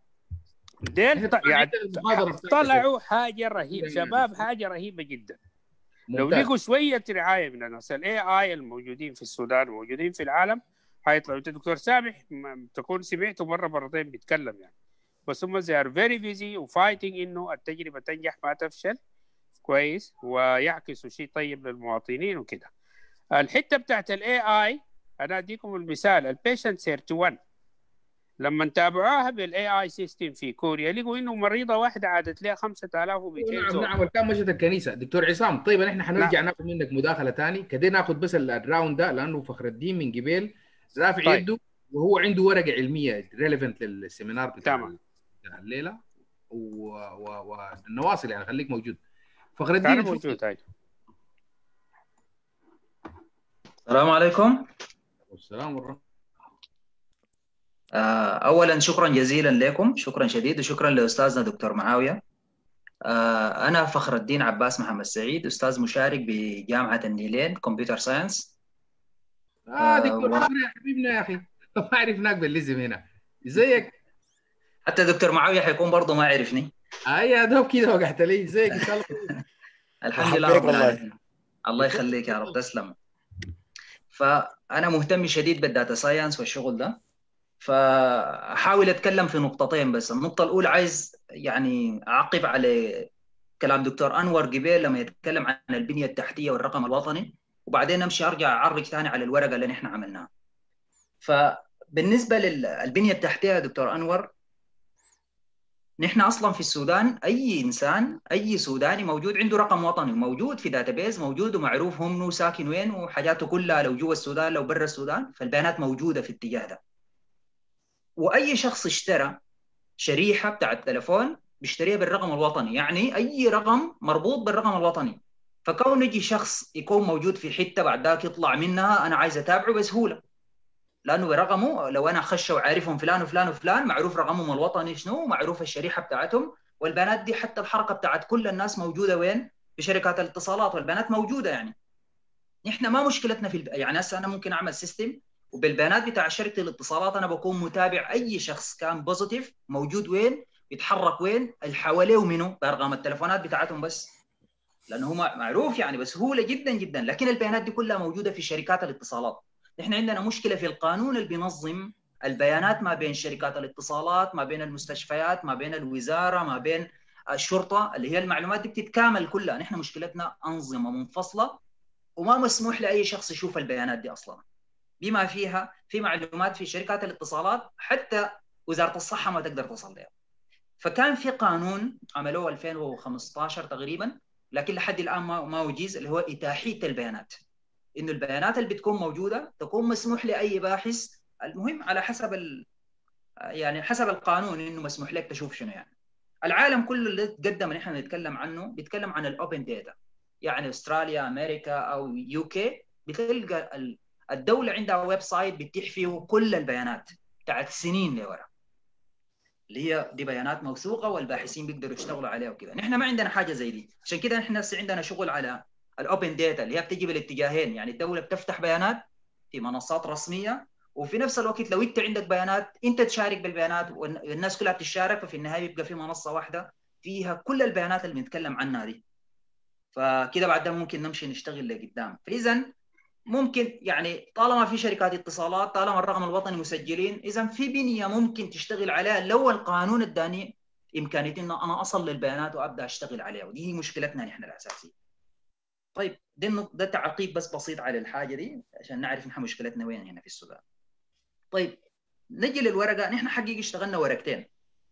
ديل يعني طلعوا حاجه رهيبه شباب حاجه رهيبه جدا لو لقوا شويه رعايه من الناس الاي اي الموجودين في السودان وموجودين في العالم حيطلعوا انت دكتور سامح تكون سمعته مره مرتين بيتكلم يعني بس هم زي ار فيري بيزي وفايتنج انه التجربه تنجح ما تفشل كويس ويعكسوا شيء طيب للمواطنين وكده الحته بتاعت الاي اي انا اديكم المثال البيشنت سيرت 1 لما تابعوها بالاي اي سيستم في كوريا لقوا انه مريضه واحده عادت لها 5200 نعم زول. نعم وكان مشت الكنيسه دكتور عصام طيب احنا حنرجع نعم. ناخذ منك مداخله ثاني كده ناخذ بس الراوند ده لانه فخر الدين من قبل رافع طيب. يده وهو عنده ورقه علميه ريليفنت للسيمينار بتاع تمام الليله والنواصل و... و... يعني خليك موجود فخر الدين موجود هاي السلام عليكم والسلام ورحمه اولا شكرا جزيلا لكم شكرا شديد وشكرا لاستاذنا دكتور معاويه انا فخر الدين عباس محمد سعيد استاذ مشارك بجامعه النيلين كمبيوتر ساينس اه دكتور و... يا حبيبنا يا اخي ما عرفناك باللزم هنا ازيك حتى دكتور معاويه حيكون برضه ما عرفني اه يا دوب كده وقعت لي ازيك الحمد لله رب العالمين الله يخليك يا رب تسلم فانا مهتم شديد بالداتا ساينس والشغل ده فاحاول اتكلم في نقطتين بس النقطه الاولى عايز يعني اعقب على كلام دكتور انور قبيل لما يتكلم عن البنيه التحتيه والرقم الوطني وبعدين امشي ارجع اعرج ثاني على الورقه اللي نحن عملناها فبالنسبه للبنيه التحتيه يا دكتور انور نحن اصلا في السودان اي انسان اي سوداني موجود عنده رقم وطني موجود في داتابيز موجود ومعروف هم منو ساكن وين وحاجاته كلها لو جوا السودان لو برا السودان فالبيانات موجوده في الاتجاه ده واي شخص اشترى شريحه بتاع التليفون بيشتريها بالرقم الوطني يعني اي رقم مربوط بالرقم الوطني فكون يجي شخص يكون موجود في حته بعد ذاك يطلع منها انا عايز اتابعه بسهوله لانه برقمه لو انا خش وعارفهم فلان وفلان وفلان معروف رقمهم الوطني شنو معروف الشريحه بتاعتهم والبيانات دي حتى الحركه بتاعت كل الناس موجوده وين؟ في شركات الاتصالات والبيانات موجوده يعني نحن ما مشكلتنا في الب... يعني هسه انا ممكن اعمل سيستم وبالبيانات بتاع شركه الاتصالات انا بكون متابع اي شخص كان بوزيتيف موجود وين بيتحرك وين اللي حواليه منه بارقام التليفونات بتاعتهم بس لانه هو معروف يعني بسهوله جدا جدا لكن البيانات دي كلها موجوده في شركات الاتصالات نحن عندنا مشكله في القانون اللي بينظم البيانات ما بين شركات الاتصالات ما بين المستشفيات ما بين الوزاره ما بين الشرطه اللي هي المعلومات دي بتتكامل كلها نحن مشكلتنا انظمه منفصله وما مسموح لاي شخص يشوف البيانات دي اصلا بما فيها في معلومات في شركات الاتصالات حتى وزاره الصحه ما تقدر تصل لها فكان في قانون عملوه 2015 تقريبا لكن لحد الان ما ما وجيز اللي هو اتاحيه البيانات انه البيانات اللي بتكون موجوده تكون مسموح لاي باحث المهم على حسب ال... يعني حسب القانون انه مسموح لك تشوف شنو يعني العالم كله اللي تقدم نحن نتكلم عنه بيتكلم عن الاوبن داتا يعني استراليا امريكا او يو كي بتلقى الدوله عندها ويب سايت بتتيح فيه كل البيانات بتاعت سنين لورا اللي هي دي بيانات موثوقه والباحثين بيقدروا يشتغلوا عليها وكذا نحن ما عندنا حاجه زي دي عشان كده نحن عندنا شغل على الاوبن داتا اللي هي بتجي بالاتجاهين يعني الدوله بتفتح بيانات في منصات رسميه وفي نفس الوقت لو انت عندك بيانات انت تشارك بالبيانات والناس كلها بتشارك ففي النهايه بيبقى في منصه واحده فيها كل البيانات اللي بنتكلم عنها دي فكده بعد ده ممكن نمشي نشتغل لقدام فاذا ممكن يعني طالما في شركات اتصالات طالما الرقم الوطني مسجلين اذا في بنيه ممكن تشتغل عليها لو القانون اداني امكانيه انه انا اصل للبيانات وابدا اشتغل عليها ودي هي مشكلتنا نحن الاساسيه. طيب ده ده تعقيب بس بسيط على الحاجه دي عشان نعرف نحن مشكلتنا وين هنا في السودان. طيب نجي للورقه نحن حقيقي اشتغلنا ورقتين.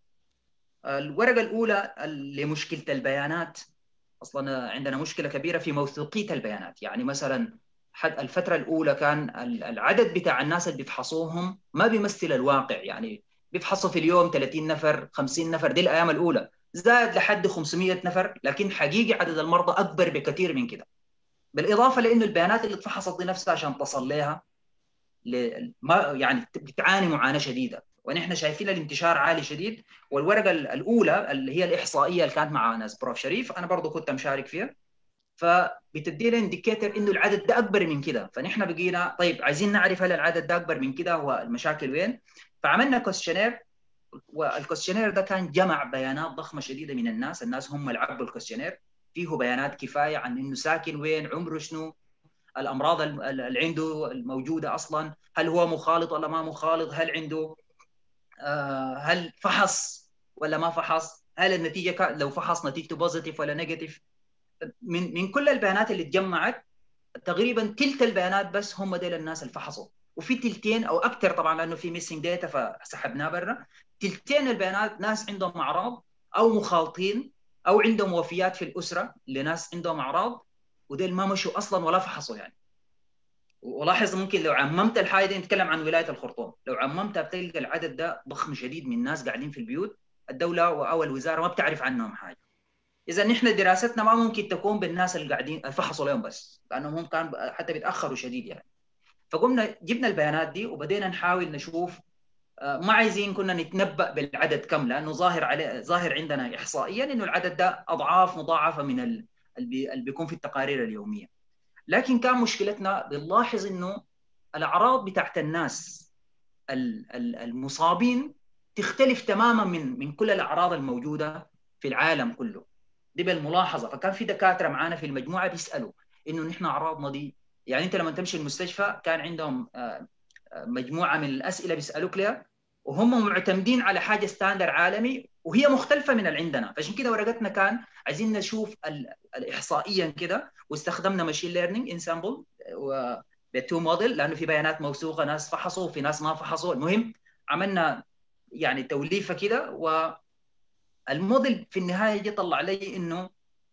الورقه الاولى لمشكله البيانات اصلا عندنا مشكله كبيره في موثوقيه البيانات يعني مثلا الفتره الاولى كان العدد بتاع الناس اللي بيفحصوهم ما بيمثل الواقع يعني بيفحصوا في اليوم 30 نفر 50 نفر دي الايام الاولى زاد لحد 500 نفر لكن حقيقي عدد المرضى اكبر بكثير من كده بالاضافه لانه البيانات اللي اتفحصت دي نفسها عشان تصل لها ما يعني بتعاني معاناه شديده ونحن شايفين الانتشار عالي شديد والورقه الاولى اللي هي الاحصائيه اللي كانت مع ناس بروف شريف انا برضو كنت مشارك فيها فبتدينا انديكيتر انه العدد ده اكبر من كده فنحن بقينا طيب عايزين نعرف هل العدد ده اكبر من كده والمشاكل وين فعملنا كوستشنير والكوستشنير ده كان جمع بيانات ضخمه شديده من الناس الناس هم اللي عبوا الكوستشنير فيه بيانات كفايه عن انه ساكن وين عمره شنو الامراض اللي عنده الموجوده اصلا هل هو مخالط ولا ما مخالط هل عنده آه هل فحص ولا ما فحص هل النتيجه لو فحص نتيجته بوزيتيف ولا نيجاتيف من من كل البيانات اللي اتجمعت تقريبا تلت البيانات بس هم ديل الناس اللي فحصوا وفي تلتين او اكثر طبعا لانه في ميسنج داتا فسحبناه برا تلتين البيانات ناس عندهم اعراض او مخالطين او عندهم وفيات في الاسره لناس عندهم اعراض وديل ما مشوا اصلا ولا فحصوا يعني ولاحظ ممكن لو عممت الحاجه دي نتكلم عن ولايه الخرطوم لو عممتها بتلقى العدد ده ضخم شديد من الناس قاعدين في البيوت الدوله او الوزاره ما بتعرف عنهم حاجه اذا نحن دراستنا ما ممكن تكون بالناس اللي قاعدين فحصوا لهم بس لانهم هم كان حتى بيتاخروا شديد يعني فقمنا جبنا البيانات دي وبدينا نحاول نشوف ما عايزين كنا نتنبا بالعدد كم لانه ظاهر عليه ظاهر عندنا احصائيا انه العدد ده اضعاف مضاعفه من اللي بيكون في التقارير اليوميه لكن كان مشكلتنا بنلاحظ انه الاعراض بتاعت الناس المصابين تختلف تماما من من كل الاعراض الموجوده في العالم كله دي بالملاحظه فكان في دكاتره معانا في المجموعه بيسالوا انه نحن اعراضنا دي يعني انت لما تمشي المستشفى كان عندهم مجموعه من الاسئله بيسالوك لها وهم معتمدين على حاجه ستاندر عالمي وهي مختلفه من اللي عندنا فعشان كده ورقتنا كان عايزين نشوف الاحصائيا كده واستخدمنا ماشين ليرنينج انسامبل بالتو موديل لانه في بيانات موثوقه ناس فحصوا وفي ناس ما فحصوا المهم عملنا يعني توليفه كده والموديل في النهايه جه طلع لي انه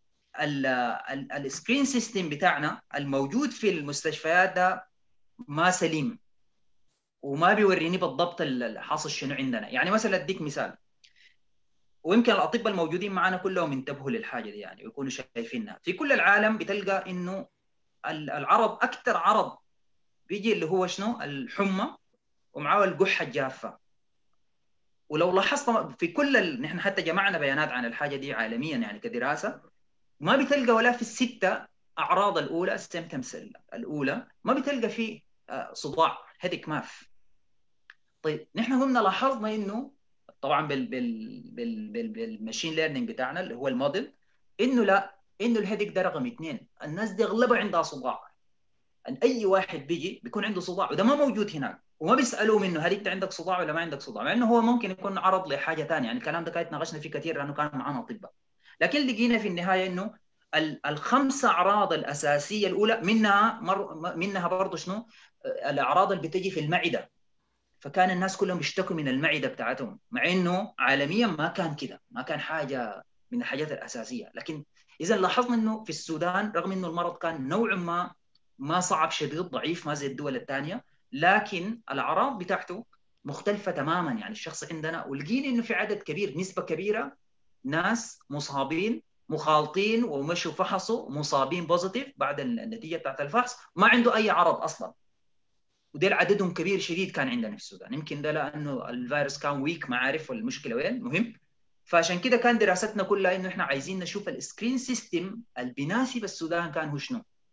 السكرين سيستم بتاعنا الموجود في المستشفيات ده ما سليم وما بيوريني بالضبط الحاصل شنو عندنا يعني مثلا اديك مثال ويمكن الاطباء الموجودين معنا كلهم ينتبهوا للحاجه دي يعني ويكونوا شايفينها في كل العالم بتلقى انه العرض اكثر عرض بيجي اللي هو شنو الحمى ومعاه القحه الجافه ولو لاحظت في كل ال... نحن حتى جمعنا بيانات عن الحاجه دي عالميا يعني كدراسه ما بتلقى ولا في السته اعراض الاولى السيمتمز الاولى ما بتلقى في صداع هيدك ماف طيب نحن قمنا لاحظنا انه طبعا بال بال بال بال بالماشين ليرنينج بتاعنا اللي هو الموديل انه لا انه الهيدك ده رقم اثنين الناس دي اغلبها عندها صداع ان اي واحد بيجي بيكون عنده صداع وده ما موجود هناك وما بيسالوه منه هل انت عندك صداع ولا ما عندك صداع مع انه هو ممكن يكون عرض لحاجه ثانيه يعني الكلام ده كانت ناقشنا فيه كثير لانه كان معنا اطباء لكن لقينا في النهايه انه الخمسه اعراض الاساسيه الاولى منها مر منها برضه شنو الاعراض اللي بتجي في المعده فكان الناس كلهم بيشتكوا من المعده بتاعتهم مع انه عالميا ما كان كده ما كان حاجه من الحاجات الاساسيه لكن اذا لاحظنا انه في السودان رغم انه المرض كان نوعا ما ما صعب شديد ضعيف ما زي الدول الثانيه لكن الاعراض بتاعته مختلفه تماما يعني الشخص عندنا ولقينا انه في عدد كبير نسبه كبيره ناس مصابين مخالطين ومشوا فحصوا مصابين بوزيتيف بعد النتيجه بتاعت الفحص ما عنده اي عرض اصلا وديل عددهم كبير شديد كان عندنا في السودان يمكن ده لانه الفيروس كان ويك ما عارف والمشكله وين مهم فعشان كده كان دراستنا كلها انه احنا عايزين نشوف السكرين سيستم اللي بيناسب السودان كان هو شنو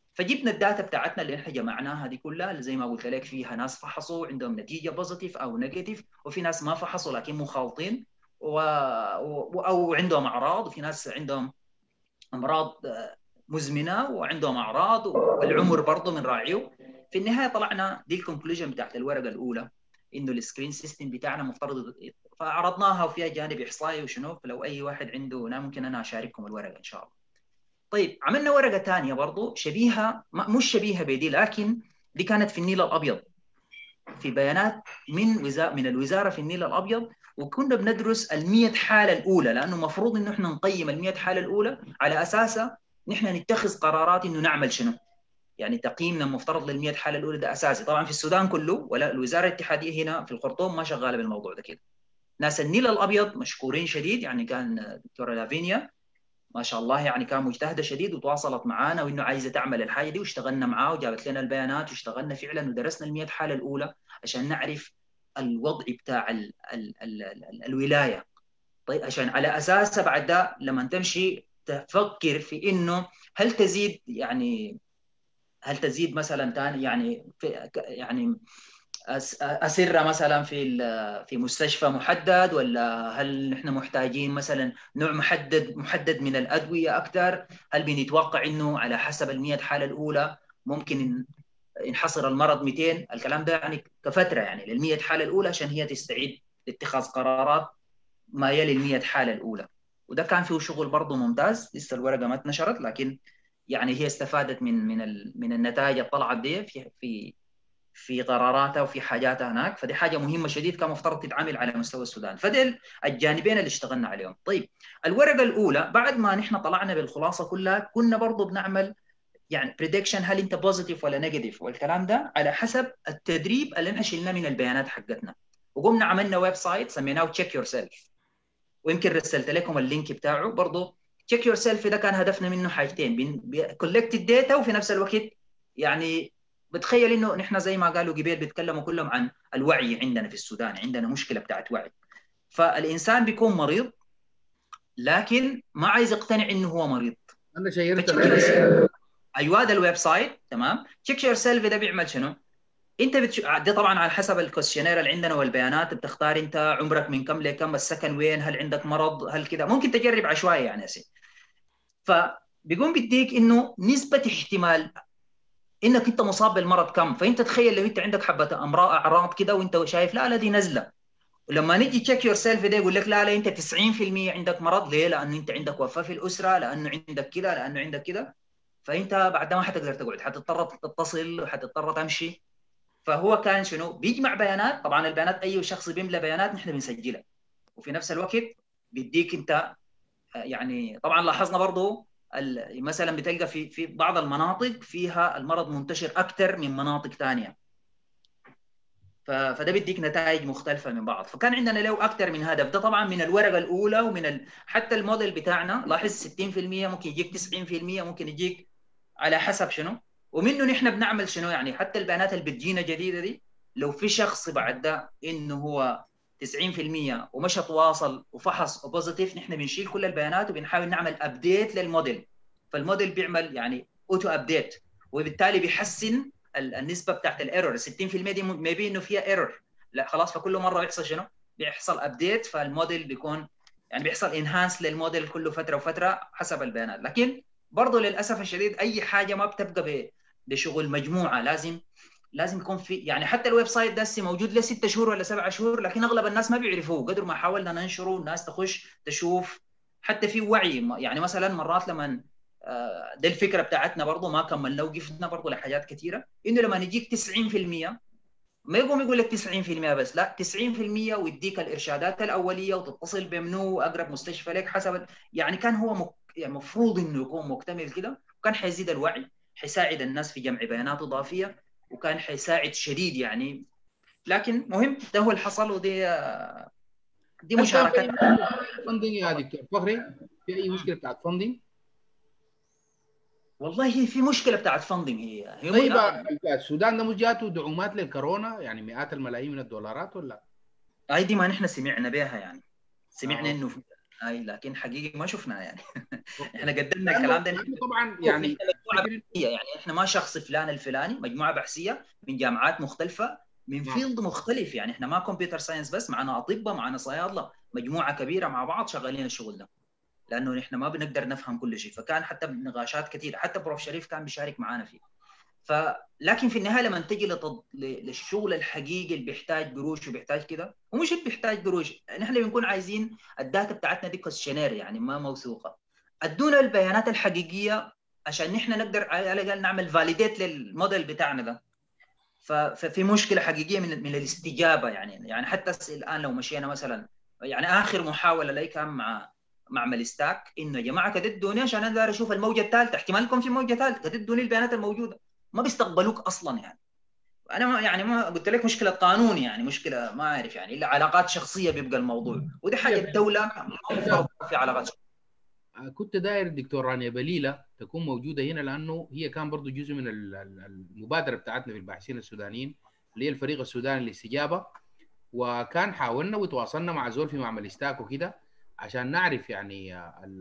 فجبنا الداتا بتاعتنا اللي احنا جمعناها دي كلها اللي زي ما قلت لك فيها ناس فحصوا عندهم نتيجه بوزيتيف او نيجاتيف وفي ناس ما فحصوا لكن مخالطين و... و... او عندهم اعراض وفي ناس عندهم امراض مزمنه وعندهم اعراض والعمر برضه بنراعيه في النهايه طلعنا دي الكونكلوجن بتاعت الورقه الاولى انه السكرين سيستم بتاعنا مفترض فعرضناها وفيها جانب احصائي وشنو فلو اي واحد عنده هنا ممكن انا اشارككم الورقه ان شاء الله. طيب عملنا ورقه ثانيه برضه شبيهه مش شبيهه بدي لكن دي كانت في النيل الابيض في بيانات من وزارة من الوزاره في النيل الابيض وكنا بندرس ال 100 حاله الاولى لانه المفروض انه احنا نقيم ال 100 حاله الاولى على اساسها نحن نتخذ قرارات انه نعمل شنو؟ يعني تقييمنا المفترض لل 100 حاله الاولى ده اساسي طبعا في السودان كله ولا الوزاره الاتحاديه هنا في الخرطوم ما شغاله بالموضوع ده كده ناس النيل الابيض مشكورين شديد يعني كان دكتوره لافينيا ما شاء الله يعني كان مجتهده شديد وتواصلت معنا وانه عايزه تعمل الحاجه دي واشتغلنا معاه وجابت لنا البيانات واشتغلنا فعلا ودرسنا ال 100 حاله الاولى عشان نعرف الوضع بتاع ال ال ال ال الولايه طيب عشان على اساسها بعد ده لما تمشي تفكر في انه هل تزيد يعني هل تزيد مثلا ثاني يعني في يعني اسره مثلا في في مستشفى محدد ولا هل نحن محتاجين مثلا نوع محدد محدد من الادويه اكثر هل بنتوقع انه على حسب ال 100 حاله الاولى ممكن ينحصر المرض 200 الكلام ده يعني كفتره يعني لل 100 حاله الاولى عشان هي تستعيد لاتخاذ قرارات ما يلي ال 100 حاله الاولى وده كان فيه شغل برضه ممتاز لسه الورقه ما اتنشرت لكن يعني هي استفادت من من من النتائج اللي طلعت دي في في في قراراتها وفي حاجاتها هناك فدي حاجه مهمه شديد كان مفترض تتعامل على مستوى السودان فدي الجانبين اللي اشتغلنا عليهم طيب الورقه الاولى بعد ما نحن طلعنا بالخلاصه كلها كنا برضه بنعمل يعني بريدكشن هل انت بوزيتيف ولا نيجاتيف والكلام ده على حسب التدريب اللي احنا شلناه من البيانات حقتنا وقمنا عملنا ويب سايت سميناه تشيك يور سيلف ويمكن رسلت لكم اللينك بتاعه برضه تشيك يور سيلف ده كان هدفنا منه حاجتين كولكت الداتا وفي نفس الوقت يعني بتخيل انه نحن زي ما قالوا قبيل بيتكلموا كلهم عن الوعي عندنا في السودان عندنا مشكله بتاعت وعي فالانسان بيكون مريض لكن ما عايز يقتنع انه هو مريض انا شيرت ايوه ده الويب سايت تمام تشيك يور سيلف ده بيعمل شنو؟ انت بتش... ده طبعا على حسب الكوستشنير اللي عندنا والبيانات بتختار انت عمرك من كم لكم السكن وين هل عندك مرض هل كذا ممكن تجرب عشوائي يعني سي فبيقوم بيديك انه نسبه احتمال انك انت مصاب بالمرض كم فانت تخيل لو انت عندك حبه امراض اعراض كده وانت شايف لا لا دي نزله ولما نيجي تشيك يور سيلف ده يقول لك لا لا انت 90% عندك مرض ليه؟ لانه انت عندك وفاه في الاسره لانه عندك كده لانه عندك كده فانت بعد ما حتقدر تقعد حتضطر تتصل وحتضطر تمشي فهو كان شنو؟ بيجمع بيانات طبعا البيانات اي شخص بيملى بيانات نحن بنسجلها وفي نفس الوقت بيديك انت يعني طبعا لاحظنا برضه مثلا بتلقى في في بعض المناطق فيها المرض منتشر اكثر من مناطق ثانيه فده بيديك نتائج مختلفه من بعض فكان عندنا له اكثر من هدف ده طبعا من الورقه الاولى ومن ال... حتى الموديل بتاعنا لاحظ 60% ممكن يجيك 90% ممكن يجيك على حسب شنو ومنه نحن بنعمل شنو يعني حتى البيانات اللي بتجينا جديده دي لو في شخص بعد ده انه هو 90% ومشى تواصل وفحص بوزيتيف نحن بنشيل كل البيانات وبنحاول نعمل ابديت للموديل فالموديل بيعمل يعني اوتو ابديت وبالتالي بيحسن النسبه بتاعت الايرور 60% دي ميبي انه فيها ايرور لا خلاص فكل مره بيحصل شنو؟ بيحصل ابديت فالموديل بيكون يعني بيحصل انهانس للموديل كل فتره وفتره حسب البيانات لكن برضه للاسف الشديد اي حاجه ما بتبقى بشغل مجموعه لازم لازم يكون في يعني حتى الويب سايت ده موجود له ست شهور ولا سبع شهور لكن اغلب الناس ما بيعرفوه قدر ما حاولنا ننشره الناس تخش تشوف حتى في وعي يعني مثلا مرات لما ده الفكره بتاعتنا برضه ما كملنا وقفنا برضه لحاجات كثيره انه لما يجيك 90% ما يقوم يقول لك 90% بس لا 90% ويديك الارشادات الاوليه وتتصل بمنو اقرب مستشفى لك حسب يعني كان هو مك... يعني المفروض انه يكون مكتمل كده وكان حيزيد الوعي حيساعد الناس في جمع بيانات اضافيه وكان حيساعد شديد يعني لكن مهم ده هو اللي حصل ودي دي مشاركه فندنج يا دكتور فخري في اي مشكله بتاعت فندنج والله في مشكله بتاعت فندنج هي هي طيب السودان ده مش جاته دعومات للكورونا يعني مئات الملايين من الدولارات ولا؟ هاي دي ما نحن سمعنا بها يعني سمعنا آه. انه هاي لكن حقيقي ما شفناها يعني احنا قدمنا الكلام ده طبعا يعني مجموعه بحثيه يعني احنا ما شخص فلان الفلاني مجموعه بحثيه من جامعات مختلفه من نعم. فيلد مختلف يعني احنا ما كمبيوتر ساينس بس معنا اطباء معنا صيادله مجموعه كبيره مع بعض شغالين الشغل ده لانه نحن ما بنقدر نفهم كل شيء فكان حتى نقاشات كثيره حتى بروف شريف كان بيشارك معنا فيه ف لكن في النهايه لما تجي لتض... ل- للشغل الحقيقي اللي بيحتاج قروش وبيحتاج كده ومش اللي بيحتاج قروش نحن بنكون عايزين الداتا بتاعتنا دي كويشنير يعني ما موثوقه ادونا البيانات الحقيقيه عشان نحن نقدر على الاقل نعمل فاليديت للموديل بتاعنا ده ف- ففي مشكله حقيقيه من من الاستجابه يعني يعني حتى الان لو مشينا مثلا يعني اخر محاوله لي كان مع مع مالستاك انه يا جماعه كده ادوني عشان انا داير اشوف الموجه الثالثه احتمال يكون في موجه ثالثه كده ادوني البيانات الموجوده ما بيستقبلوك اصلا يعني انا ما يعني ما قلت لك مشكله قانون يعني مشكله ما اعرف يعني الا علاقات شخصيه بيبقى الموضوع ودي حاجه الدوله ما المفروض في علاقات شخصية. كنت داير الدكتور رانيا بليلة تكون موجودة هنا لأنه هي كان برضو جزء من ال- ال- المبادرة بتاعتنا في الباحثين السودانيين اللي هي الفريق السوداني للاستجابة وكان حاولنا وتواصلنا مع زول في معمل ستاك وكده عشان نعرف يعني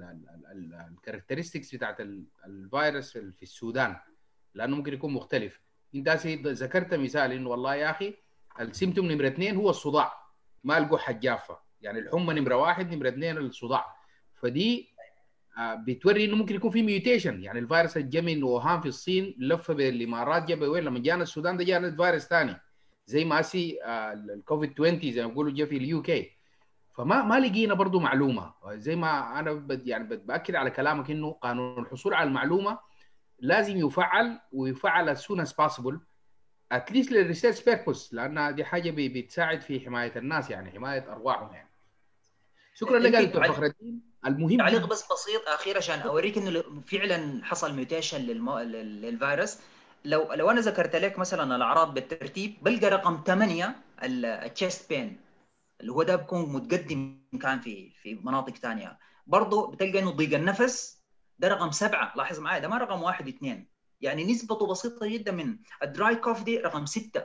الكاركترستكس بتاعت ال- الفيروس في السودان لأنه ممكن يكون مختلف انت هسي ذكرت مثال انه والله يا اخي السيمتوم نمرة اثنين هو الصداع ما القحة الجافة يعني الحمى نمرة واحد نمرة اثنين الصداع فدي آه، بتوري انه ممكن يكون في ميوتيشن يعني الفيروس اللي جا من ووهان في الصين لف بالامارات جاب وين لما جانا السودان ده جانا فيروس ثاني زي ما سي الكوفيد 20 زي ما بيقولوا جا في اليو كي فما ما لقينا برضه معلومه زي ما انا بد يعني بد- باكد على كلامك انه قانون الحصول على المعلومه لازم يفعل ويفعل as soon as possible اتليست للريسيرش بيربوس لان دي حاجه بي- بتساعد في حمايه الناس يعني حمايه ارواحهم يعني شكرا لك يا يمكن دكتور تعليق- فخر الدين المهم تعليق جداً- بس بسيط اخير عشان اوريك انه فعلا حصل ميوتيشن للمو... لل- للفيروس لو لو انا ذكرت لك مثلا الاعراض بالترتيب بلقى رقم 8 التشيست بين اللي هو ده بيكون متقدم كان في في مناطق ثانيه برضه بتلقى انه ضيق النفس ده رقم سبعه لاحظ معايا ده ما رقم واحد اثنين يعني نسبته بسيطه جدا من الدراي كوف دي رقم سته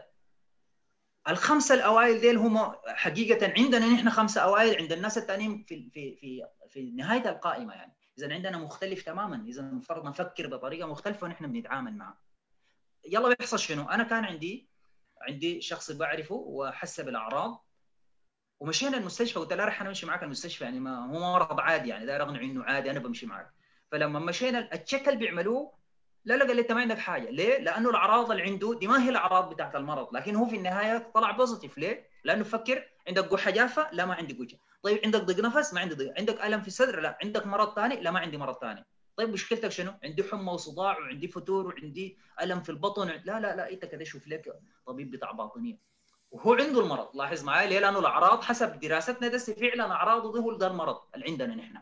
الخمسه الاوائل ديل هم حقيقه عندنا نحن خمسه اوائل عند الناس الثانيين في في في في نهايه القائمه يعني اذا عندنا مختلف تماما اذا المفترض نفكر بطريقه مختلفه ونحن بنتعامل معه يلا بيحصل شنو انا كان عندي عندي شخص بعرفه وحس بالاعراض ومشينا المستشفى قلت له رح انا امشي معك المستشفى يعني ما هو مرض عادي يعني ده اقنعه انه عادي انا بمشي معك فلما مشينا التشيك اللي بيعملوه لا لا قال لي انت ما عندك حاجه ليه؟ لانه الاعراض اللي عنده دي ما هي الاعراض بتاعت المرض لكن هو في النهايه طلع بوزيتيف ليه؟ لانه فكر عندك قحه جافه لا ما عندي قحه طيب عندك ضيق نفس ما عندي ضيق عندك الم في الصدر لا عندك مرض ثاني لا ما عندي مرض ثاني طيب مشكلتك شنو؟ عندي حمى وصداع وعندي فتور وعندي الم في البطن لا لا لا انت كده شوف لك طبيب بتاع باطنيه وهو عنده المرض لاحظ معي ليه؟ لانه الاعراض حسب دراستنا ده فعلا اعراضه ده هو ده المرض اللي عندنا نحن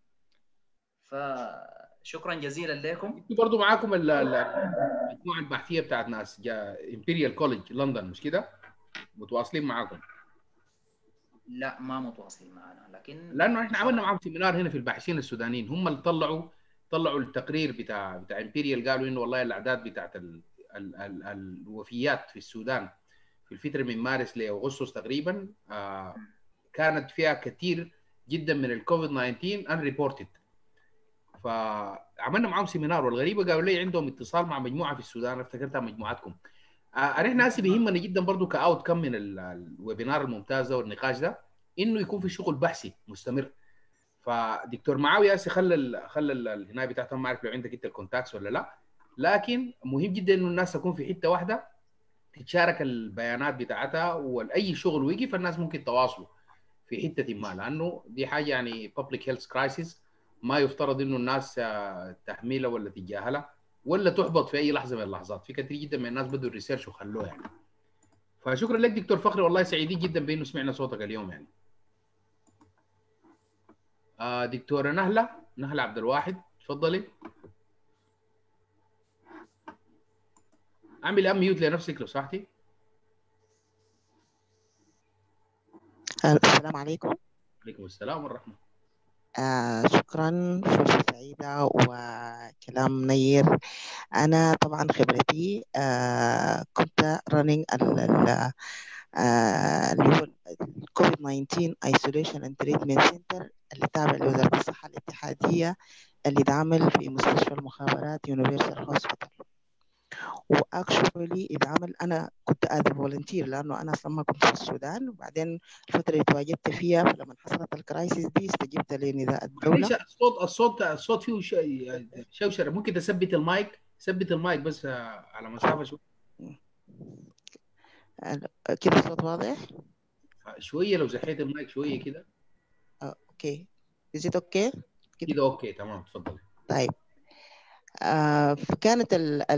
فشكرا جزيلا لكم في برضه معاكم ال- ال- المجموعه البحثيه بتاعت ناس امبيريال كوليج لندن مش كده؟ متواصلين معاكم لا ما متواصلين معنا لكن لانه احنا عملنا معاهم سيمينار هنا في الباحثين السودانيين هم اللي طلعوا طلعوا التقرير بتاع بتاع امبيريال قالوا انه والله الاعداد بتاعت ال ال ال الوفيات في السودان في الفتره من مارس لاغسطس تقريبا آه كانت فيها كثير جدا من الكوفيد 19 ان ريبورتد فعملنا معاهم سيمينار والغريبه قالوا لي عندهم اتصال مع مجموعه في السودان افتكرتها مجموعتكم آه احنا هسه بيهمنا جدا برضو كاوت كم من ال- الويبينار الممتاز ده والنقاش ده انه يكون في شغل بحثي مستمر فدكتور معاويه هسه خلى ال- خلى ال- الهنايه بتاعتهم ما اعرف لو عندك انت الكونتاكس ولا لا لكن مهم جدا انه الناس تكون في حته واحده تتشارك البيانات بتاعتها واي شغل ويجي فالناس ممكن تواصلوا في حته ما لانه دي حاجه يعني public health crisis ما يفترض انه الناس آه، تحملها ولا تتجاهلها ولا تحبط في اي لحظه من اللحظات في كثير جدا من الناس بدوا الريسيرش وخلوه يعني فشكرا لك دكتور فخري والله سعيدين جدا بانه سمعنا صوتك اليوم يعني آه دكتوره نهله نهله عبد الواحد تفضلي اعمل ام ميوت لنفسك لو سمحتي السلام عليكم عليكم السلام والرحمه آه شكرا فرصة سعيدة وكلام منير أنا طبعا خبرتي آه كنت رننج اللي هو الكوفيد 19 ايسوليشن اند تريتمنت سنتر اللي تابع لوزارة الصحة الاتحادية اللي اتعمل في مستشفى المخابرات يونيفرسال هوسبيتال واكشولي اتعمل انا كنت ادي فولنتير لانه انا اصلا ما كنت في السودان وبعدين الفتره اللي تواجدت فيها فلما حصلت الكرايسيس دي استجبت لنداء الدوله معلش الصوت الصوت الصوت فيه شيء شوشره ممكن تثبت المايك ثبت المايك بس على مسافه شويه كده الصوت واضح؟ شويه لو زحيت المايك شويه كده آه، اوكي is it okay؟ كده اوكي تمام تفضل طيب آه فكانت ال-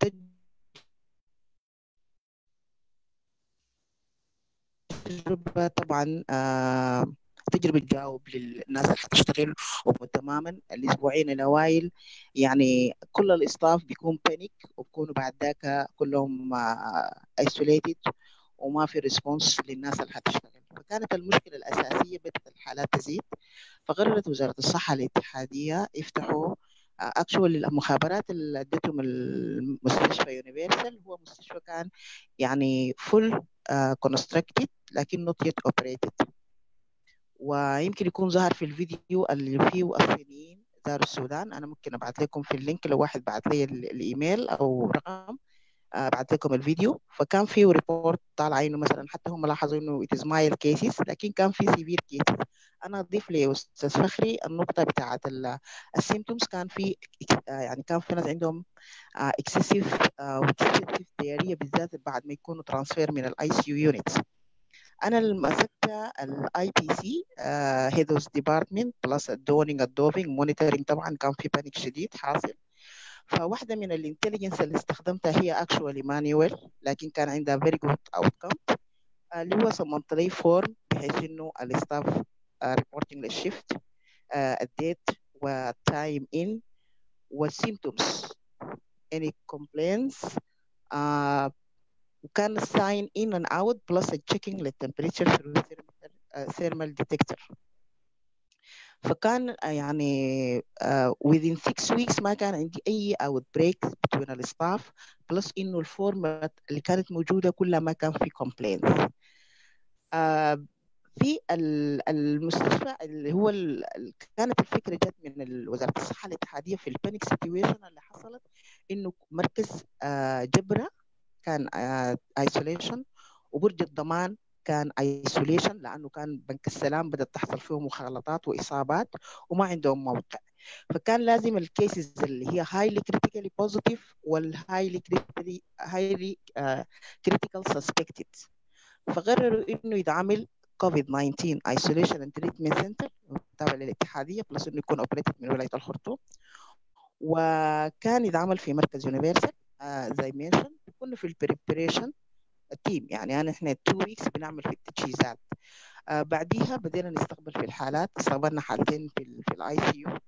التجربة طبعا آه تجربة تجاوب للناس اللي حتشتغل وتماما الأسبوعين الأوائل يعني كل الإستاف بيكون بانيك وبكونوا بعد ذاك كلهم ايسوليتد وما في ريسبونس للناس اللي حتشتغل فكانت المشكلة الأساسية بدأت الحالات تزيد فقررت وزارة الصحة الاتحادية يفتحوا اكشوال المخابرات اللي ادتهم المستشفى يونيفرسال هو مستشفى كان يعني فول كونستراكتد لكن نوت يت اوبريتد ويمكن يكون ظهر في الفيديو اللي فيه الصينيين زاروا السودان انا ممكن ابعث لكم في اللينك لو واحد بعت لي الايميل او رقم ابعث لكم الفيديو فكان في ريبورت طالع انه مثلا حتى هم لاحظوا انه it is mild cases لكن كان في سيفير cases انا اضيف لي استاذ فخري النقطه بتاعت السيمتومز كان في يعني كان في ناس عندهم اكسسيف واكسسيف دياريه بالذات بعد ما يكونوا ترانسفير من الاي سي يو يونتس انا اللي مسكت الاي بي سي هيدوز ديبارتمنت بلس الدونينج الدوفينج مونيتورنج طبعا كان في بانيك شديد حاصل فواحدة من الانتليجنس اللي استخدمتها هي اكشوالي مانيوال لكن كان عندها فيري جود اوتكم اللي هو صممت لي فورم بحيث انه الستاف ريبورتنج للشيفت الديت والتايم ان والسيمتومز any complaints uh, وكان sign in and out plus checking للتمبريتشر through thermal detector فكان يعني uh, within six weeks ما كان عندي أي outbreak between الستاف بلس إنه الفورمات اللي كانت موجودة كلها ما كان في complaints uh, في المستشفى اللي هو كانت الفكره جت من وزاره الصحه الاتحاديه في البانيك سيتويشن اللي حصلت انه مركز جبره كان ايسوليشن وبرج الضمان كان ايسوليشن لانه كان بنك السلام بدات تحصل فيه مخالطات واصابات وما عندهم موقع فكان لازم الكيسز اللي هي هايلي كريتيكالي بوزيتيف والهايلي كريتيكالي هايلي كريتيكال سسبكتد فقرروا انه يتعامل كوفيد 19 ايسوليشن اند تريتمنت سنتر تابع للاتحاديه بلس انه يكون اوبريتد من ولايه الخرطوم وكان يتعامل في مركز يونيفرسال آه زي مينشن كنا في البريبريشن التيم يعني انا احنا تو ويكس بنعمل في التجهيزات آه بعديها بدينا نستقبل في الحالات استقبلنا حالتين في في الاي سي يو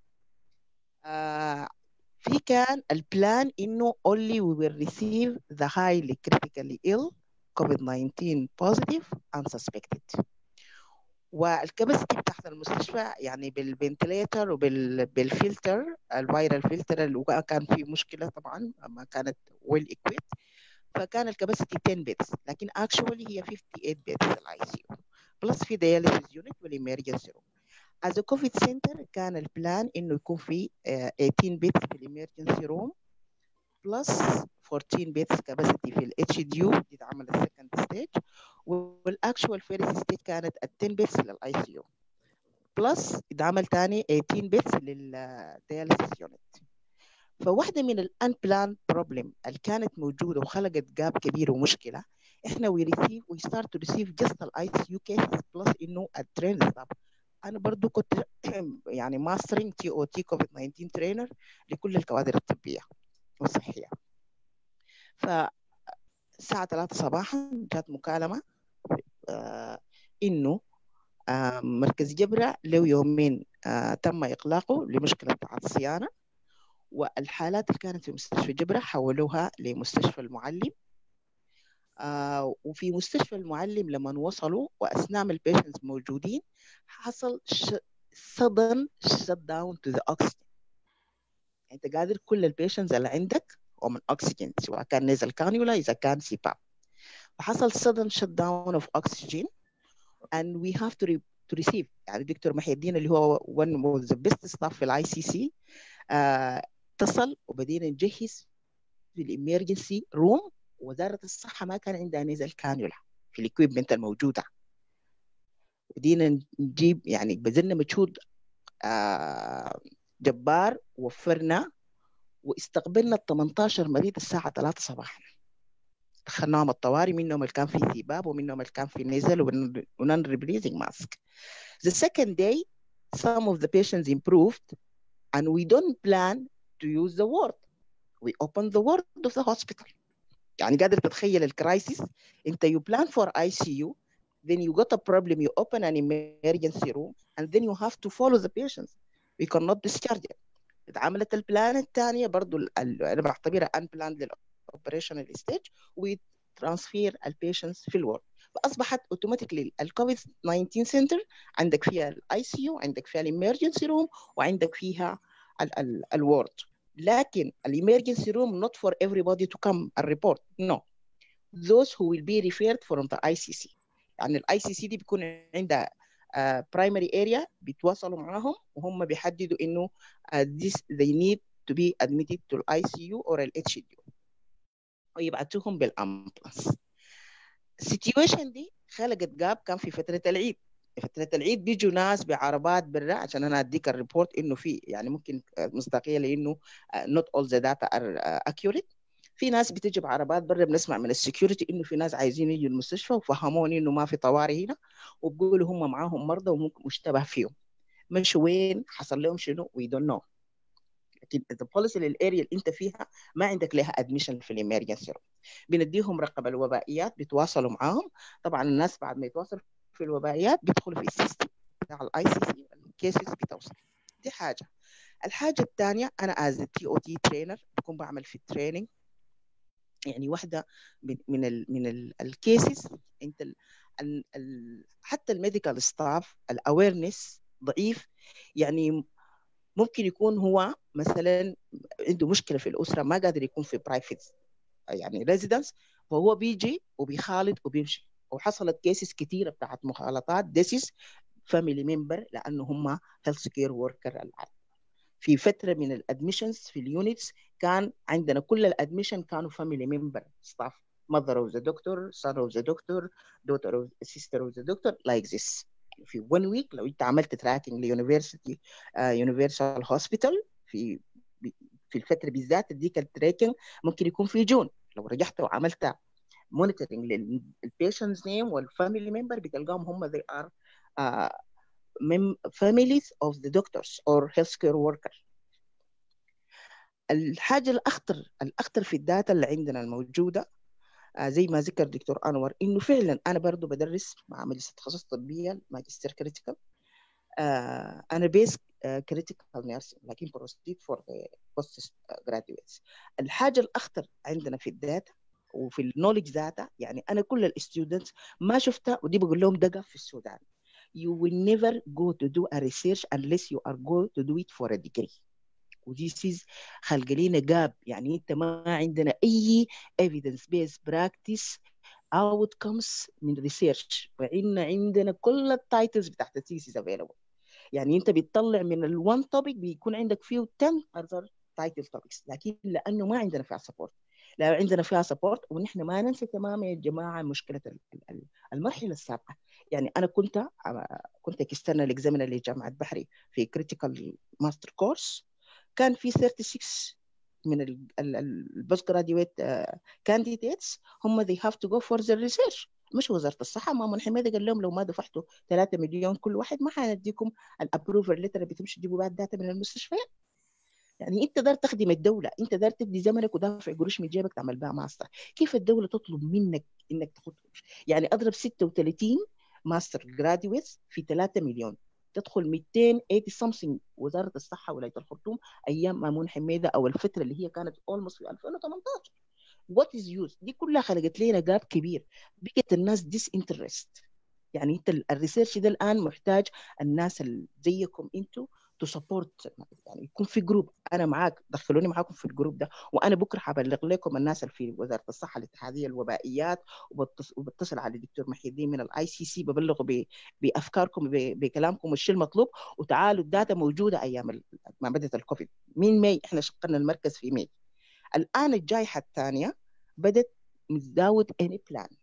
في كان البلان انه only we will receive the highly critically ill COVID-19 positive unsuspected والكباسيتي بتاعت المستشفى يعني بالفنتليتر وبالفلتر الفيرال فلتر اللي كان في مشكله طبعا ما كانت ويل اكويت فكان الكباسيتي 10 بيتس لكن اكشولي هي 58 بيتس الاي سي يو بلس في دياليسيس يونت والامرجنسي روم از كوفيد سنتر كان البلان انه يكون في 18 بيتس في الامرجنسي روم بلس 14 بيتس كاباسيتي في الاتش دي يو دي اتعمل السكند ستيج والاكشوال فيرست ستيج كانت ال 10 بيتس للاي سي يو بلس اتعمل تاني 18 بيتس للدياليسيس يونت فواحدة من الان بلان بروبلم اللي كانت موجودة وخلقت جاب كبير ومشكلة احنا وي ريسيف وي ستارت تو ريسيف جاست الاي سي يو كيسز بلس انه الترين ستاف انا برضو كنت يعني ماسترينج تي او تي كوفيد 19 ترينر لكل الكوادر الطبيه والصحيه ف الساعة 3 صباحا جات مكالمة آه إنه آه مركز جبرة له يومين آه تم إغلاقه لمشكلة بتاعت الصيانة والحالات اللي كانت في مستشفى جبرة حولوها لمستشفى المعلم آه وفي مستشفى المعلم لما وصلوا وأثناء ما البيشنتس موجودين حصل sudden shut down to the oxygen انت قادر كل البيشنتس اللي عندك ومن اكسجين سواء كان نزل كانيولا اذا كان سي باب فحصل sudden shut down of oxygen and we have to, re to receive يعني دكتور محي الدين اللي هو one of the best staff في الاي سي سي آه، اتصل وبدينا نجهز في الامرجنسي روم وزاره الصحه ما كان عندها نزل كانولا في الاكويبمنت الموجوده بدينا نجيب يعني بذلنا مجهود آه، جبار وفرنا واستقبلنا ال 18 مريض الساعه 3 صباحا دخلناهم الطوارئ منهم اللي كان في ثباب ومنهم اللي كان في نزل ونون ريبريزنج ماسك The second day some of the patients improved and we don't plan to use the ward we open the ward of the hospital يعني قادر تتخيل الكرايسيس انت you plan for ICU then you got a problem you open an emergency room and then you have to follow the patients we cannot discharge them اتعملت البلان الثانيه برضو ال- ال- انا بعتبرها unplanned للاوبريشنال ستيج وترانسفير البيشنتس في الورد فاصبحت اوتوماتيكلي الكوفيد 19 سنتر عندك فيها الاي سي يو عندك فيها الامرجنسي روم وعندك فيها الورد لكن الامرجنسي روم not for everybody to come and report no those who will be referred from the ICC يعني الاي سي سي دي بيكون عندها برايمري اريا بيتواصلوا معاهم وهم بيحددوا انه uh, this they need to be admitted to ال ICU or ال HDU ويبعتوهم بالامبلانس السيتويشن دي خلقت جاب كان في فترة العيد فترة العيد بيجوا ناس بعربات برا عشان انا اديك الريبورت انه في يعني ممكن مصداقية لانه not all the data are accurate في ناس بتجي بعربات برا بنسمع من السكيورتي انه في ناس عايزين يجوا المستشفى وفهموني انه ما في طوارئ هنا وبقولوا هم معاهم مرضى وممكن مشتبه فيهم مشوا وين حصل لهم شنو وي دونت نو لكن البوليسي للاريا اللي انت فيها ما عندك لها ادميشن في الامرجنسي بنديهم رقم الوبائيات بيتواصلوا معاهم طبعا الناس بعد ما يتواصلوا في الوبائيات بيدخلوا في السيستم بتاع الاي سي سي الكيسز بتوصل دي حاجه الحاجه الثانيه انا از تي او تي ترينر بكون بعمل في التريننج يعني واحده من من ال من الكيسز انت ال ال ال حتى الميديكال ستاف الاويرنس ضعيف يعني ممكن يكون هو مثلا عنده مشكله في الاسره ما قادر يكون في برايفت يعني ريزيدنس فهو بيجي وبيخالط وبيمشي وحصلت كيسز كثيره بتاعت مخالطات ديسيس فاميلي ممبر لانه هم هيلث كير وركر في فتره من الادميشنز في اليونتس كان عندنا كل الادميشن كانوا فاميلي ممبر ستاف mother of the doctor son of the doctor daughter of sister of the doctor like this في one week لو انت عملت تراكنج ليونيفرسيتي يونيفرسال هوسبيتال في في الفتره بالذات ديك التراكنج ممكن يكون في جون لو رجعت وعملت مونيتورنج للبيشنتس نيم والفاميلي ممبر بتلقاهم هم they are uh, families of the doctors or healthcare workers الحاجة الأخطر الأخطر في الداتا اللي عندنا الموجودة آه زي ما ذكر دكتور أنور إنه فعلا أنا برضو بدرس مع مجلس تخصص طبية ماجستير كريتيكال آه أنا بيس كريتيكال نيرسينج لكن بروستيت فور بوست جراديويتس الحاجة الأخطر عندنا في الداتا وفي النولج داتا يعني أنا كل الستودنتس ما شفتها ودي بقول لهم دقة في السودان you will never go to do a research unless you are going to do it for a degree وذيس از خلق لنا جاب يعني انت ما عندنا اي evidence based practice outcomes من research وعندنا عندنا كل التايتلز بتاعت الثيسيس available يعني انت بتطلع من الوان توبيك بيكون عندك فيه 10 other title topics لكن لانه ما عندنا فيها سبورت لا عندنا فيها سبورت ونحن ما ننسى تماما يا جماعه مشكله المرحله السابقه يعني انا كنت كنت اكسترنال اكزامينر لجامعه بحري في كريتيكال ماستر كورس كان في 36 من البوست جراديويت كانديديتس هم they have to go for the research مش وزاره الصحه مامون حميده قال لهم لو ما دفعتوا 3 مليون كل واحد ما حنديكم الابروفر ليتر بتمشي تجيبوا بعد داتا من المستشفيات يعني انت دار تخدم الدوله انت دار تدي زمنك ودافع قروش من جيبك تعمل بها ماستر كيف الدوله تطلب منك انك تاخذ يعني اضرب 36 ماستر جراديويتس في 3 مليون تدخل 280 something وزاره الصحه ولايه الخرطوم ايام مامون حميده او الفتره اللي هي كانت اولموست في 2018 وات از يوز دي كلها خلقت لنا جاب كبير بقت الناس ديس انترست يعني انت الريسيرش ده الان محتاج الناس اللي زيكم انتوا تو سبورت يعني يكون في جروب انا معاك دخلوني معاكم في الجروب ده وانا بكره حبلغ لكم الناس اللي في وزاره الصحه الاتحاديه الوبائيات وبتص- وبتصل على الدكتور محي الدين من الاي سي سي ببلغه ب- بافكاركم ب- بكلامكم والشيء المطلوب وتعالوا الداتا موجوده ايام ال- ما بدات الكوفيد من ماي احنا شقلنا المركز في ماي الان الجائحه الثانيه بدت without any plan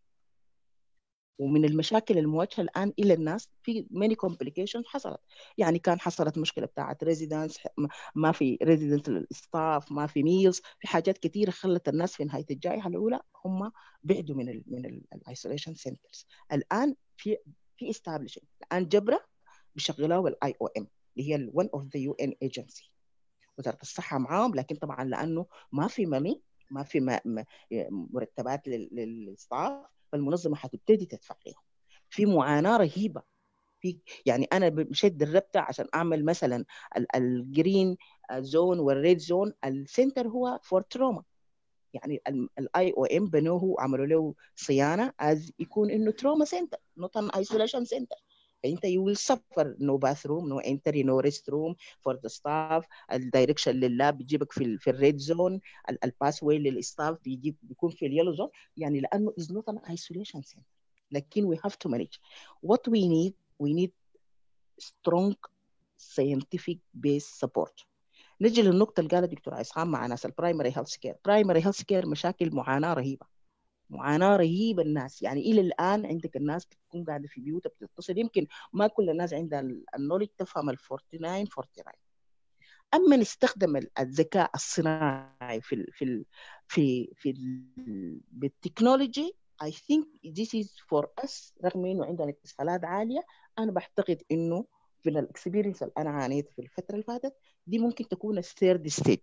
ومن المشاكل المواجهه الان الى الناس في ماني كومبليكيشنز حصلت يعني كان حصلت مشكله بتاعت ريزيدنس ما في ريزيدنس للستاف ما في ميلز في حاجات كثيره خلت الناس في نهايه الجائحه الاولى هم بعدوا من ال من الايسوليشن سنترز الان في في استابليشنج الان جبره بيشغلوها الاي او ام اللي هي one اوف ذا يو ان ايجنسي وزاره الصحه معاهم لكن طبعا لانه ما في ماني ما في ما ما- مرتبات لل- للستاف فالمنظمه حتبتدي تدفع لهم في معاناه رهيبه في يعني انا مشيت دربت عشان اعمل مثلا الجرين زون والريد زون السنتر هو فور تروما يعني الاي او ام بنوه وعملوا له صيانه از يكون انه تروما سنتر نوت ان ايسوليشن سنتر فانت يو ويل سفر نو باث روم نو انتري نو ريست روم فور ذا ستاف الدايركشن لللاب بيجيبك في ال في الريد زون الباس واي للستاف بيجيب بيكون في اليلو زون يعني لانه از نوت ان ايسوليشن سنتر لكن we have to manage what we need we need strong scientific based support نجي للنقطة اللي قالها دكتور عصام مع ناس البرايمري هيلث كير برايمري هيلث كير مشاكل معاناة رهيبة معاناة رهيبة الناس يعني إلى الآن عندك الناس بتكون قاعدة في بيوتها بتتصل يمكن ما كل الناس عندها النولج تفهم ال 49 49 اما نستخدم الذكاء الصناعي في ال في ال في في ال بالتكنولوجي I think this is for us رغم انه عندنا اتصالات عاليه انا بعتقد انه في الاكسبيرينس اللي انا عانيت في الفتره اللي فاتت دي ممكن تكون الثيرد ستيج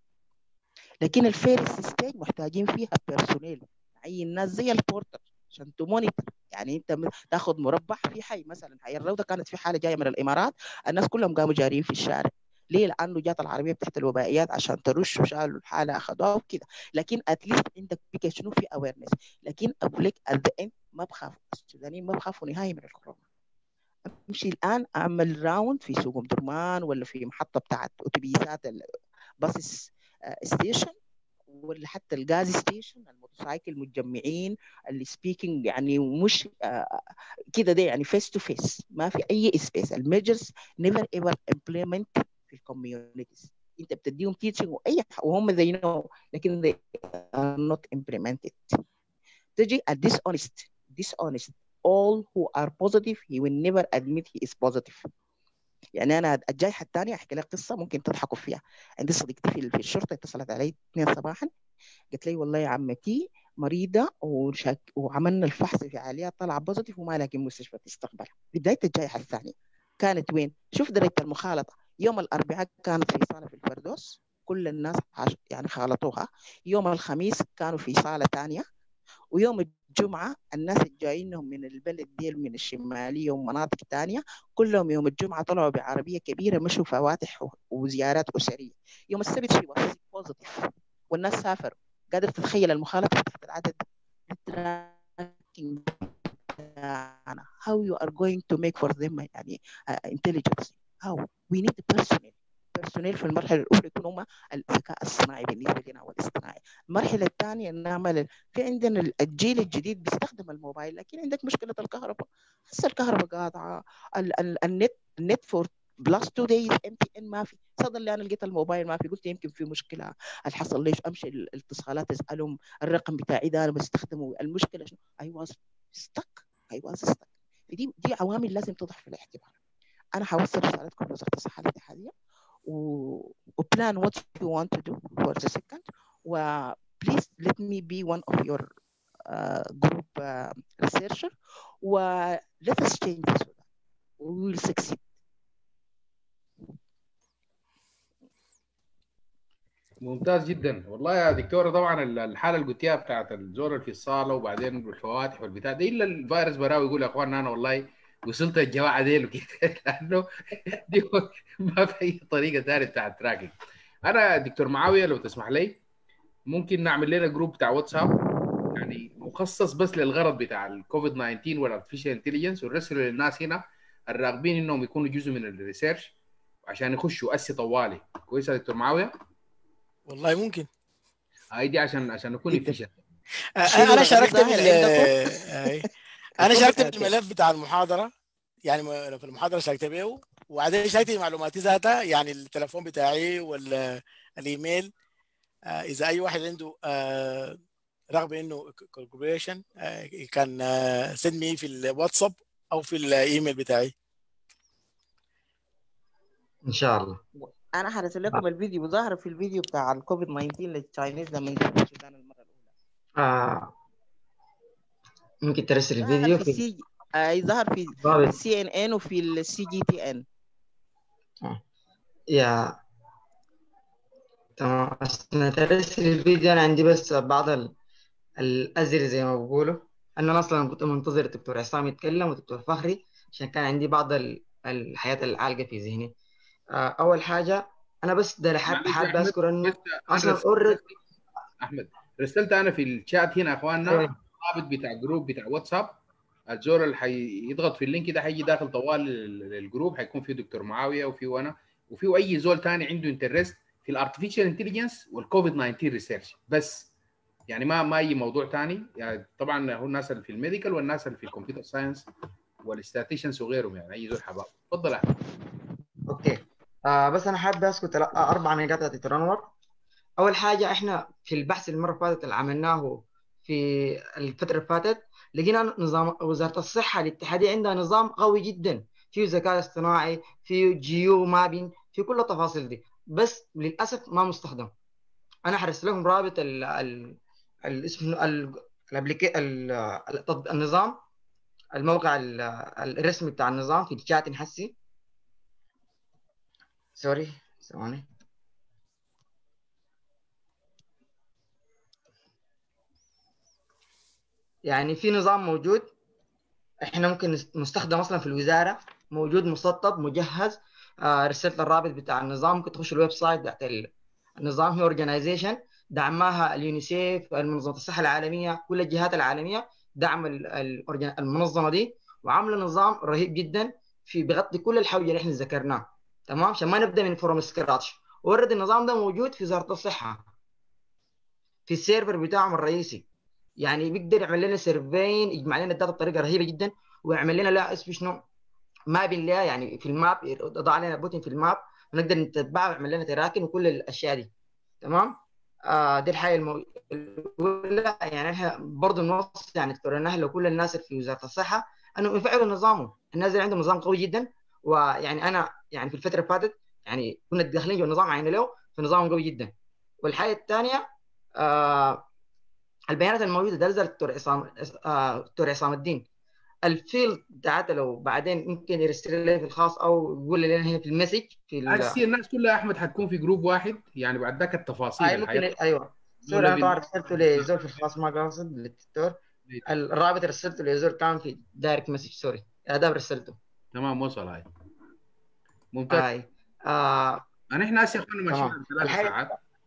لكن الفيرست ستيج محتاجين فيها بيرسونيل عين ناس زي البورتر عشان تمونيتور يعني انت تاخذ مربح في حي مثلا حي الروضه كانت في حاله جايه من الامارات الناس كلهم قاموا جارين في الشارع ليه؟ لانه جات العربيه بتاعت الوبائيات عشان ترش وشالوا الحاله اخذوها وكده لكن اتليست عندك بقى شنو في اويرنس لكن اقول لك at the end ما بخافوا السودانيين ما بخافوا نهائي من الكورونا امشي الان اعمل راوند في سوق ام درمان ولا في محطه بتاعت اتوبيسات الباص ستيشن ولا حتى الغاز ستيشن الموتوسايكل متجمعين اللي سبيكينج يعني مش آه كده ده يعني فيس تو فيس ما في اي سبيس الميجرز نيفر ايفر امبلمنت في الكوميونيتيز انت بتديهم تيتشنج واي وهم they know لكن they are not implemented تجي a dishonest dishonest all who are positive he will never admit he is positive يعني انا الجائحه الثانيه احكي لك قصه ممكن تضحكوا فيها عندي صديقتي في, في الشرطه اتصلت علي 2 صباحا قالت لي والله يا عمتي مريضه وشاك وعملنا الفحص في عليها طلع بوزيتيف وما لاقي مستشفى تستقبلها في بدايه الجائحه الثانيه كانت وين؟ شوف درجه المخالطه يوم الاربعاء كانت في صاله في الفردوس كل الناس يعني خالطوها يوم الخميس كانوا في صاله ثانيه ويوم الجمعة الناس الجايينهم من البلد ديل من الشمالية ومناطق تانية كلهم يوم الجمعة طلعوا بعربية كبيرة مشوا فواتح وزيارات أسرية يوم السبت في بوزيتيف والناس سافروا قادر تتخيل المخالطة تحت العدد أنا how you are going to make for them يعني uh, intelligence how we need personnel personnel في المرحله الاولى يكونوا هم الذكاء الصناعي بالنسبه لنا والاصطناعي المرحله الثانيه نعمل في عندنا الجيل الجديد بيستخدم الموبايل لكن عندك مشكله الكهرباء هسه الكهرباء قاطعه النت النت فور بلس تو دايز ام بي ان ما في صدق اللي انا لقيت الموبايل ما في قلت يمكن في مشكله هل حصل ليش امشي الاتصالات اسالهم الرقم بتاعي ده انا بستخدمه المشكله شنو اي واز ستك اي واز ستك دي دي عوامل لازم توضع في الاعتبار انا حوصل رسالتكم لوزاره الصحه الاتحاديه و plan what you want to do for the second و please let me be one of your uh, group uh, researcher و let us change this we will succeed ممتاز جدا والله يا دكتوره طبعا الحاله اللي قلتيها بتاعت الزور اللي في الصاله وبعدين الفواتح والبتاع ده الا الفيروس براوي يقول يا اخوانا انا والله وصلت الجماعه ديل وكده لانه دي ما في اي طريقه ثانيه بتاعت تراكنج انا دكتور معاويه لو تسمح لي ممكن نعمل لنا جروب بتاع واتساب يعني مخصص بس للغرض بتاع الكوفيد 19 والارتفيشال انتليجنس ونرسله للناس هنا الراغبين انهم يكونوا جزء من الريسيرش عشان يخشوا اسي طوالي كويس يا دكتور معاويه والله ممكن هاي دي عشان عشان نكون إنت- efficient. آه، شنو انا الغريب شاركت ظاهر بال عندكم؟ آه، انا شاركت أوكي. بالملف بتاع المحاضره يعني م- في المحاضره شاركت به وبعدين شاركت معلوماتي ذاتها يعني التليفون بتاعي والايميل آه، اذا اي واحد عنده آه، رغبه انه كولابوريشن كان سند مي في الواتساب او في الايميل بتاعي ان شاء الله انا حرسل لكم الفيديو ظاهر في الفيديو بتاع الكوفيد 19 للتشاينيز لما جت السودان المره الاولى آه. ممكن ترسل ظهر الفيديو في في السي اي ظهر في رابط السي ان ان وفي السي جي تي ان يا تمام عشان ترسل الفيديو انا عندي بس بعض ال- الازر زي ما بقولوا انا أصلاً كنت منتظر الدكتور عصام يتكلم والدكتور فخري عشان كان عندي بعض ال- الحياة العالقة في ذهني آه، اول حاجة انا بس ده حاب معلش يا حاب أحمد، اذكر انه بس أنا اصلا رسلت- اوريدي احمد رسلت انا في الشات هنا يا اخواننا أيوة. الرابط بتاع جروب بتاع واتساب الزول اللي حيضغط في اللينك ده حيجي داخل طوال ال- الجروب حيكون فيه دكتور معاويه وفيه انا وفيه اي زول تاني عنده انترست في الارتفيشال انتليجنس والكوفيد 19 ريسيرش بس يعني ما ما اي موضوع تاني يعني طبعا هو الناس اللي في الميديكال والناس اللي في الكمبيوتر ساينس والستاتيشنز وغيرهم يعني اي زول حباب تفضل يا احمد اوكي آه بس انا حابب اذكر تل- اربع نقاط يا دكتور انور اول حاجه احنا في البحث المره اللي فاتت اللي عملناه في الفتره اللي فاتت لقينا نظام وزاره الصحه الاتحاديه عندها نظام قوي جدا فيه ذكاء اصطناعي فيه جيو مابين في كل التفاصيل دي بس للاسف ما مستخدم انا حرست لكم رابط ال ال الاسم ال الابليكي ال- التط- النظام الموقع ال- الرسمي بتاع النظام في الشات نحسي سوري ثواني يعني في نظام موجود احنا ممكن نست- نستخدم اصلا في الوزاره موجود مسطب مجهز آه رسلت الرابط بتاع النظام ممكن تخش الويب سايت بتاعت ال- النظام هي اورجنايزيشن دعمها اليونيسيف منظمه الصحه العالميه كل الجهات العالميه دعم ال- ال- الأورجن- المنظمه دي وعامله نظام رهيب جدا في بيغطي كل الحوجه اللي احنا ذكرناه تمام عشان ما نبدا من فروم سكراتش اوريدي النظام ده موجود في وزاره الصحه في السيرفر بتاعهم الرئيسي يعني بيقدر يعمل لنا سيرفين يجمع لنا الداتا بطريقه رهيبه جدا ويعمل لنا لا اسم شنو مابين لها يعني في الماب يضع لنا بوتن في الماب ونقدر نتبعها ويعمل لنا تراكن وكل الاشياء دي تمام آه دي الحاجه المو... الاولى يعني احنا برضه نوصي يعني دكتور النهل لكل الناس اللي في وزاره الصحه انه يفعلوا نظامهم الناس اللي عندهم نظام قوي جدا ويعني انا يعني في الفتره اللي فاتت يعني كنا داخلين جوا النظام عين له في نظام قوي جدا والحاجه الثانيه آه البيانات الموجوده ده نزل الدكتور عصام آه، دكتور عصام الدين الفيلد بتاعتها لو بعدين ممكن يرسل لي في الخاص او يقول لي هنا في المسج في ال- هسه الناس كلها يا احمد حتكون في جروب واحد يعني بعد ذاك التفاصيل آه اللي ممكن حيطلع. ايوه سوري انا طبعا رسلته لزول في الخاص ما قاصد للدكتور الرابط رسلته لزول كان في دايركت مسج سوري اداب رسلته تمام وصل هاي ممتاز هاي آه انا احنا هسه يا اخوانا ماشيين تمام. على ثلاث الحاجة- ساعات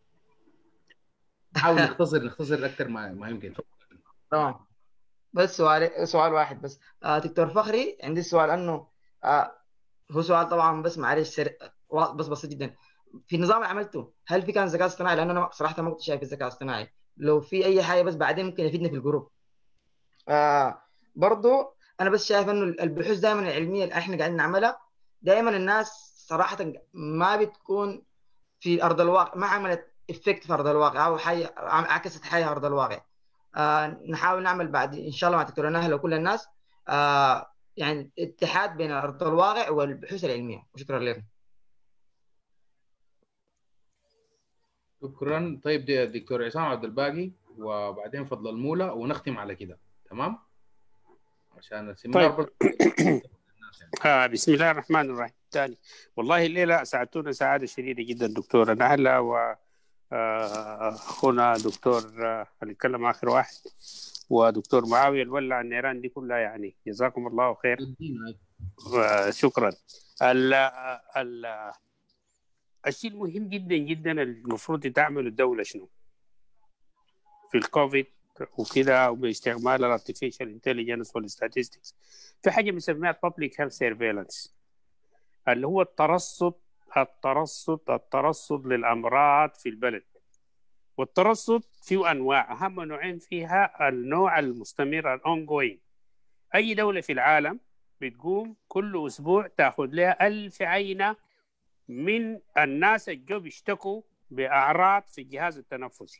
نحاول نختصر نختصر اكثر ما ما يمكن تمام بس سؤال سؤال واحد بس آه دكتور فخري عندي سؤال انه آه هو سؤال طبعا بس معلش سر... وا- بس بسيط جدا في النظام اللي عملته هل في كان ذكاء اصطناعي لان انا صراحه ما كنت شايف الذكاء الاصطناعي لو في اي حاجه بس بعدين ممكن يفيدنا في الجروب آه برضو انا بس شايف انه البحوث دائما العلميه اللي احنا قاعدين نعملها دائما الناس صراحه ما بتكون في ارض الواقع ما عملت افكت في ارض الواقع او حاجه عم- عكست حاجه ارض الواقع آه نحاول نعمل بعد ان شاء الله مع دكتور نهله وكل الناس آه يعني اتحاد بين ارض الواقع والبحوث العلميه وشكرا لكم شكرا طيب دي الدكتور عصام عبد الباقي وبعدين فضل المولى ونختم على كده تمام عشان السيمينار طيب. برضه آه بسم الله الرحمن الرحيم تاني والله الليلة ساعدتونا سعادة شديدة جدا دكتورة نهلة و آه، أخونا دكتور آه، هنتكلم آخر واحد ودكتور معاوية الولع النيران دي كلها يعني جزاكم الله خير الدين هاي. آه، شكرا ال ال الشيء المهم جدا جدا المفروض تعمله الدولة شنو في الكوفيد وكده وباستعمال الارتفيشال انتليجنس والستاتستكس في حاجه بنسميها public health surveillance اللي هو الترصد الترصد الترصد للامراض في البلد والترصد فيه انواع اهم نوعين فيها النوع المستمر الاون جوينج اي دوله في العالم بتقوم كل اسبوع تاخذ لها ألف عينه من الناس اللي جو بيشتكوا باعراض في الجهاز التنفسي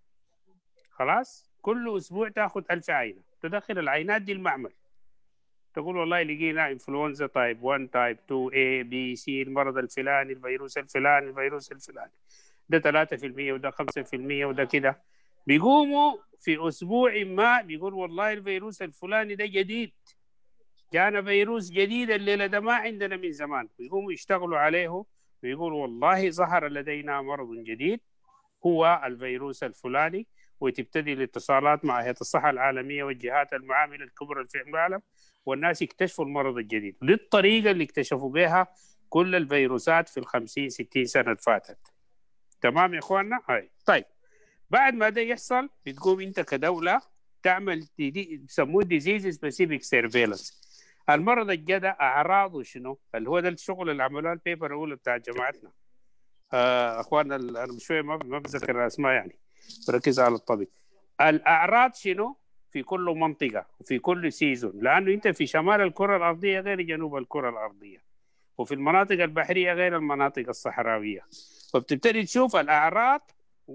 خلاص كل اسبوع تاخذ ألف عينه تدخل العينات دي المعمل تقول والله لقينا انفلونزا تايب 1 تايب 2 A B C المرض الفلاني الفيروس الفلاني الفيروس الفلاني ده 3% وده 5% وده كده بيقوموا في اسبوع ما بيقول والله الفيروس الفلاني ده جديد جانا فيروس جديد الليله ده ما عندنا من زمان بيقوموا يشتغلوا عليه ويقول والله ظهر لدينا مرض جديد هو الفيروس الفلاني وتبتدي الاتصالات مع هيئه الصحه العالميه والجهات المعامله الكبرى في العالم والناس يكتشفوا المرض الجديد دي الطريقه اللي اكتشفوا بها كل الفيروسات في ال 50 60 سنه فاتت تمام يا اخواننا هاي طيب بعد ما ده يحصل بتقوم انت كدوله تعمل بيسموه ديزيز سبيسيفيك سيرفيلنس المرض الجدع اعراضه شنو؟ اللي هو ده الشغل اللي عملوه البيبر الاولى بتاع جماعتنا آه اخواننا انا شويه ما ما بتذكر الاسماء يعني بركز على الطبيب الاعراض شنو؟ في كل منطقه وفي كل سيزون لانه انت في شمال الكره الارضيه غير جنوب الكره الارضيه وفي المناطق البحريه غير المناطق الصحراويه فبتبتدي تشوف الاعراض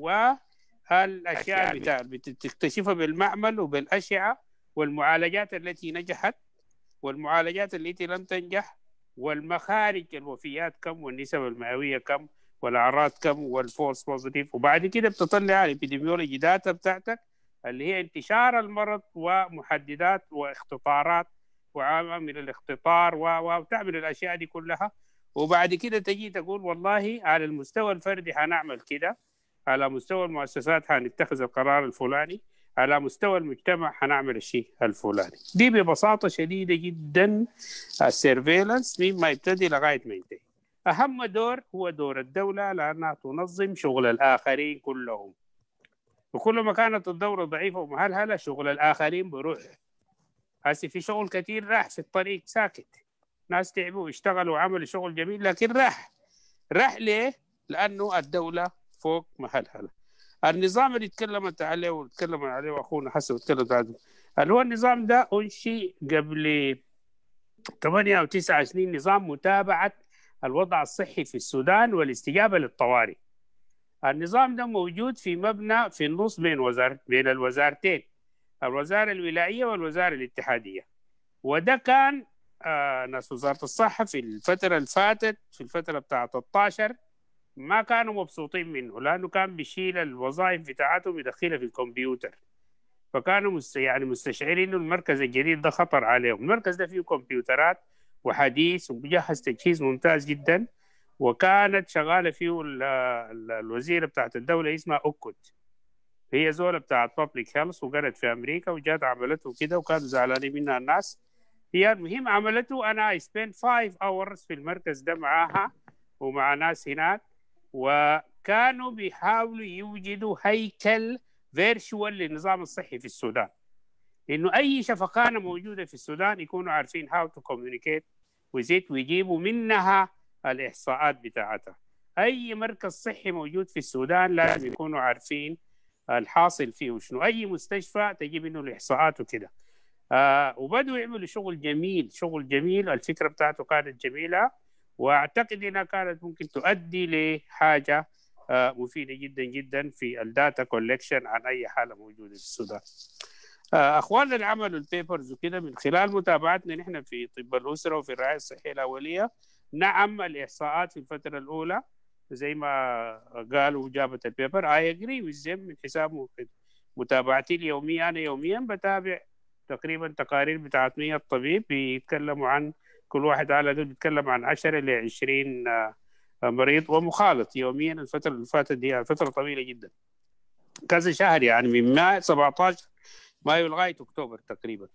والاشياء بتاع بتكتشفها بالمعمل وبالاشعه والمعالجات التي نجحت والمعالجات التي لم تنجح والمخارج الوفيات كم والنسب المئويه كم والاعراض كم والفولس بوزيتيف وبعد كده بتطلع الابيديميولوجي داتا بتاعتك اللي هي انتشار المرض ومحددات واختطارات وعوامل الاختطار وتعمل الاشياء دي كلها وبعد كده تجي تقول والله على المستوى الفردي هنعمل كده على مستوى المؤسسات هنتخذ القرار الفلاني على مستوى المجتمع هنعمل الشيء الفلاني دي ببساطة شديدة جدا السيرفيلانس مما يبتدي لغاية ما ينتهي أهم دور هو دور الدولة لأنها تنظم شغل الآخرين كلهم وكل ما كانت الدورة ضعيفة ومهلهلة شغل الآخرين بروح هسه في شغل كثير راح في الطريق ساكت ناس تعبوا واشتغلوا وعملوا شغل جميل لكن راح راح ليه؟ لأنه الدولة فوق مهلهلة النظام اللي تكلمت عليه وتكلم عليه اخونا حسن وتكلم عنه اللي هو النظام ده انشئ قبل 8 او 9 سنين نظام متابعه الوضع الصحي في السودان والاستجابه للطوارئ. النظام ده موجود في مبنى في النص بين وزارة بين الوزارتين الوزاره الولائيه والوزاره الاتحاديه. وده كان آه ناس وزاره الصحه في الفتره اللي فاتت في الفتره بتاعت 16 ما كانوا مبسوطين منه لانه كان بيشيل الوظائف بتاعتهم يدخلها في الكمبيوتر فكانوا مست... يعني مستشعرين انه المركز الجديد ده خطر عليهم المركز ده فيه كمبيوترات وحديث ومجهز تجهيز ممتاز جدا وكانت شغاله فيه ال... ال... الوزيره بتاعت الدوله اسمها اوكوت هي زوله بتاعت بابليك هيلث وقرت في امريكا وجات عملته كده وكانوا زعلانين منها الناس هي المهم عملته انا سبين 5 اورز في المركز ده معاها ومع ناس هناك وكانوا بيحاولوا يوجدوا هيكل فيرشوال للنظام الصحي في السودان انه اي شفقانه موجوده في السودان يكونوا عارفين هاو تو كوميونيكيت وزيت ويجيبوا منها الاحصاءات بتاعتها اي مركز صحي موجود في السودان لازم يكونوا عارفين الحاصل فيه وشنو اي مستشفى تجيب منه الاحصاءات وكده آه وبدوا يعملوا شغل جميل شغل جميل الفكره بتاعته كانت جميله واعتقد انها كانت ممكن تؤدي لحاجه مفيده جدا جدا في الداتا كولكشن عن اي حاله موجوده في السودان. اخواننا اللي عملوا البيبرز وكده من خلال متابعتنا نحن في طب الاسره وفي الرعايه الصحيه الاوليه نعم الاحصاءات في الفتره الاولى زي ما قالوا جابت البيبر اي اجري ويزم من حساب متابعتي اليوميه انا يوميا بتابع تقريبا تقارير بتاعت 100 طبيب بيتكلموا عن كل واحد على دول بيتكلم عن 10 ل 20 مريض ومخالط يوميا الفتره اللي فاتت دي فتره طويله جدا كذا شهر يعني من مايو 17 مايو لغايه اكتوبر تقريبا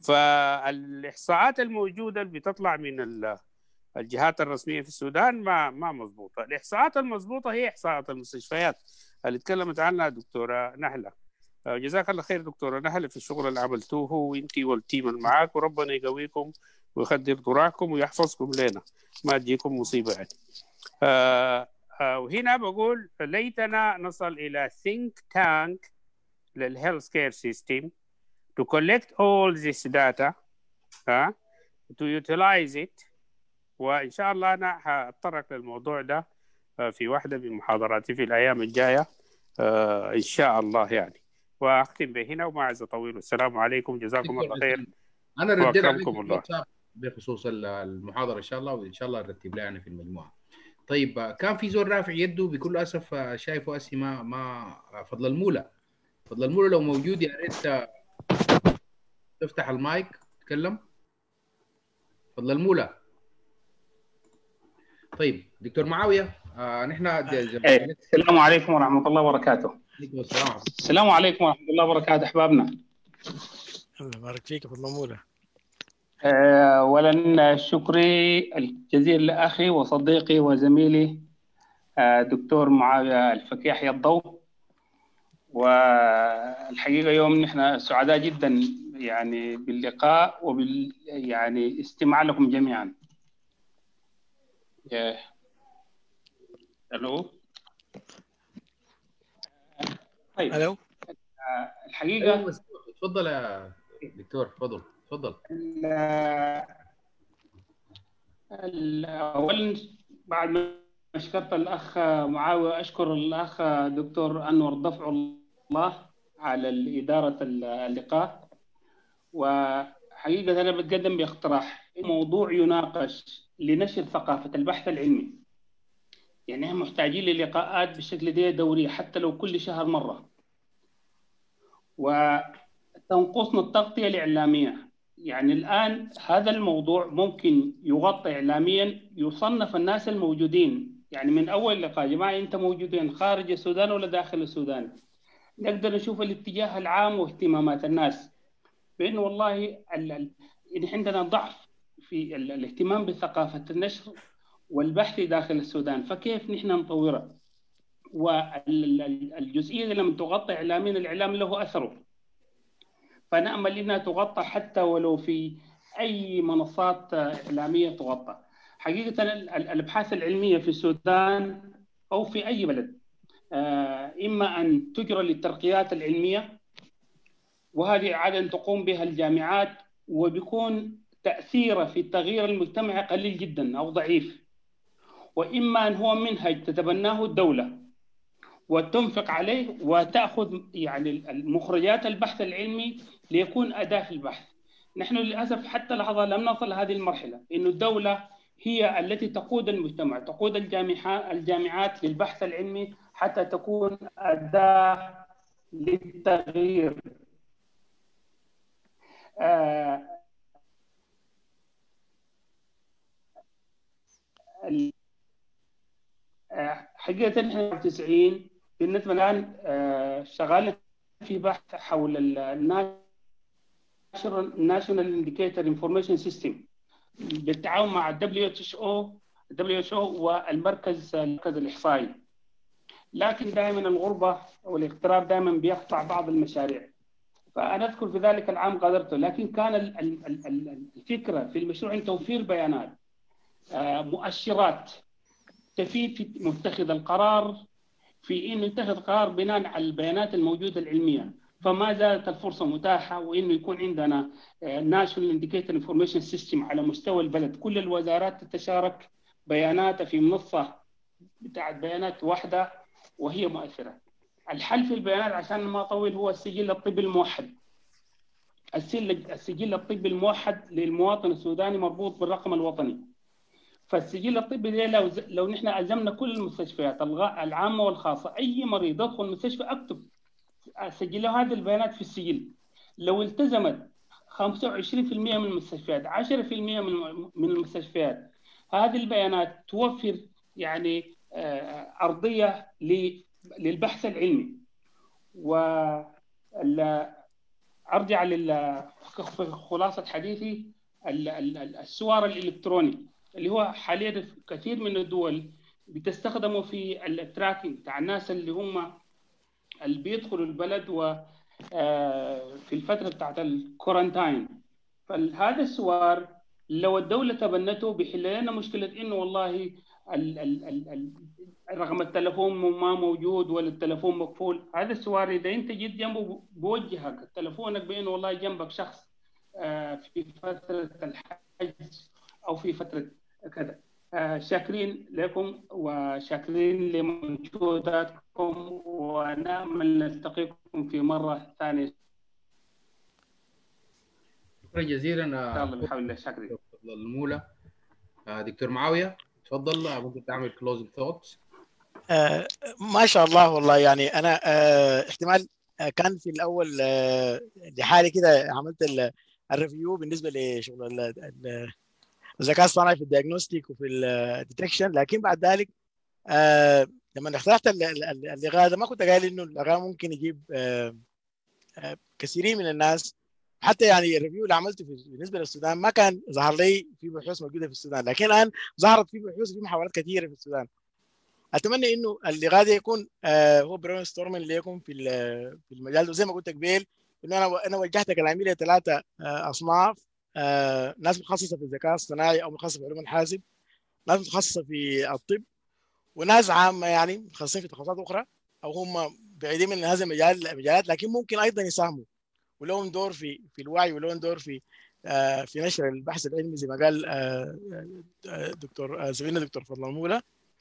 فالاحصاءات الموجوده اللي بتطلع من الجهات الرسميه في السودان ما ما مضبوطه، الاحصاءات المضبوطه هي احصاءات المستشفيات اللي تكلمت عنها دكتوره نهله. جزاك الله خير دكتوره نهله في الشغل اللي عملتوه وانت والتيم اللي معاك وربنا يقويكم ويخدر ذراعكم ويحفظكم لنا ما تجيكم مصيبه يعني. آه آه وهنا بقول ليتنا نصل الى think tank للهيلث كير سيستم to collect all this data ها to utilize it وان شاء الله انا هتطرق للموضوع ده آه، في واحده من محاضراتي في الايام الجايه آه، ان شاء الله يعني واختم بهنا وما عايز اطول والسلام عليكم جزاكم الله خير انا رديت عليك واكرمكم الله الواتساب بخصوص ال- المحاضره ان شاء الله وان شاء الله نرتب لها يعني في المجموعه طيب آه، كان في زول رافع يده بكل اسف آه، شايفه اسي ما ما آه، فضل المولى فضل المولى لو موجود يا ريت آه، تفتح المايك تتكلم فضل المولى طيب دكتور معاويه آه نحن د- د- إيه، السلام عليكم ورحمة الله وبركاته عليكم السلام ورحمة السلام عليكم ورحمة الله وبركاته أحبابنا الله يبارك فيك فضل مولى آه، أولا شكري الجزيل لأخي وصديقي وزميلي آه، دكتور معاوية الفكيح الضوء والحقيقة يوم نحن سعداء جدا يعني باللقاء وبال يعني استماع لكم جميعا آه، ألو طيب الو آه، الحقيقة أيوة، تفضل يا دكتور تفضل تفضل ال- ال- اولا بعد ما شكرت الاخ معاويه اشكر الاخ دكتور انور ضفع الله على اداره اللقاء وحقيقه انا بتقدم باقتراح موضوع يناقش لنشر ثقافه البحث العلمي يعني احنا محتاجين للقاءات بشكل دي دوريه حتى لو كل شهر مره وتنقصنا التغطيه الاعلاميه يعني الآن هذا الموضوع ممكن يغطى إعلاميا يصنف الناس الموجودين يعني من أول لقاء جماعة أنت موجودين خارج السودان ولا داخل السودان نقدر نشوف الاتجاه العام واهتمامات الناس بأنه والله ال... ال... إن عندنا ضعف في ال... الاهتمام بثقافة النشر والبحث داخل السودان فكيف نحن نطورها والجزئية دي لما تغطى إعلاميا الإعلام له أثره فنأمل أنها تغطى حتى ولو في أي منصات إعلامية تغطى حقيقة ال- ال- الأبحاث العلمية في السودان أو في أي بلد آه، إما أن تجرى للترقيات العلمية وهذه عادة تقوم بها الجامعات وبيكون تأثيره في التغيير المجتمعي قليل جدا أو ضعيف وإما أن هو منهج تتبناه الدولة وتنفق عليه وتأخذ يعني المخرجات البحث العلمي ليكون أداة في البحث نحن للأسف حتى لحظة لم نصل لهذه المرحلة إنه الدولة هي التي تقود المجتمع تقود الجامعات الجامعات للبحث العلمي حتى تكون أداة للتغيير آه، ال- آه، حقيقة نحن 90 بالنسبة الآن آه، شغالين في بحث حول الناشونال انديكيتور انفورميشن سيستم بالتعاون مع الدبليو اتش او الدبليو اتش او والمركز المركز الاحصائي لكن دائما الغربه والاغتراب دائما بيقطع بعض المشاريع فانا اذكر في ذلك العام غادرته لكن كان ال- ال- ال- ال- الفكره في المشروع ان توفير بيانات آه، مؤشرات تفيد في متخذ القرار في انه يتخذ قرار بناء على البيانات الموجوده العلميه فما زالت الفرصه متاحه وانه يكون عندنا ناشونال انديكيتور انفورميشن سيستم على مستوى البلد كل الوزارات تتشارك بياناتها في منصه بتاعت بيانات واحده وهي مؤثره الحل في البيانات عشان ما اطول هو السجل الطبي الموحد السجل السجل الطبي الموحد للمواطن السوداني مربوط بالرقم الوطني فالسجل الطبي ده لو لو نحن الزمنا كل المستشفيات الغ- العامه والخاصه اي مريض يدخل المستشفى اكتب سجل له هذه البيانات في السجل لو التزمت 25% من المستشفيات 10% من من المستشفيات هذه البيانات توفر يعني آه، ارضيه ل- للبحث العلمي و ال- ارجع لل خلاصه حديثي ال- ال- ال- السوار الالكتروني اللي هو حاليا في كثير من الدول بتستخدمه في التراكنج بتاع الناس اللي هم اللي بيدخلوا البلد و آه، في الفتره بتاعت الكورنتاين فهذا السوار لو الدوله تبنته بيحل لنا مشكله انه والله ال ال ال ال رقم التلفون ما موجود ولا التلفون مقفول هذا السؤال اذا انت جيت جنبه بوجهك تلفونك بانه والله جنبك شخص آه، في فتره الحج او في فتره كذا آه، شاكرين لكم وشاكرين لمجهوداتكم ونامل نلتقيكم في مره ثانيه شكرا جزيلا ان شاء الله بحول الله شاكرين دكتور المولى آه، دكتور معاويه تفضل آه، ممكن تعمل كلوزنج ثوتس آه ما شاء الله والله يعني انا آه احتمال آه كان في الاول آه لحالي كده عملت ال- الريفيو بالنسبه لشغل ال- ال- الذكاء الصناعي في الدياجنوستيك وفي الديتكشن لكن بعد ذلك آه لما اخترت ال- ال- ال- اللغه ده ما كنت قايل انه اللغه ممكن يجيب آه آه كثيرين من الناس حتى يعني الريفيو اللي عملته في بالنسبه للسودان ما كان ظهر لي في بحوث موجوده في السودان لكن الان ظهرت في بحوث في محاولات كثيره في السودان اتمنى انه اللي غادي يكون آه هو برين ستورمنج ليكم في ال- في المجال ده زي ما قلت قبل انه انا انا وجهت كلامي لثلاثه آه اصناف آه ناس متخصصه في الذكاء الصناعي او متخصصه في علوم الحاسب ناس متخصصه في الطب وناس عامه يعني متخصصين في تخصصات اخرى او هم بعيدين من هذا المجال المجالات لكن ممكن ايضا يساهموا ولهم دور في في الوعي ولهم دور في آه في نشر البحث العلمي زي ما قال آه آه، دكتور آه زميلنا دكتور فضل المولى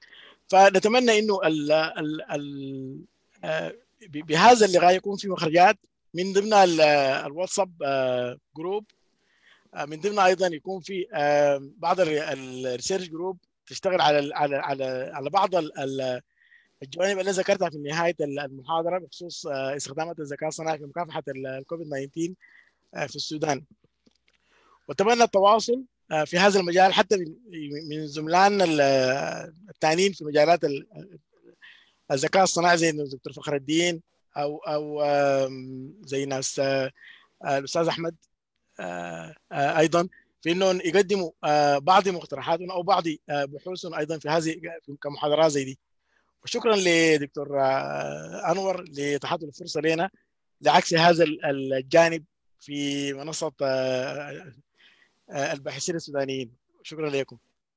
فنتمنى انه ال ال ال آه، ب- بهذا اللقاء يكون في مخرجات من ضمن ال- الواتساب آه، جروب آه، من ضمن ايضا يكون في آه، بعض ال- الريسيرش جروب تشتغل على ال- على على على بعض ال- ال- الجوانب اللي ذكرتها في نهايه ال- المحاضره بخصوص آه، استخدامات الذكاء الصناعي في مكافحه ال- الكوفيد 19 آه، في السودان واتمنى التواصل آه، في هذا المجال حتى من من زملائنا ال- الثانيين في مجالات ال- الذكاء الصناعي زي الدكتور فخر الدين او او آم، زي ناس آه، آه، الاستاذ احمد آه، آه، ايضا في انهم يقدموا آه، بعض مقترحاتهم او بعض آه، بحوثهم ايضا في هذه في- كمحاضرات زي دي وشكرا لدكتور آه، انور لتحضر الفرصه لنا لعكس هذا ال- الجانب في منصه آه، آه، الباحثين السودانيين شكرا لكم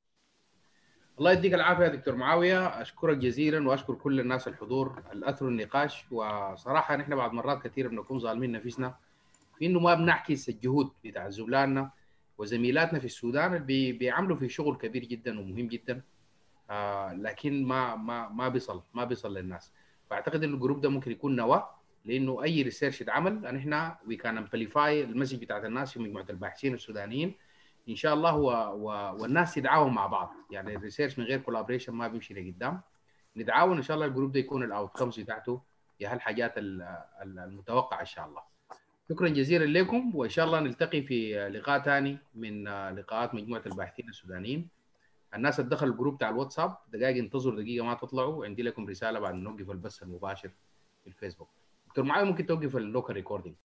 الله يديك العافيه يا دكتور معاويه اشكرك جزيلا واشكر كل الناس الحضور اللي اثروا النقاش وصراحه نحن بعض مرات كثير بنكون ظالمين نفسنا في انه ما بنعكس الجهود بتاع زملائنا وزميلاتنا في السودان اللي بي- بيعملوا في شغل كبير جدا ومهم جدا آه لكن ما ما ما بيصل ما بيصل للناس فاعتقد ان الجروب ده ممكن يكون نواه لانه اي ريسيرش اتعمل نحن وي كان امبليفاي المسج بتاعت الناس في مجموعه الباحثين السودانيين ان شاء الله و... و... والناس تتعاون مع بعض يعني الريسيرش من غير كولابريشن ما بيمشي لقدام نتعاون ان شاء الله الجروب ده يكون الاوت كمز بتاعته يا هالحاجات ال- ال- المتوقعه ان شاء الله شكرا جزيلا لكم وان شاء الله نلتقي في لقاء ثاني من لقاءات مجموعه الباحثين السودانيين الناس اللي دخلوا الجروب بتاع الواتساب دقائق انتظروا دقيقه ما تطلعوا عندي لكم رساله بعد ما نوقف البث المباشر في الفيسبوك دكتور معاويه ممكن توقف اللوكال ريكوردينج